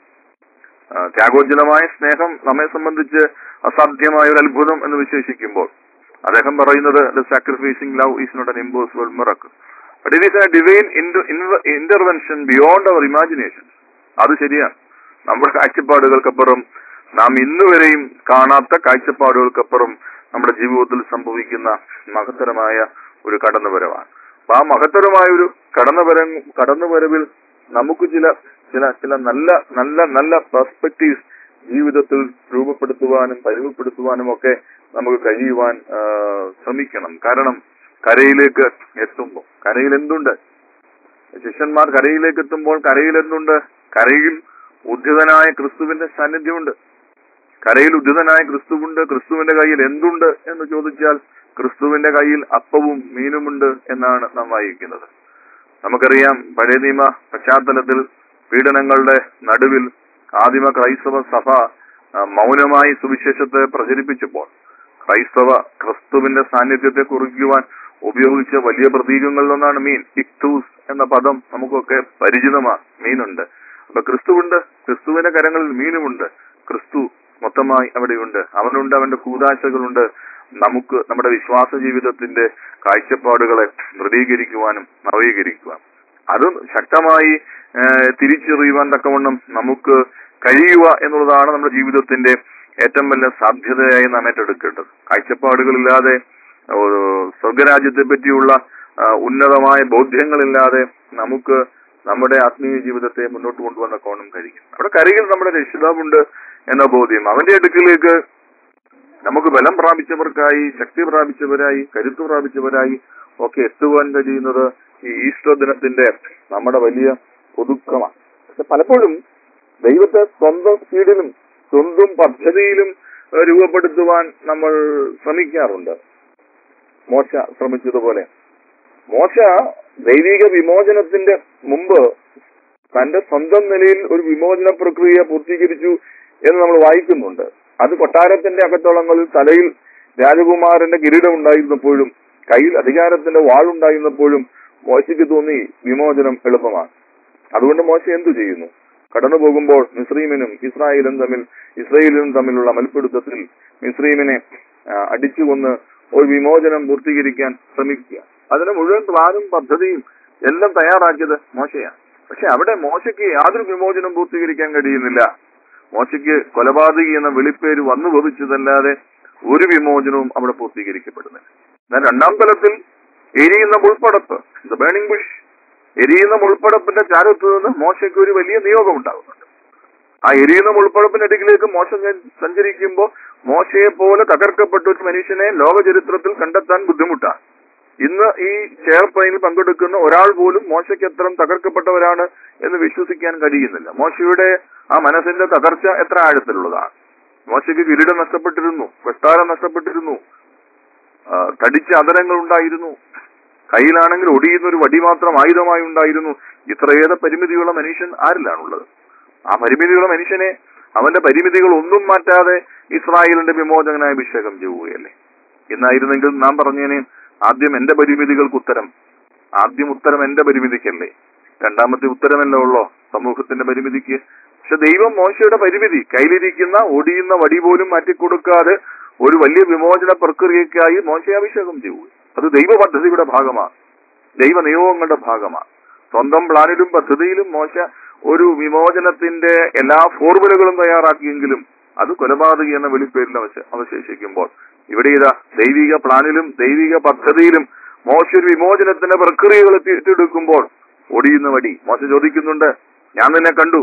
ത്യാഗോജ്ജലമായ സ്നേഹം നമ്മെ സംബന്ധിച്ച് അസാധ്യമായ ഒരു അത്ഭുതം എന്ന് വിശേഷിക്കുമ്പോൾ അദ്ദേഹം പറയുന്നത് the sacrificing love is not an impossible miracle but it is a divine intervention beyond our imagination അത് ശരിയാണ് നമ്മുടെ കാഴ്ചപ്പാടുകൾക്കപ്പുറം നാം ഇന്നുവരെയും കാണാത്ത കാഴ്ചപ്പാടുകൾക്കപ്പുറം നമ്മുടെ ജീവിതത്തിൽ സംഭവിക്കുന്ന മഹത്തരമായ ഒരു കടന്നുവരവാണ് അപ്പൊ ആ മഹത്തരമായ ഒരു കടന്നുവര കടന്നുവരവിൽ നമുക്ക് ചില ചില ചില നല്ല നല്ല നല്ല പെർസ്പെക്റ്റീവ്സ് ജീവിതത്തിൽ രൂപപ്പെടുത്തുവാനും പരിമപ്പെടുത്തുവാനും ഒക്കെ നമുക്ക് കഴിയുവാൻ ആ, ശ്രമിക്കണം കാരണം കരയിലേക്ക് എത്തുമ്പോൾ കരയിൽ എന്തുണ്ട് ശിഷ്യന്മാർ കരയിലേക്ക് എത്തുമ്പോൾ കരയിൽ എന്തുണ്ട് കരയിൽ ഉദ്ധിതനായ ക്രിസ്തുവിന്റെ സാന്നിധ്യമുണ്ട് കരയിൽ ഉദ്ധിതനായ ക്രിസ്തുവുണ്ട് ക്രിസ്തുവിന്റെ കയ്യിൽ എന്തുണ്ട് എന്ന് ചോദിച്ചാൽ ക്രിസ്തുവിന്റെ കയ്യിൽ അപ്പവും മീനുമുണ്ട് എന്നാണ് നാം വായിക്കുന്നത് നമുക്കറിയാം പഴയ നിയമ പശ്ചാത്തലത്തിൽ പീഡനങ്ങളുടെ നടുവിൽ ആദിമ ക്രൈസ്തവ സഭ ആ, മൗനമായി സുവിശേഷത്തെ പ്രചരിപ്പിച്ചപ്പോൾ ക്രൈസ്തവ ക്രിസ്തുവിന്റെ സാന്നിധ്യത്തെ കുറിക്കുവാൻ ഉപയോഗിച്ച വലിയ പ്രതീകങ്ങളിലൊന്നാണ് മീൻ ഇക്തൂസ് എന്ന പദം നമുക്കൊക്കെ പരിചിതമാണ് മീനുണ്ട് അപ്പൊ ക്രിസ്തുവുണ്ട് ക്രിസ്തുവിന്റെ കരങ്ങളിൽ മീനുമുണ്ട് ക്രിസ്തു മൊത്തമായി അവിടെയുണ്ട് അവനുണ്ട് അവന്റെ കൂതാശകളുണ്ട് നമുക്ക് നമ്മുടെ വിശ്വാസ ജീവിതത്തിന്റെ കാഴ്ചപ്പാടുകളെ ദൃഢീകരിക്കുവാനും നവീകരിക്കുവാനും അത് ശക്തമായി ഏഹ്, തിരിച്ചറിയുവാൻ തക്കവണ്ണം നമുക്ക് കഴിയുക എന്നുള്ളതാണ് നമ്മുടെ ജീവിതത്തിന്റെ ഏറ്റവും വലിയ സാധ്യതയായി നാം ഏറ്റെടുക്കേണ്ടത് കാഴ്ചപ്പാടുകളില്ലാതെ ഒരു സ്വർഗരാജ്യത്തെ പറ്റിയുള്ള ആ, ഉന്നതമായ ബോധ്യങ്ങളില്ലാതെ നമുക്ക് നമ്മുടെ ആത്മീയ ജീവിതത്തെ മുന്നോട്ട് കൊണ്ടുപോകാൻ കോണം കഴിയും അവിടെ കരയിൽ നമ്മുടെ രക്ഷിതാവുണ്ട് എന്ന ബോധ്യം അവന്റെ അടുക്കിലേക്ക് നമുക്ക് ബലം പ്രാപിച്ചവർക്കായി ശക്തി പ്രാപിച്ചവരായി കരുത്ത് പ്രാപിച്ചവരായി ഒക്കെ എത്തുവാൻ കഴിയുന്നത് ഈ ഈസ്റ്റർ ദിനത്തിന്റെ നമ്മുടെ വലിയ പുതുക്കമാണ് പക്ഷെ പലപ്പോഴും ദൈവത്തെ സ്വന്തം സ്പീഡിലും സ്വന്തം പദ്ധതിയിലും ഏഹ്, രൂപപ്പെടുത്തുവാൻ നമ്മൾ ശ്രമിക്കാറുണ്ട് മോശ ശ്രമിച്ചതുപോലെ മോശ ദൈവിക വിമോചനത്തിന്റെ മുമ്പ് തന്റെ സ്വന്തം നിലയിൽ ഒരു വിമോചന പ്രക്രിയ പൂർത്തീകരിച്ചു എന്ന് നമ്മൾ വായിക്കുന്നുണ്ട് അത് കൊട്ടാരത്തിന്റെ അകത്തളങ്ങളിൽ തലയിൽ രാജകുമാരന്റെ കിരീടം ഉണ്ടായിരുന്നപ്പോഴും കയ്യിൽ അധികാരത്തിന്റെ വാളുണ്ടായിരുന്നപ്പോഴും മോശയ്ക്ക് തോന്നി വിമോചനം എളുപ്പമാണ് അതുകൊണ്ട് മോശ എന്തു ചെയ്യുന്നു കടന്നു പോകുമ്പോൾ മിസ്രീമിനും ഇസ്രായേലും തമ്മിൽ ഇസ്രായേലും തമ്മിലുള്ള മൽപ്പിടുത്തത്തിൽ മിസ്രീമിനെ ആ, അടിച്ചുകൊന്ന് ഒരു വിമോചനം പൂർത്തീകരിക്കാൻ ശ്രമിക്കുക അതിന് മുഴുവൻ പ്ലാനും പദ്ധതിയും എല്ലാം തയ്യാറാക്കിയത് മോശയാണ് പക്ഷെ അവിടെ മോശയ്ക്ക് യാതൊരു വിമോചനം പൂർത്തീകരിക്കാൻ കഴിയുന്നില്ല മോശയ്ക്ക് കൊലപാതകി എന്ന വെളിപ്പേര് വന്നു ഭവിച്ചതല്ലാതെ ഒരു വിമോചനവും അവിടെ പൂർത്തീകരിക്കപ്പെടുന്നില്ല എന്നാൽ രണ്ടാം തലത്തിൽ എരിയുന്ന മുൾപ്പടപ്പ് ദ ബേണിംഗ് ബുഷ് എരിയുന്ന മുൾപ്പടപ്പിന്റെ ചാരത്ത് നിന്ന് മോശയ്ക്ക് ഒരു വലിയ നിയോഗം ഉണ്ടാകുന്നുണ്ട് ആ എരിയുന്ന മുൾപ്പടപ്പിനടുക്കിലേക്ക് മോശ സഞ്ച- സഞ്ചരിക്കുമ്പോൾ മോശയെ പോലെ തകർക്കപ്പെട്ട ഒരു മനുഷ്യനെ ലോക ചരിത്രത്തിൽ കണ്ടെത്താൻ ബുദ്ധിമുട്ടാണ് ഇന്ന് ഈ ചെയർപ്ലെയിനിൽ പങ്കെടുക്കുന്ന ഒരാൾ പോലും മോശയ്ക്ക് എത്ര തകർക്കപ്പെട്ടവരാണ് എന്ന് വിശ്വസിക്കാൻ കഴിയുന്നില്ല മോശയുടെ ആ മനസ്സിന്റെ തകർച്ച എത്ര ആഴത്തിലുള്ളതാണ് മോശയ്ക്ക് കിരീടം നഷ്ടപ്പെട്ടിരുന്നു കൊട്ടാരം നഷ്ടപ്പെട്ടിരുന്നു ആ, തടിച്ച അതരങ്ങൾ ഉണ്ടായിരുന്നു കയ്യിലാണെങ്കിൽ ഒടിയുന്ന ഒരു വടി മാത്രം ആയുധമായി ഉണ്ടായിരുന്നു ഇത്രയേറെ പരിമിതിയുള്ള മനുഷ്യൻ ആരിലാണുള്ളത് ആ പരിമിതിയുള്ള മനുഷ്യനെ അവന്റെ പരിമിതികൾ ഒന്നും മാറ്റാതെ ഇസ്രായേലിന്റെ വിമോചകനായ അഭിഷേകം ചെയ്യുകയല്ലേ എന്നായിരുന്നെങ്കിൽ നാം പറഞ്ഞേനെ ആദ്യം എന്റെ പരിമിതികൾക്ക് ഉത്തരം ആദ്യം ഉത്തരം എന്റെ പരിമിതിക്കല്ലേ രണ്ടാമത്തെ ഉത്തരമല്ല ഉള്ളോ സമൂഹത്തിന്റെ പരിമിതിക്ക് പക്ഷെ ദൈവം മോശയുടെ പരിമിതി കയ്യിലിരിക്കുന്ന ഒടിയുന്ന വടി പോലും മാറ്റിക്കൊടുക്കാതെ ഒരു വലിയ വിമോചന പ്രക്രിയക്കായി മോശയെ അഭിഷേകം ചെയ്യുക അത് ദൈവ പദ്ധതിയുടെ ഭാഗമാണ് ദൈവ നിയോഗങ്ങളുടെ ഭാഗമാണ് സ്വന്തം പ്ലാനിലും പദ്ധതിയിലും മോശ ഒരു വിമോചനത്തിന്റെ എല്ലാ ഫോർമുലകളും തയ്യാറാക്കിയെങ്കിലും അത് കൊലപാതകി എന്ന വെളിപ്പേരിൽ അവശ- അവശേഷിക്കുമ്പോൾ ഇവിടെ ഇതാ ദൈവിക പ്ലാനിലും ദൈവിക പദ്ധതിയിലും മോശ ഒരു വിമോചനത്തിന്റെ പ്രക്രിയകൾ എത്തിയെടുക്കുമ്പോൾ ഒടിയുന്ന വടി മോശ ചോദിക്കുന്നുണ്ട് ഞാൻ നിന്നെ കണ്ടു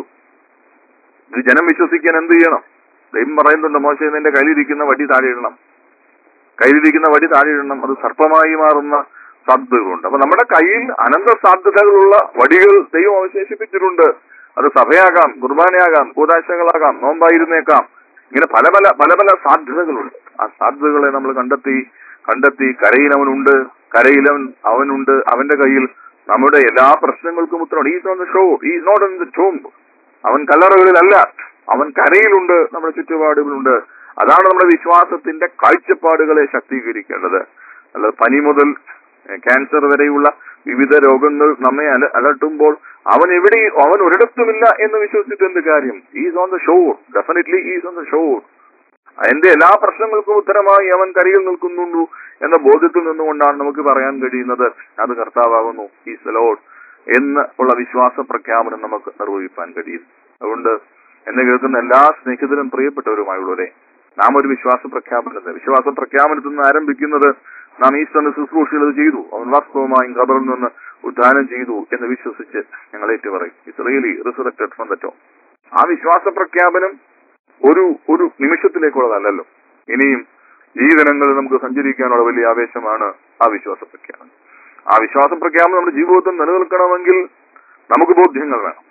ഇത് ജനം വിശ്വസിക്കാൻ എന്ത് ചെയ്യണം ദൈവം പറയുന്നുണ്ട് മോശ നിന്റെ കയ്യിലിരിക്കുന്ന വടി താഴെ ഇടണം കയ്യിലിരിക്കുന്ന വടി താഴെ ഇടണം അത് സർപ്പമായി മാറുന്ന സാധ്യതകളുണ്ട് അപ്പൊ നമ്മുടെ കയ്യിൽ അനന്ത സാധ്യതകളുള്ള വടികൾ ദൈവം അവശേഷിപ്പിച്ചിട്ടുണ്ട് അത് സഭയാകാം കുർബാനയാകാം കൂതാശകളാകാം നോമ്പായിരുന്നേക്കാം ഇങ്ങനെ പല പല പല പല സാധ്യതകളുണ്ട് ആ സാധ്യതകളെ നമ്മൾ കണ്ടെത്തി കണ്ടെത്തി കരയിൽ അവനുണ്ട് കരയിൽ അവൻ അവനുണ്ട് അവന്റെ കയ്യിൽ നമ്മുടെ എല്ലാ പ്രശ്നങ്ങൾക്കും ഉത്തരമാണ് is on the shore is not on the tomb അവൻ കല്ലറകളിലല്ല അവൻ കരയിലുണ്ട് നമ്മുടെ ചുറ്റുപാടുകളുണ്ട് അതാണ് നമ്മുടെ വിശ്വാസത്തിന്റെ കാഴ്ചപ്പാടുകളെ ശക്തീകരിക്കേണ്ടത് അല്ലാതെ പനി മുതൽ ക്യാൻസർ വരെയുള്ള വിവിധ രോഗങ്ങൾ നമ്മെ അല അലട്ടുമ്പോൾ അവൻ എവിടെ അവൻ ഒരിടത്തുമില്ല എന്ന് വിശ്വസിച്ചിട്ട് എന്ത് കാര്യം is on the shore definitely is on the shore എന്റെ എല്ലാ പ്രശ്നങ്ങൾക്കും ഉത്തരമായി അവൻ കരയിൽ നിൽക്കുന്നുണ്ടു എന്ന ബോധ്യത്തിൽ നിന്നുകൊണ്ടാണ് നമുക്ക് പറയാൻ കഴിയുന്നത് അത് കർത്താവാകുന്നു ഈസ് ലോഡ് എന്ന് ഉള്ള വിശ്വാസ പ്രഖ്യാപനം നമുക്ക് നിർവഹിക്കാൻ കഴിയും അതുകൊണ്ട് എന്നെ കേൾക്കുന്ന എല്ലാ സ്നേഹിതരും പ്രിയപ്പെട്ടവരുമായുള്ളവരെ നാം ഒരു വിശ്വാസ പ്രഖ്യാപനത്തെ വിശ്വാസ പ്രഖ്യാപനത്തിൽ നിന്ന് ആരംഭിക്കുന്നത് നാം ഈസ്റ്ററിന് ശുശ്രൂഷകൾ അത് ചെയ്തു അവൻ വാസ്തവമായും ഖബറിൽ നിന്ന് ഉദ്ധാനം ചെയ്തു എന്ന് വിശ്വസിച്ച് ഞങ്ങൾ ഏറ്റുപറയും it's really resurrected from the tomb ആ വിശ്വാസ പ്രഖ്യാപനം ഒരു ഒരു നിമിഷത്തിലേക്കുള്ളതല്ലല്ലോ ഇനിയും ഈ ദിനങ്ങളിൽ നമുക്ക് സഞ്ചരിക്കാനുള്ള വലിയ ആവേശമാണ് ആ വിശ്വാസ പ്രഖ്യാപനം ആ വിശ്വാസ പ്രഖ്യാപനം നമ്മുടെ ജീവിതത്തിൽ നിലനിൽക്കണമെങ്കിൽ നമുക്ക് ബോധ്യങ്ങൾ വേണം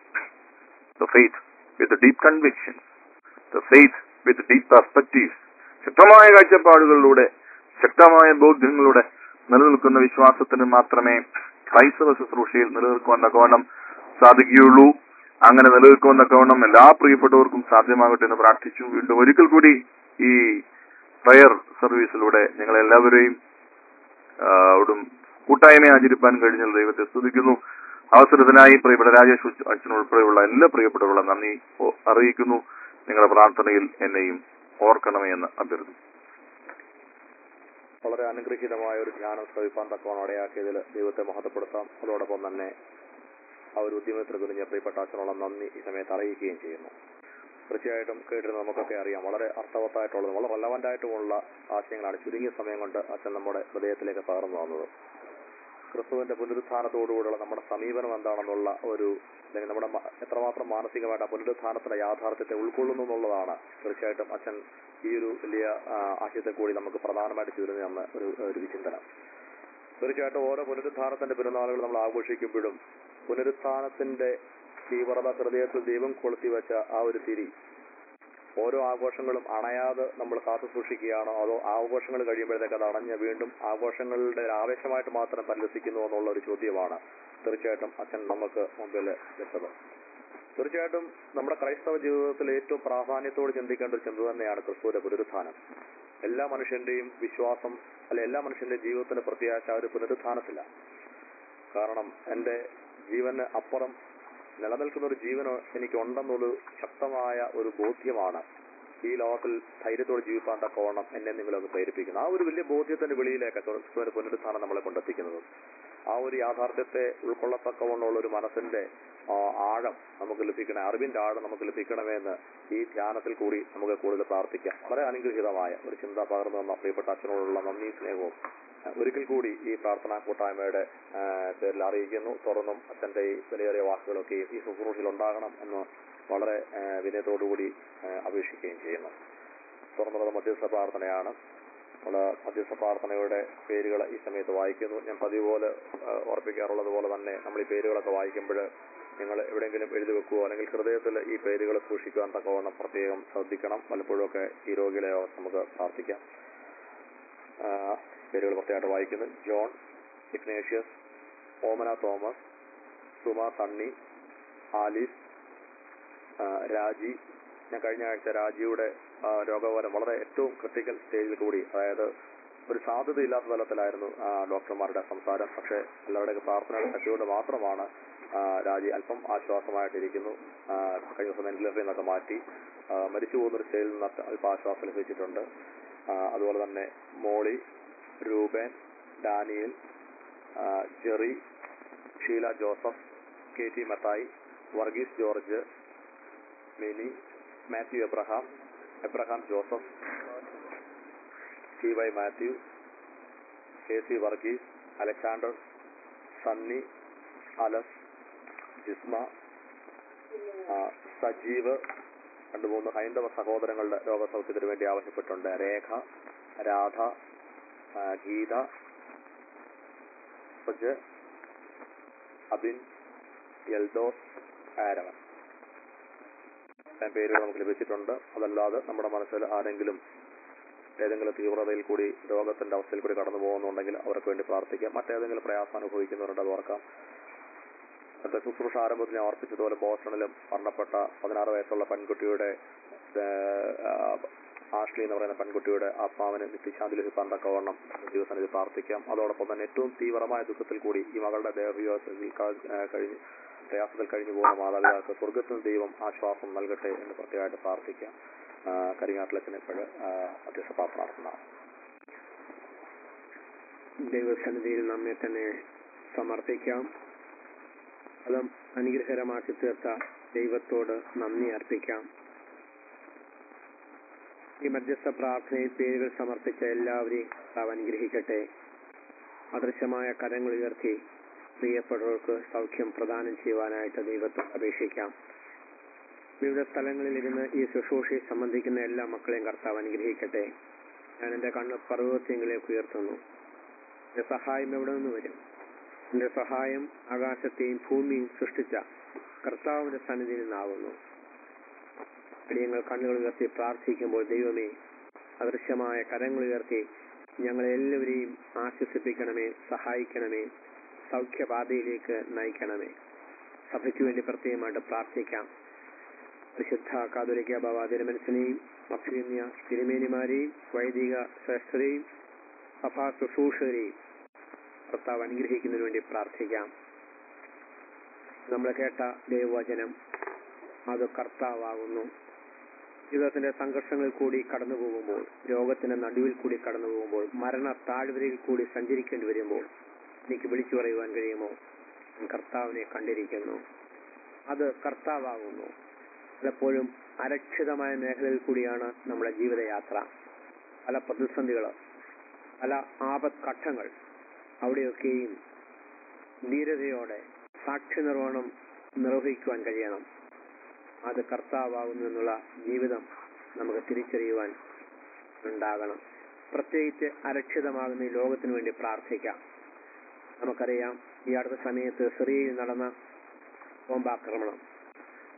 the faith with deep conviction the faith with deep perspective ശക്തമായ കാഴ്ചപ്പാടുകളിലൂടെ ശക്തമായ ബോധ്യങ്ങളിലൂടെ നിലനിൽക്കുന്ന വിശ്വാസത്തിന് മാത്രമേ ക്രൈസ്തവ ശുശ്രൂഷയിൽ നിലനിൽക്കുവാൻ തക്കവണ്ണം സാധിക്കുകയുള്ളൂ അങ്ങനെ നിലനിൽക്കുവാൻ തക്കവണ്ണം എല്ലാ പ്രിയപ്പെട്ടവർക്കും സാധ്യമാകട്ടെ എന്ന് പ്രാർത്ഥിച്ചു വീണ്ടും ഒരിക്കൽ കൂടി ഈ പ്രയർ സർവീസിലൂടെ ഞങ്ങൾ എല്ലാവരെയും ഒടും കൂട്ടായ്മ ആചരിപ്പാൻ കഴിഞ്ഞാൽ ദൈവത്തെ സ്തുതിക്കുന്നു അവസരത്തിനായി പ്രിയപ്പെട്ട രാജേഷ് അച്ഛൻ ഉൾപ്പെടെയുള്ള എല്ലാ പ്രിയപ്പെട്ടവരുടെ നന്ദി ഓ- അറിയിക്കുന്നു നിങ്ങളുടെ പ്രാർത്ഥനയിൽ എന്നെയും ഓർക്കണമേ എന്ന് അഭ്യർത്ഥിക്കുന്നു വളരെ അനുഗ്രഹീതമായ ഒരു ജ്ഞാനം ശ്രവിപ്പാൻ തക്കവണ്ണം ഇടയാക്കിയതിൽ ദൈവത്തെ മഹത്വപ്പെടുത്താം അതോടൊപ്പം തന്നെ ആ ഒരു ഉദ്യമത്തിൽ കുറിഞ്ഞ പ്രിയപ്പെട്ട അച്ഛനുള്ള നന്ദി ഈ സമയത്ത് അറിയിക്കുകയും ചെയ്യുന്നു തീർച്ചയായിട്ടും കേട്ടിരുന്ന നമുക്കൊക്കെ അറിയാം വളരെ അർത്ഥവത്തായിട്ടുള്ളതും വളരെ റെലവന്റ് ആയിട്ടുമുള്ള ആശയങ്ങളാണ് ചുരുങ്ങിയ സമയം കൊണ്ട് അച്ഛൻ നമ്മുടെ ഹൃദയത്തിലേക്ക് പകർന്നു വന്നത് ക്രിസ്തുവിന്റെ പുനരുത്ഥാനത്തോടുകൂടിയുള്ള നമ്മുടെ സമീപനം എന്താണെന്നുള്ള ഒരു അല്ലെങ്കിൽ നമ്മുടെ മ- എത്രമാത്രം മാനസികമായിട്ട് ആ പുനരുത്ഥാനത്തിന്റെ യാഥാർത്ഥ്യത്തെ ഉൾക്കൊള്ളുന്നു എന്നുള്ളതാണ് തീർച്ചയായിട്ടും അച്ഛൻ ഈ ഒരു വലിയ ആ, ആശയത്തെ കൂടി നമുക്ക് പ്രധാനമായിട്ട് ചുരുങ്ങി തന്ന ഒരു ഒരു വിചിന്തനം തീർച്ചയായിട്ടും ഓരോ പുനരുത്ഥാനത്തിന്റെ പെരുന്നാളുകൾ നമ്മൾ ആഘോഷിക്കുമ്പോഴും പുനരുത്ഥാനത്തിന്റെ തീവ്രത ഹൃദയത്തിൽ ദൈവം കൊളുത്തി വെച്ച ആ ഒരു തിരി ഓരോ ആഘോഷങ്ങളും അണയാതെ നമ്മൾ കാത്തു സൂക്ഷിക്കുകയാണോ അതോ ആഘോഷങ്ങൾ കഴിയുമ്പോഴത്തേക്ക് അത് അണഞ്ഞ് വീണ്ടും ആഘോഷങ്ങളുടെ ഒരു ആവേശമായിട്ട് മാത്രം പരിലസിക്കുന്നു എന്നുള്ള ഒരു ചോദ്യമാണ് തീർച്ചയായിട്ടും അച്ഛൻ നമുക്ക് മുമ്പിൽ വെച്ചത് തീർച്ചയായിട്ടും നമ്മുടെ ക്രൈസ്തവ ജീവിതത്തിൽ ഏറ്റവും പ്രാധാന്യത്തോട് ചിന്തിക്കേണ്ട ഒരു ചിന്ത തന്നെയാണ് ക്രിസ്തുവിന്റെ പുനരുത്ഥാനം എല്ലാ മനുഷ്യന്റെയും വിശ്വാസം അല്ലെ എല്ലാ മനുഷ്യന്റെയും ജീവിതത്തിന്റെ പ്രത്യാശ ആ ഒരു പുനരുത്ഥാനത്തിലാണ് കാരണം എന്റെ ജീവന് അപ്പുറം നിലനിൽക്കുന്ന ഒരു ജീവന് എനിക്കുണ്ടെന്നൊരു ശക്തമായ ഒരു ബോധ്യമാണ് ഈ ലോകത്തിൽ ധൈര്യത്തോടെ ജീവിക്കാൻ തക്കവണ്ണം എന്നെ നിങ്ങളൊക്കെ പ്രേരിപ്പിക്കുന്നത് ആ ഒരു വലിയ ബോധ്യത്തിന്റെ വെളിയിലേക്ക് ക്രിസ്തുവിന്റെ പുനരുത്ഥാനം നമ്മളെ കൊണ്ടെത്തിക്കുന്നത് ആ ഒരു യാഥാർത്ഥ്യത്തെ ഉൾക്കൊള്ളത്തക്കവണ്ണമുള്ള ഒരു മനസ്സിന്റെ ആ, ആഴം നമുക്ക് ലഭിക്കണേ അറിവിന്റെ ആഴം നമുക്ക് ലഭിക്കണമെന്ന് ഈ ധ്യാനത്തിൽ കൂടി നമുക്ക് കൂടുതൽ പ്രാർത്ഥിക്കാം വളരെ അനുഗ്രഹീതമായ ഒരു ചിന്ത പകർന്നു തന്ന പ്രിയപ്പെട്ട അച്ഛനോടുള്ള നന്ദി സ്നേഹവും ആ, ഒരിക്കൽ കൂടി ഈ പ്രാർത്ഥനാ കൂട്ടായ്മയുടെ ആ, പേരിൽ അറിയിക്കുന്നു തുടർന്നും അച്ഛന്റെ ഈ വിലയേറിയ വാക്കുകളൊക്കെ ഈ ശുശ്രൂഷയിൽ ഉണ്ടാകണം എന്ന് വളരെ ആ, വിനയത്തോടുകൂടി ആ, അപേക്ഷിക്കുകയും ചെയ്യുന്നു തുറന്നുള്ളത് മധ്യസ്ഥ പ്രാർത്ഥനയാണ് നമ്മൾ മധ്യസ്ഥ പ്രാർത്ഥനയുടെ പേരുകൾ ഈ സമയത്ത് വായിക്കുന്നു ഞാൻ പതിവ് പോലെ ആ, ഓർപ്പിക്കാറുള്ളത് പോലെ തന്നെ നമ്മൾ ഈ പേരുകളൊക്കെ വായിക്കുമ്പോൾ നിങ്ങൾ എവിടെയെങ്കിലും എഴുതി വെക്കുകയോ അല്ലെങ്കിൽ ഹൃദയത്തിൽ ഈ പേരുകൾ സൂക്ഷിക്കുവാൻ തക്കവണ്ണം പ്രത്യേകം ശ്രദ്ധിക്കണം പലപ്പോഴൊക്കെ ഈ രോഗികളെ ഓർത്ത് നമുക്ക് പ്രാർത്ഥിക്കാം ആ, പേരുകൾ പ്രത്യേകമായിട്ട് വായിക്കുന്നു John Ignatius Omana Thomas Suma Sunny Alice ആ, രാജി ഞാൻ കഴിഞ്ഞ ആഴ്ച രാജിയുടെ ആ, രോഗവരം വളരെ ഏറ്റവും ക്രിട്ടിക്കൽ സ്റ്റേജിൽ കൂടി അതായത് ഒരു സാധ്യതയില്ലാത്ത തലത്തിലായിരുന്നു ആ, ഡോക്ടർമാരുടെ സംസാരം പക്ഷേ എല്ലാവരുടെയൊക്കെ പ്രാർത്ഥനയുടെ ശക്തിയോട് മാത്രമാണ് ആ, രാജി അല്പം ആശ്വാസമായിട്ടിരിക്കുന്നു ആ, കഴിഞ്ഞ ദിവസം വെന്റിലേറ്ററിൽ നിന്നൊക്കെ മാറ്റി ആ, മരിച്ചു പോകുന്ന ഒരു സ്റ്റേജിൽ നിന്ന് അല്പം ആശ്വാസം ലഭിച്ചിട്ടുണ്ട് ആ, അതുപോലെ തന്നെ മോളി രൂപൻ ഡാനിയൽ ആ, Jerry Sheela Joseph K T Mathai Varghese George Mini Mathew Abraham Abraham Joseph T Y Mathew K C Varghese Alexander Sunny അലസ് ജിസ്മ ആ, സജീവ് രണ്ട് മൂന്ന് ഹൈന്ദവ സഹോദരങ്ങളുടെ രോഗസൗഖ്യത്തിന് വേണ്ടി ആവശ്യപ്പെട്ടുണ്ട് രേഖ രാധ ആ, ഗീത സുജ് അബിൻ എൽദോസ് ആരവൻ ഇത്രയും പേരുകൾ നമുക്ക് ലഭിച്ചിട്ടുണ്ട് അതല്ലാതെ നമ്മുടെ മനസ്സിൽ ആരെങ്കിലും ഏതെങ്കിലും തീവ്രതയിൽ കൂടി രോഗത്തിന്റെ അവസ്ഥയിൽ കൂടി കടന്നു പോകുന്നുണ്ടെങ്കിൽ അവർക്ക് വേണ്ടി പ്രാർത്ഥിക്കാം മറ്റേതെങ്കിലും പ്രയാസം അനുഭവിക്കുന്നവരുണ്ട് അത് ഓർക്കാം നേരത്തെ ശുശ്രൂഷ ആരംഭത്തിൽ ഞാൻ ഓർപ്പിച്ചതുപോലെ ബോസ്റ്റണിലും മരണപ്പെട്ട പതിനാറ് വയസ്സുള്ള പെൺകുട്ടിയുടെ ഏഹ്, ആ, ആഷ്ലി എന്ന് പറയുന്ന പെൺകുട്ടിയുടെ ആത്മാവിന് നിത്യശാന്തി ലഭിക്കാൻ തക്കവണ്ണം ദിവസം ഇത് പ്രാർത്ഥിക്കാം അതോടൊപ്പം തന്നെ ഏറ്റവും തീവ്രമായ ദുഃഖത്തിൽ കൂടി ഈ മകളുടെ ദേഹവിയോഗത്തിൽ കഴിഞ്ഞ് പ്രയാസത്തിൽ കഴിഞ്ഞു പോകുന്ന മാതാപിതാക്കൾക്ക് സ്വർഗത്തിൽ ദൈവം ആശ്വാസം നൽകട്ടെ എന്ന് പ്രത്യേകമായിട്ട് പ്രാർത്ഥിക്കാം ആ, കരിങ്ങാട്ടിലച്ചന് ഇപ്പോഴ് മധ്യസ്ഥ പ്രാർത്ഥന ദൈവസന്നിധിയിൽ നമ്മെ തന്നെ സമർപ്പിക്കാം അതും അനുഗ്രഹകരമാക്കി തീർത്ത ദൈവത്തോട് നന്ദി അർപ്പിക്കാം ഈ മധ്യസ്ഥ പ്രാർത്ഥനയിൽ പേരുകൾ സമർപ്പിച്ച എല്ലാവരെയും കർത്താവ് അനുഗ്രഹിക്കട്ടെ അദൃശ്യമായ കരങ്ങൾ ഉയർത്തി പ്രിയപ്പെട്ടവർക്ക് സൗഖ്യം പ്രദാനം ചെയ്യുവാനായിട്ട് ദൈവത്തോട് അപേക്ഷിക്കാം വിവിധ സ്ഥലങ്ങളിൽ ഇരുന്ന് ഈ ശുശ്രൂഷയെ സംബന്ധിക്കുന്ന എല്ലാ മക്കളെയും കർത്താവ് അനുഗ്രഹിക്കട്ടെ ഞാൻ എന്റെ കണ്ണ് പർവ്വതത്തിലേക്ക് ഉയർത്തുന്നു എന്റെ സഹായം എവിടെ നിന്ന് വരും എന്റെ സഹായം ആകാശത്തെയും ഭൂമിയും സൃഷ്ടിച്ച കർത്താവിന്റെ സന്നിധിയിൽ നിന്നാകുന്നു അടിയങ്ങൾ കണ്ണുകൾ ഉയർത്തി പ്രാർത്ഥിക്കുമ്പോൾ ദൈവമേ അദൃശ്യമായ കരങ്ങൾ ഉയർത്തി ഞങ്ങളെല്ലാവരെയും ആശ്വസിപ്പിക്കണമേ സഹായിക്കണമേ സൗഖ്യപാതയിലേക്ക് നയിക്കണമേ സഭയ്ക്ക് വേണ്ടി പ്രത്യേകമായിട്ട് പ്രാർത്ഥിക്കാം വിശുദ്ധ കാതോലിക്ക ബാബ തിരുമനസിനെയും അഭ്യുന്യ തിരുമേനിമാരെയും വൈദിക ശ്രേഷ്ഠരെയും സഭാ ശുശ്രൂഷകരെയും കർത്താവ് അനുഗ്രഹിക്കുന്നതിന് വേണ്ടി പ്രാർത്ഥിക്കാം നമ്മൾ കേട്ട ദൈവവചനം അത് കർത്താവാകുന്നു ജീവിതത്തിന്റെ സംഘർഷങ്ങളിൽ കൂടി കടന്നു പോകുമ്പോൾ രോഗത്തിന്റെ നടുവിൽ കൂടി കടന്നു പോകുമ്പോൾ മരണ താഴ്വരയിൽ കൂടി സഞ്ചരിക്കേണ്ടി വരുമ്പോൾ എനിക്ക് വിളിച്ചു പറയുവാൻ കഴിയുമോ ഞാൻ കർത്താവിനെ കണ്ടിരിക്കുന്നു അത് കർത്താവാകുന്നു പലപ്പോഴും അരക്ഷിതമായ മേഖലയിൽ കൂടിയാണ് നമ്മുടെ ജീവിതയാത്ര പല പ്രതിസന്ധികൾ പല ആപത് ഘട്ടങ്ങൾ അവിടെയൊക്കെയും ധീരതയോടെ സാക്ഷി നിർവഹണം നിർവഹിക്കുവാൻ കഴിയണം അത് കർത്താവാകുന്നു എന്നുള്ള ജീവിതം നമുക്ക് തിരിച്ചറിയുവാൻ ഉണ്ടാകണം പ്രത്യേകിച്ച് അരക്ഷിതമാകുന്ന ഈ ലോകത്തിന് വേണ്ടി പ്രാർത്ഥിക്കാം നമുക്കറിയാം ഈ അടുത്ത സമയത്ത് സിറിയയിൽ നടന്ന ബോംബാക്രമണം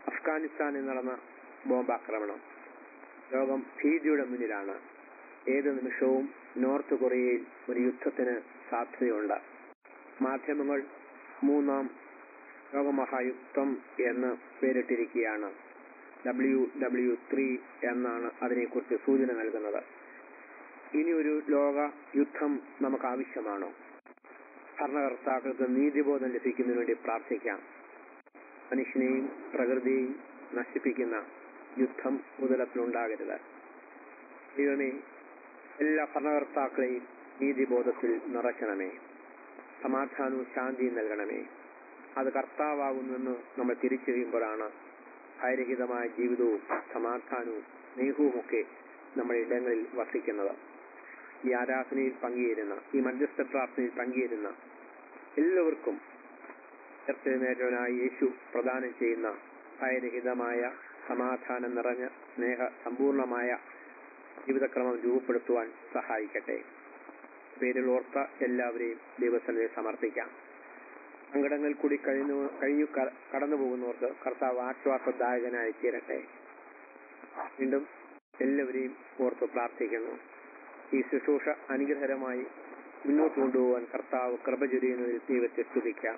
അഫ്ഗാനിസ്ഥാനിൽ നടന്ന ബോംബാക്രമണം ലോകം ഭീതിയുടെ മുന്നിലാണ് ഏത് നിമിഷവും നോർത്ത് കൊറിയയിൽ ഒരു യുദ്ധത്തിന് സാധ്യതയുണ്ട് മാധ്യമങ്ങൾ മൂന്നാം ലോകമഹായുദ്ധം എന്ന് പേരിട്ടിരിക്കുകയാണ് ഡബ്ല്യു ഡബ്ല്യു ത്രീ എന്നാണ് അതിനെക്കുറിച്ച് സൂചന നൽകുന്നത് ഇനി ഒരു ലോക യുദ്ധം നമുക്ക് ആവശ്യമാണോ ഭരണകർത്താക്കൾക്ക് നീതിബോധം ലഭിക്കുന്നതിന് വേണ്ടി പ്രാർത്ഥിക്കാം മനുഷ്യനെയും പ്രകൃതിയെയും നശിപ്പിക്കുന്ന യുദ്ധം മുതലത്തിലുണ്ടാകരുത് ദൈവമേ എല്ലാ ഭരണകർത്താക്കളെയും നീതിബോധത്തിൽ നിറയ്ക്കണമേ സമാധാനവും ശാന്തിയും നൽകണമേ അത് കർത്താവാകുന്നെന്ന് നമ്മൾ തിരിച്ചറിയുമ്പോഴാണ് ഭയരഹിതമായ ജീവിതവും സമാധാനവും സ്നേഹവുമൊക്കെ നമ്മുടെ ഇടങ്ങളിൽ വസിക്കുന്നത് ഈ ആരാധനയിൽ പങ്കുചേരുന്ന ഈ മധ്യസ്ഥ പ്രാർത്ഥനയിൽ പങ്കുചേരുന്ന എല്ലാവർക്കും ഉയർത്തെഴുന്നേറ്റവനായ യേശു പ്രദാനം ചെയ്യുന്ന ഭയരഹിതമായ സമാധാനം നിറഞ്ഞ സ്നേഹ സമ്പൂർണമായ ജീവിതക്രമം രൂപപ്പെടുത്തുവാൻ സഹായിക്കട്ടെ പേരിൽ ഓർത്ത എല്ലാവരെയും ദൈവസ്ഥലത്തെ സമർപ്പിക്കാം സങ്കടങ്ങൾ കൂടി കഴിഞ്ഞു കഴിഞ്ഞു ക- കടന്നു പോകുന്നവർക്ക് കർത്താവ് ആശ്വാസദായകനായി തീരട്ടെ വീണ്ടും എല്ലാവരെയും ഓർത്ത് പ്രാർത്ഥിക്കുന്നു ഈ ശുശ്രൂഷ അനുഗ്രഹരമായി മുന്നോട്ട് കൊണ്ടുപോകാൻ കർത്താവ് കൃപ ചൊരിയുന്നതിൽ ദൈവത്തെ സ്തുതിക്കാം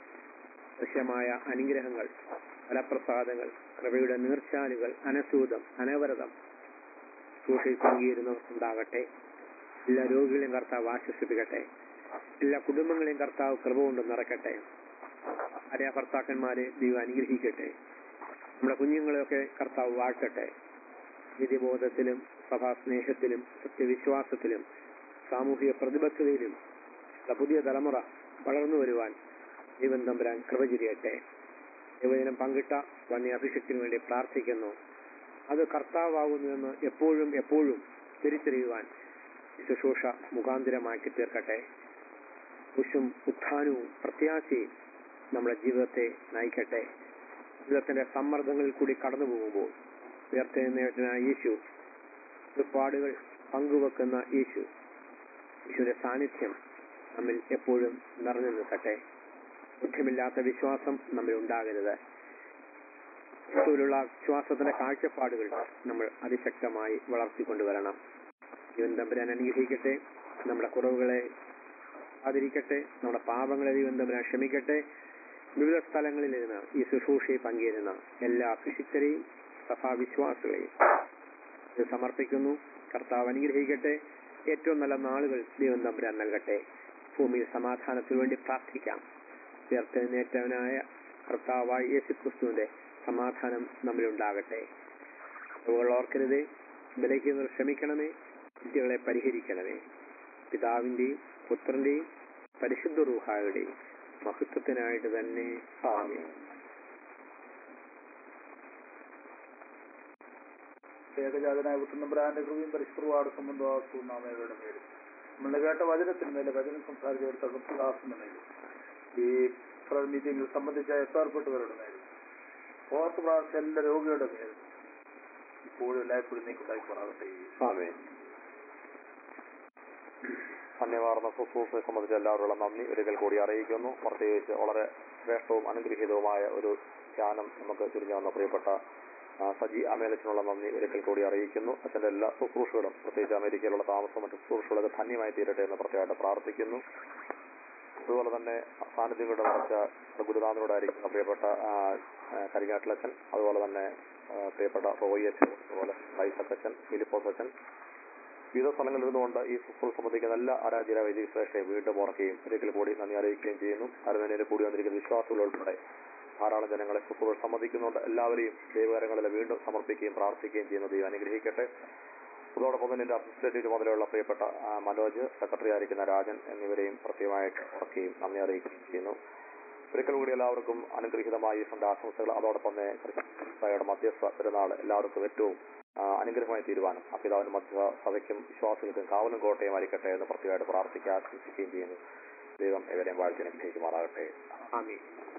ദൃശ്യമായ അനുഗ്രഹങ്ങൾ ഫലപ്രസാദങ്ങൾ കൃപയുടെ നീർച്ചാലുകൾ അനസൂതം അനവരതം ശുശ്രൂഷയിൽ പങ്കുചേരുന്നവർക്കുണ്ടാകട്ടെ എല്ലാ രോഗികളെയും കർത്താവ് ആശ്വസിപ്പിക്കട്ടെ എല്ലാ കുടുംബങ്ങളെയും കർത്താവ് കൃപ കൊണ്ട് നിറക്കട്ടെ ഭാര്യ ഭർത്താക്കന്മാരെ ദൈവം അനുഗ്രഹിക്കട്ടെ നമ്മുടെ കുഞ്ഞുങ്ങളെയൊക്കെ കർത്താവ് വാഴ്ത്തട്ടെ നിധിബോധത്തിലും സഭാസ്നേഹത്തിലും സത്യവിശ്വാസത്തിലും സാമൂഹിക പ്രതിബദ്ധതയിലും ഉള്ള പുതിയ തലമുറ വളർന്നു വരുവാൻ ദൈവം തമ്പുരാൻ കൃപ ചുരിയട്ടെ ദൈവജനം പങ്കിട്ട വന്യ അഭിഷേകത്തിനു വേണ്ടി പ്രാർത്ഥിക്കുന്നു അത് കർത്താവാകുന്നുവെന്ന് എപ്പോഴും എപ്പോഴും തിരിച്ചറിയുവാൻ ഈ ശുശ്രൂഷ മുഖാന്തരമാക്കി തീർക്കട്ടെ കുശും ഉത്ഥാനവും പ്രത്യാശയും നമ്മുടെ ജീവിതത്തെ നയിക്കട്ടെ ജീവിതത്തിന്റെ സമ്മർദ്ദങ്ങളിൽ കൂടി കടന്നു പോകുമ്പോൾ ഉയർത്തെഴുന്നേറ്റനായ യേശു പാടുകൾ പങ്കുവെക്കുന്ന യേശു യേശുവിന്റെ സാന്നിധ്യം നമ്മിൽ എപ്പോഴും നിറഞ്ഞു നിൽക്കട്ടെ ബുദ്ധിമില്ലാത്ത വിശ്വാസം നമ്മിൽ ഉണ്ടാകരുത് ക്രിസ്തുവിലുള്ള വിശ്വാസത്തിന്റെ കാഴ്ചപ്പാടുകൾ നമ്മൾ അതിശക്തമായി വളർത്തിക്കൊണ്ടുവരണം ദൈവം തമ്പുരാൻ അനുഗ്രഹിക്കട്ടെ നമ്മുടെ കുറവുകളെ ആദരിക്കട്ടെ നമ്മുടെ പാപങ്ങളെ ദൈവം തമ്പുരാൻ ക്ഷമിക്കട്ടെ വിവിധ സ്ഥലങ്ങളിൽ ഇരുന്ന് ഈ ശുശ്രൂഷയിൽ പങ്കുചേരുന്ന എല്ലാ അഭിഷിക്തരെയും സഭാവിശ്വാസികളെയും ഇത് സമർപ്പിക്കുന്നു കർത്താവ് അനുഗ്രഹിക്കട്ടെ ഏറ്റവും നല്ല നാളുകൾ ദൈവം തമ്പുരാൻ നൽകട്ടെ ഭൂമിയിൽ സമാധാനത്തിനു വേണ്ടി പ്രാർത്ഥിക്കാം ഉയർത്തെഴുന്നേറ്റവനായ കർത്താവായ യേശു ക്രിസ്തുവിന്റെ സമാധാനം നമ്മിലുണ്ടാകട്ടെ കുറവുകൾ ഓർക്കരുതേ ബലഹീനർ ക്ഷമിക്കണമേ വിദ്യകളെ പരിഹരിക്കണമേ പിതാവിന്റെയും പുത്രന്റെയും പരിശുദ്ധ റൂഹായുടെയും മഹത്വത്തിനായിട്ട് തന്നെ ആമേൻ ഏകജാതനായ പുത്രനമ്പരാന്റെ കൃപയും പരിശുദ്ധവാട് സംബന്ധമാക്കും നാമയുടെ മേലും നമ്മൾ കേട്ട വചനത്തിന്മേലെ വചനം സംസാരിച്ചവരുടെ തകർപ്പുദാസന്റെ മേലും ഈ പ്രയർ മീറ്റിംഗിൽ സംബന്ധിച്ച എത്താർപ്പെട്ടവരുടെ മേലും ഓർത്ത് പ്രാർത്ഥിച്ച എല്ലാ രോഗികളുടെ മേലും ഇപ്പോഴും എല്ലായ്പ്പോഴും നീക്കുണ്ടായി പോറാകട്ടെ ആമേൻ ധന്യവാർന്ന ശുശ്രൂഷയെ സംബന്ധിച്ച് എല്ലാവരുള്ള നന്ദി ഒരിക്കൽ കൂടി അറിയിക്കുന്നു പ്രത്യേകിച്ച് വളരെ ശ്രേഷ്ഠവും അനുഗ്രഹീതവുമായ ഒരു ധ്യാനം നമുക്ക് തിരിഞ്ഞു വന്ന പ്രിയപ്പെട്ട ആ, സജി അമേലത്തിനുള്ള നന്ദി ഒരിക്കൽ കൂടി അറിയിക്കുന്നു അച്ഛൻ്റെ എല്ലാ ശുശ്രൂഷകളും പ്രത്യേകിച്ച് അമേരിക്കയിലുള്ള താമസം മറ്റു ശുശ്രൂഷകളൊക്കെ ധന്യമായി തീരട്ടെ എന്ന് പ്രത്യേകമായിട്ട് പ്രാർത്ഥിക്കുന്നു അതുപോലെ തന്നെ സാന്നിധ്യങ്ങളുടെ നിറച്ച ഗുരുനാഥനോടായിരിക്കുന്ന പ്രിയപ്പെട്ട ആ, ആ, കരിങ്ങാട്ടിലച്ഛൻ അതുപോലെ തന്നെ ആ, പ്രിയപ്പെട്ട റോയി അച്ഛൻ അതുപോലെ റൈസക് അച്ഛൻ ഫിലിപ്പോസ് അച്ഛൻ വിവിധ സ്ഥലങ്ങളിൽ നിന്നുകൊണ്ട് ഈ ഫുട്ബോൾ സംബന്ധിക്കുന്ന എല്ലാ ആരാധ്യര വൈദിക ശ്രേഷ്ഠയെ വീണ്ടും ഓർക്കുകയും ഒരിക്കൽ കൂടി നന്ദി അറിയിക്കുകയും ചെയ്യുന്നു അരമനയിൽ കൂടി വന്നിരിക്കുന്ന വിശ്വാസികൾ ഉൾപ്പെടെ ധാരാളം ജനങ്ങളെ ഫുട്ബോൾ സംബന്ധിക്കുന്നുണ്ട് എല്ലാവരെയും ദൈവകരങ്ങളിൽ വീണ്ടും സമർപ്പിക്കുകയും പ്രാർത്ഥിക്കുകയും ചെയ്യുന്ന ദൈവം അനുഗ്രഹിക്കട്ടെ അതോടൊപ്പം തന്നെ എന്റെ അഡ്മിനിസ്ട്രേറ്റീവ് ചുമതലയുള്ള പ്രിയപ്പെട്ട ആ, മനോജ് സെക്രട്ടറി ആയിരിക്കുന്ന രാജൻ എന്നിവരെയും പ്രത്യേകമായിട്ട് ഓർക്കുകയും നന്ദി അറിയിക്കുകയും ചെയ്യുന്നു ഒരിക്കൽ കൂടി എല്ലാവർക്കും അനുഗ്രഹീതമായ ഈശ്വരന്റെ ആശംസകൾ അതോടൊപ്പം തന്നെ ക്രിസ്ത്യയുടെ മധ്യസ്ഥ പെരുന്നാൾ എല്ലാവർക്കും ഏറ്റവും ആ, അനുഗ്രഹമായി തീരുവാനും ആ പിതാവിന്റെ മധ്യ സഭയ്ക്കും വിശ്വാസികൾക്കും കാവലും കോട്ടയും ആയിരിക്കട്ടെ എന്ന് പ്രത്യേകമായിട്ട് പ്രാർത്ഥിക്കുക ആശംസിക്കുകയും ചെയ്യുന്നു ദൈവം ഇവരെയും വാഴ്ത്തി അനുഗ്രഹിക്കുമാറാകട്ടെ ആമീൻ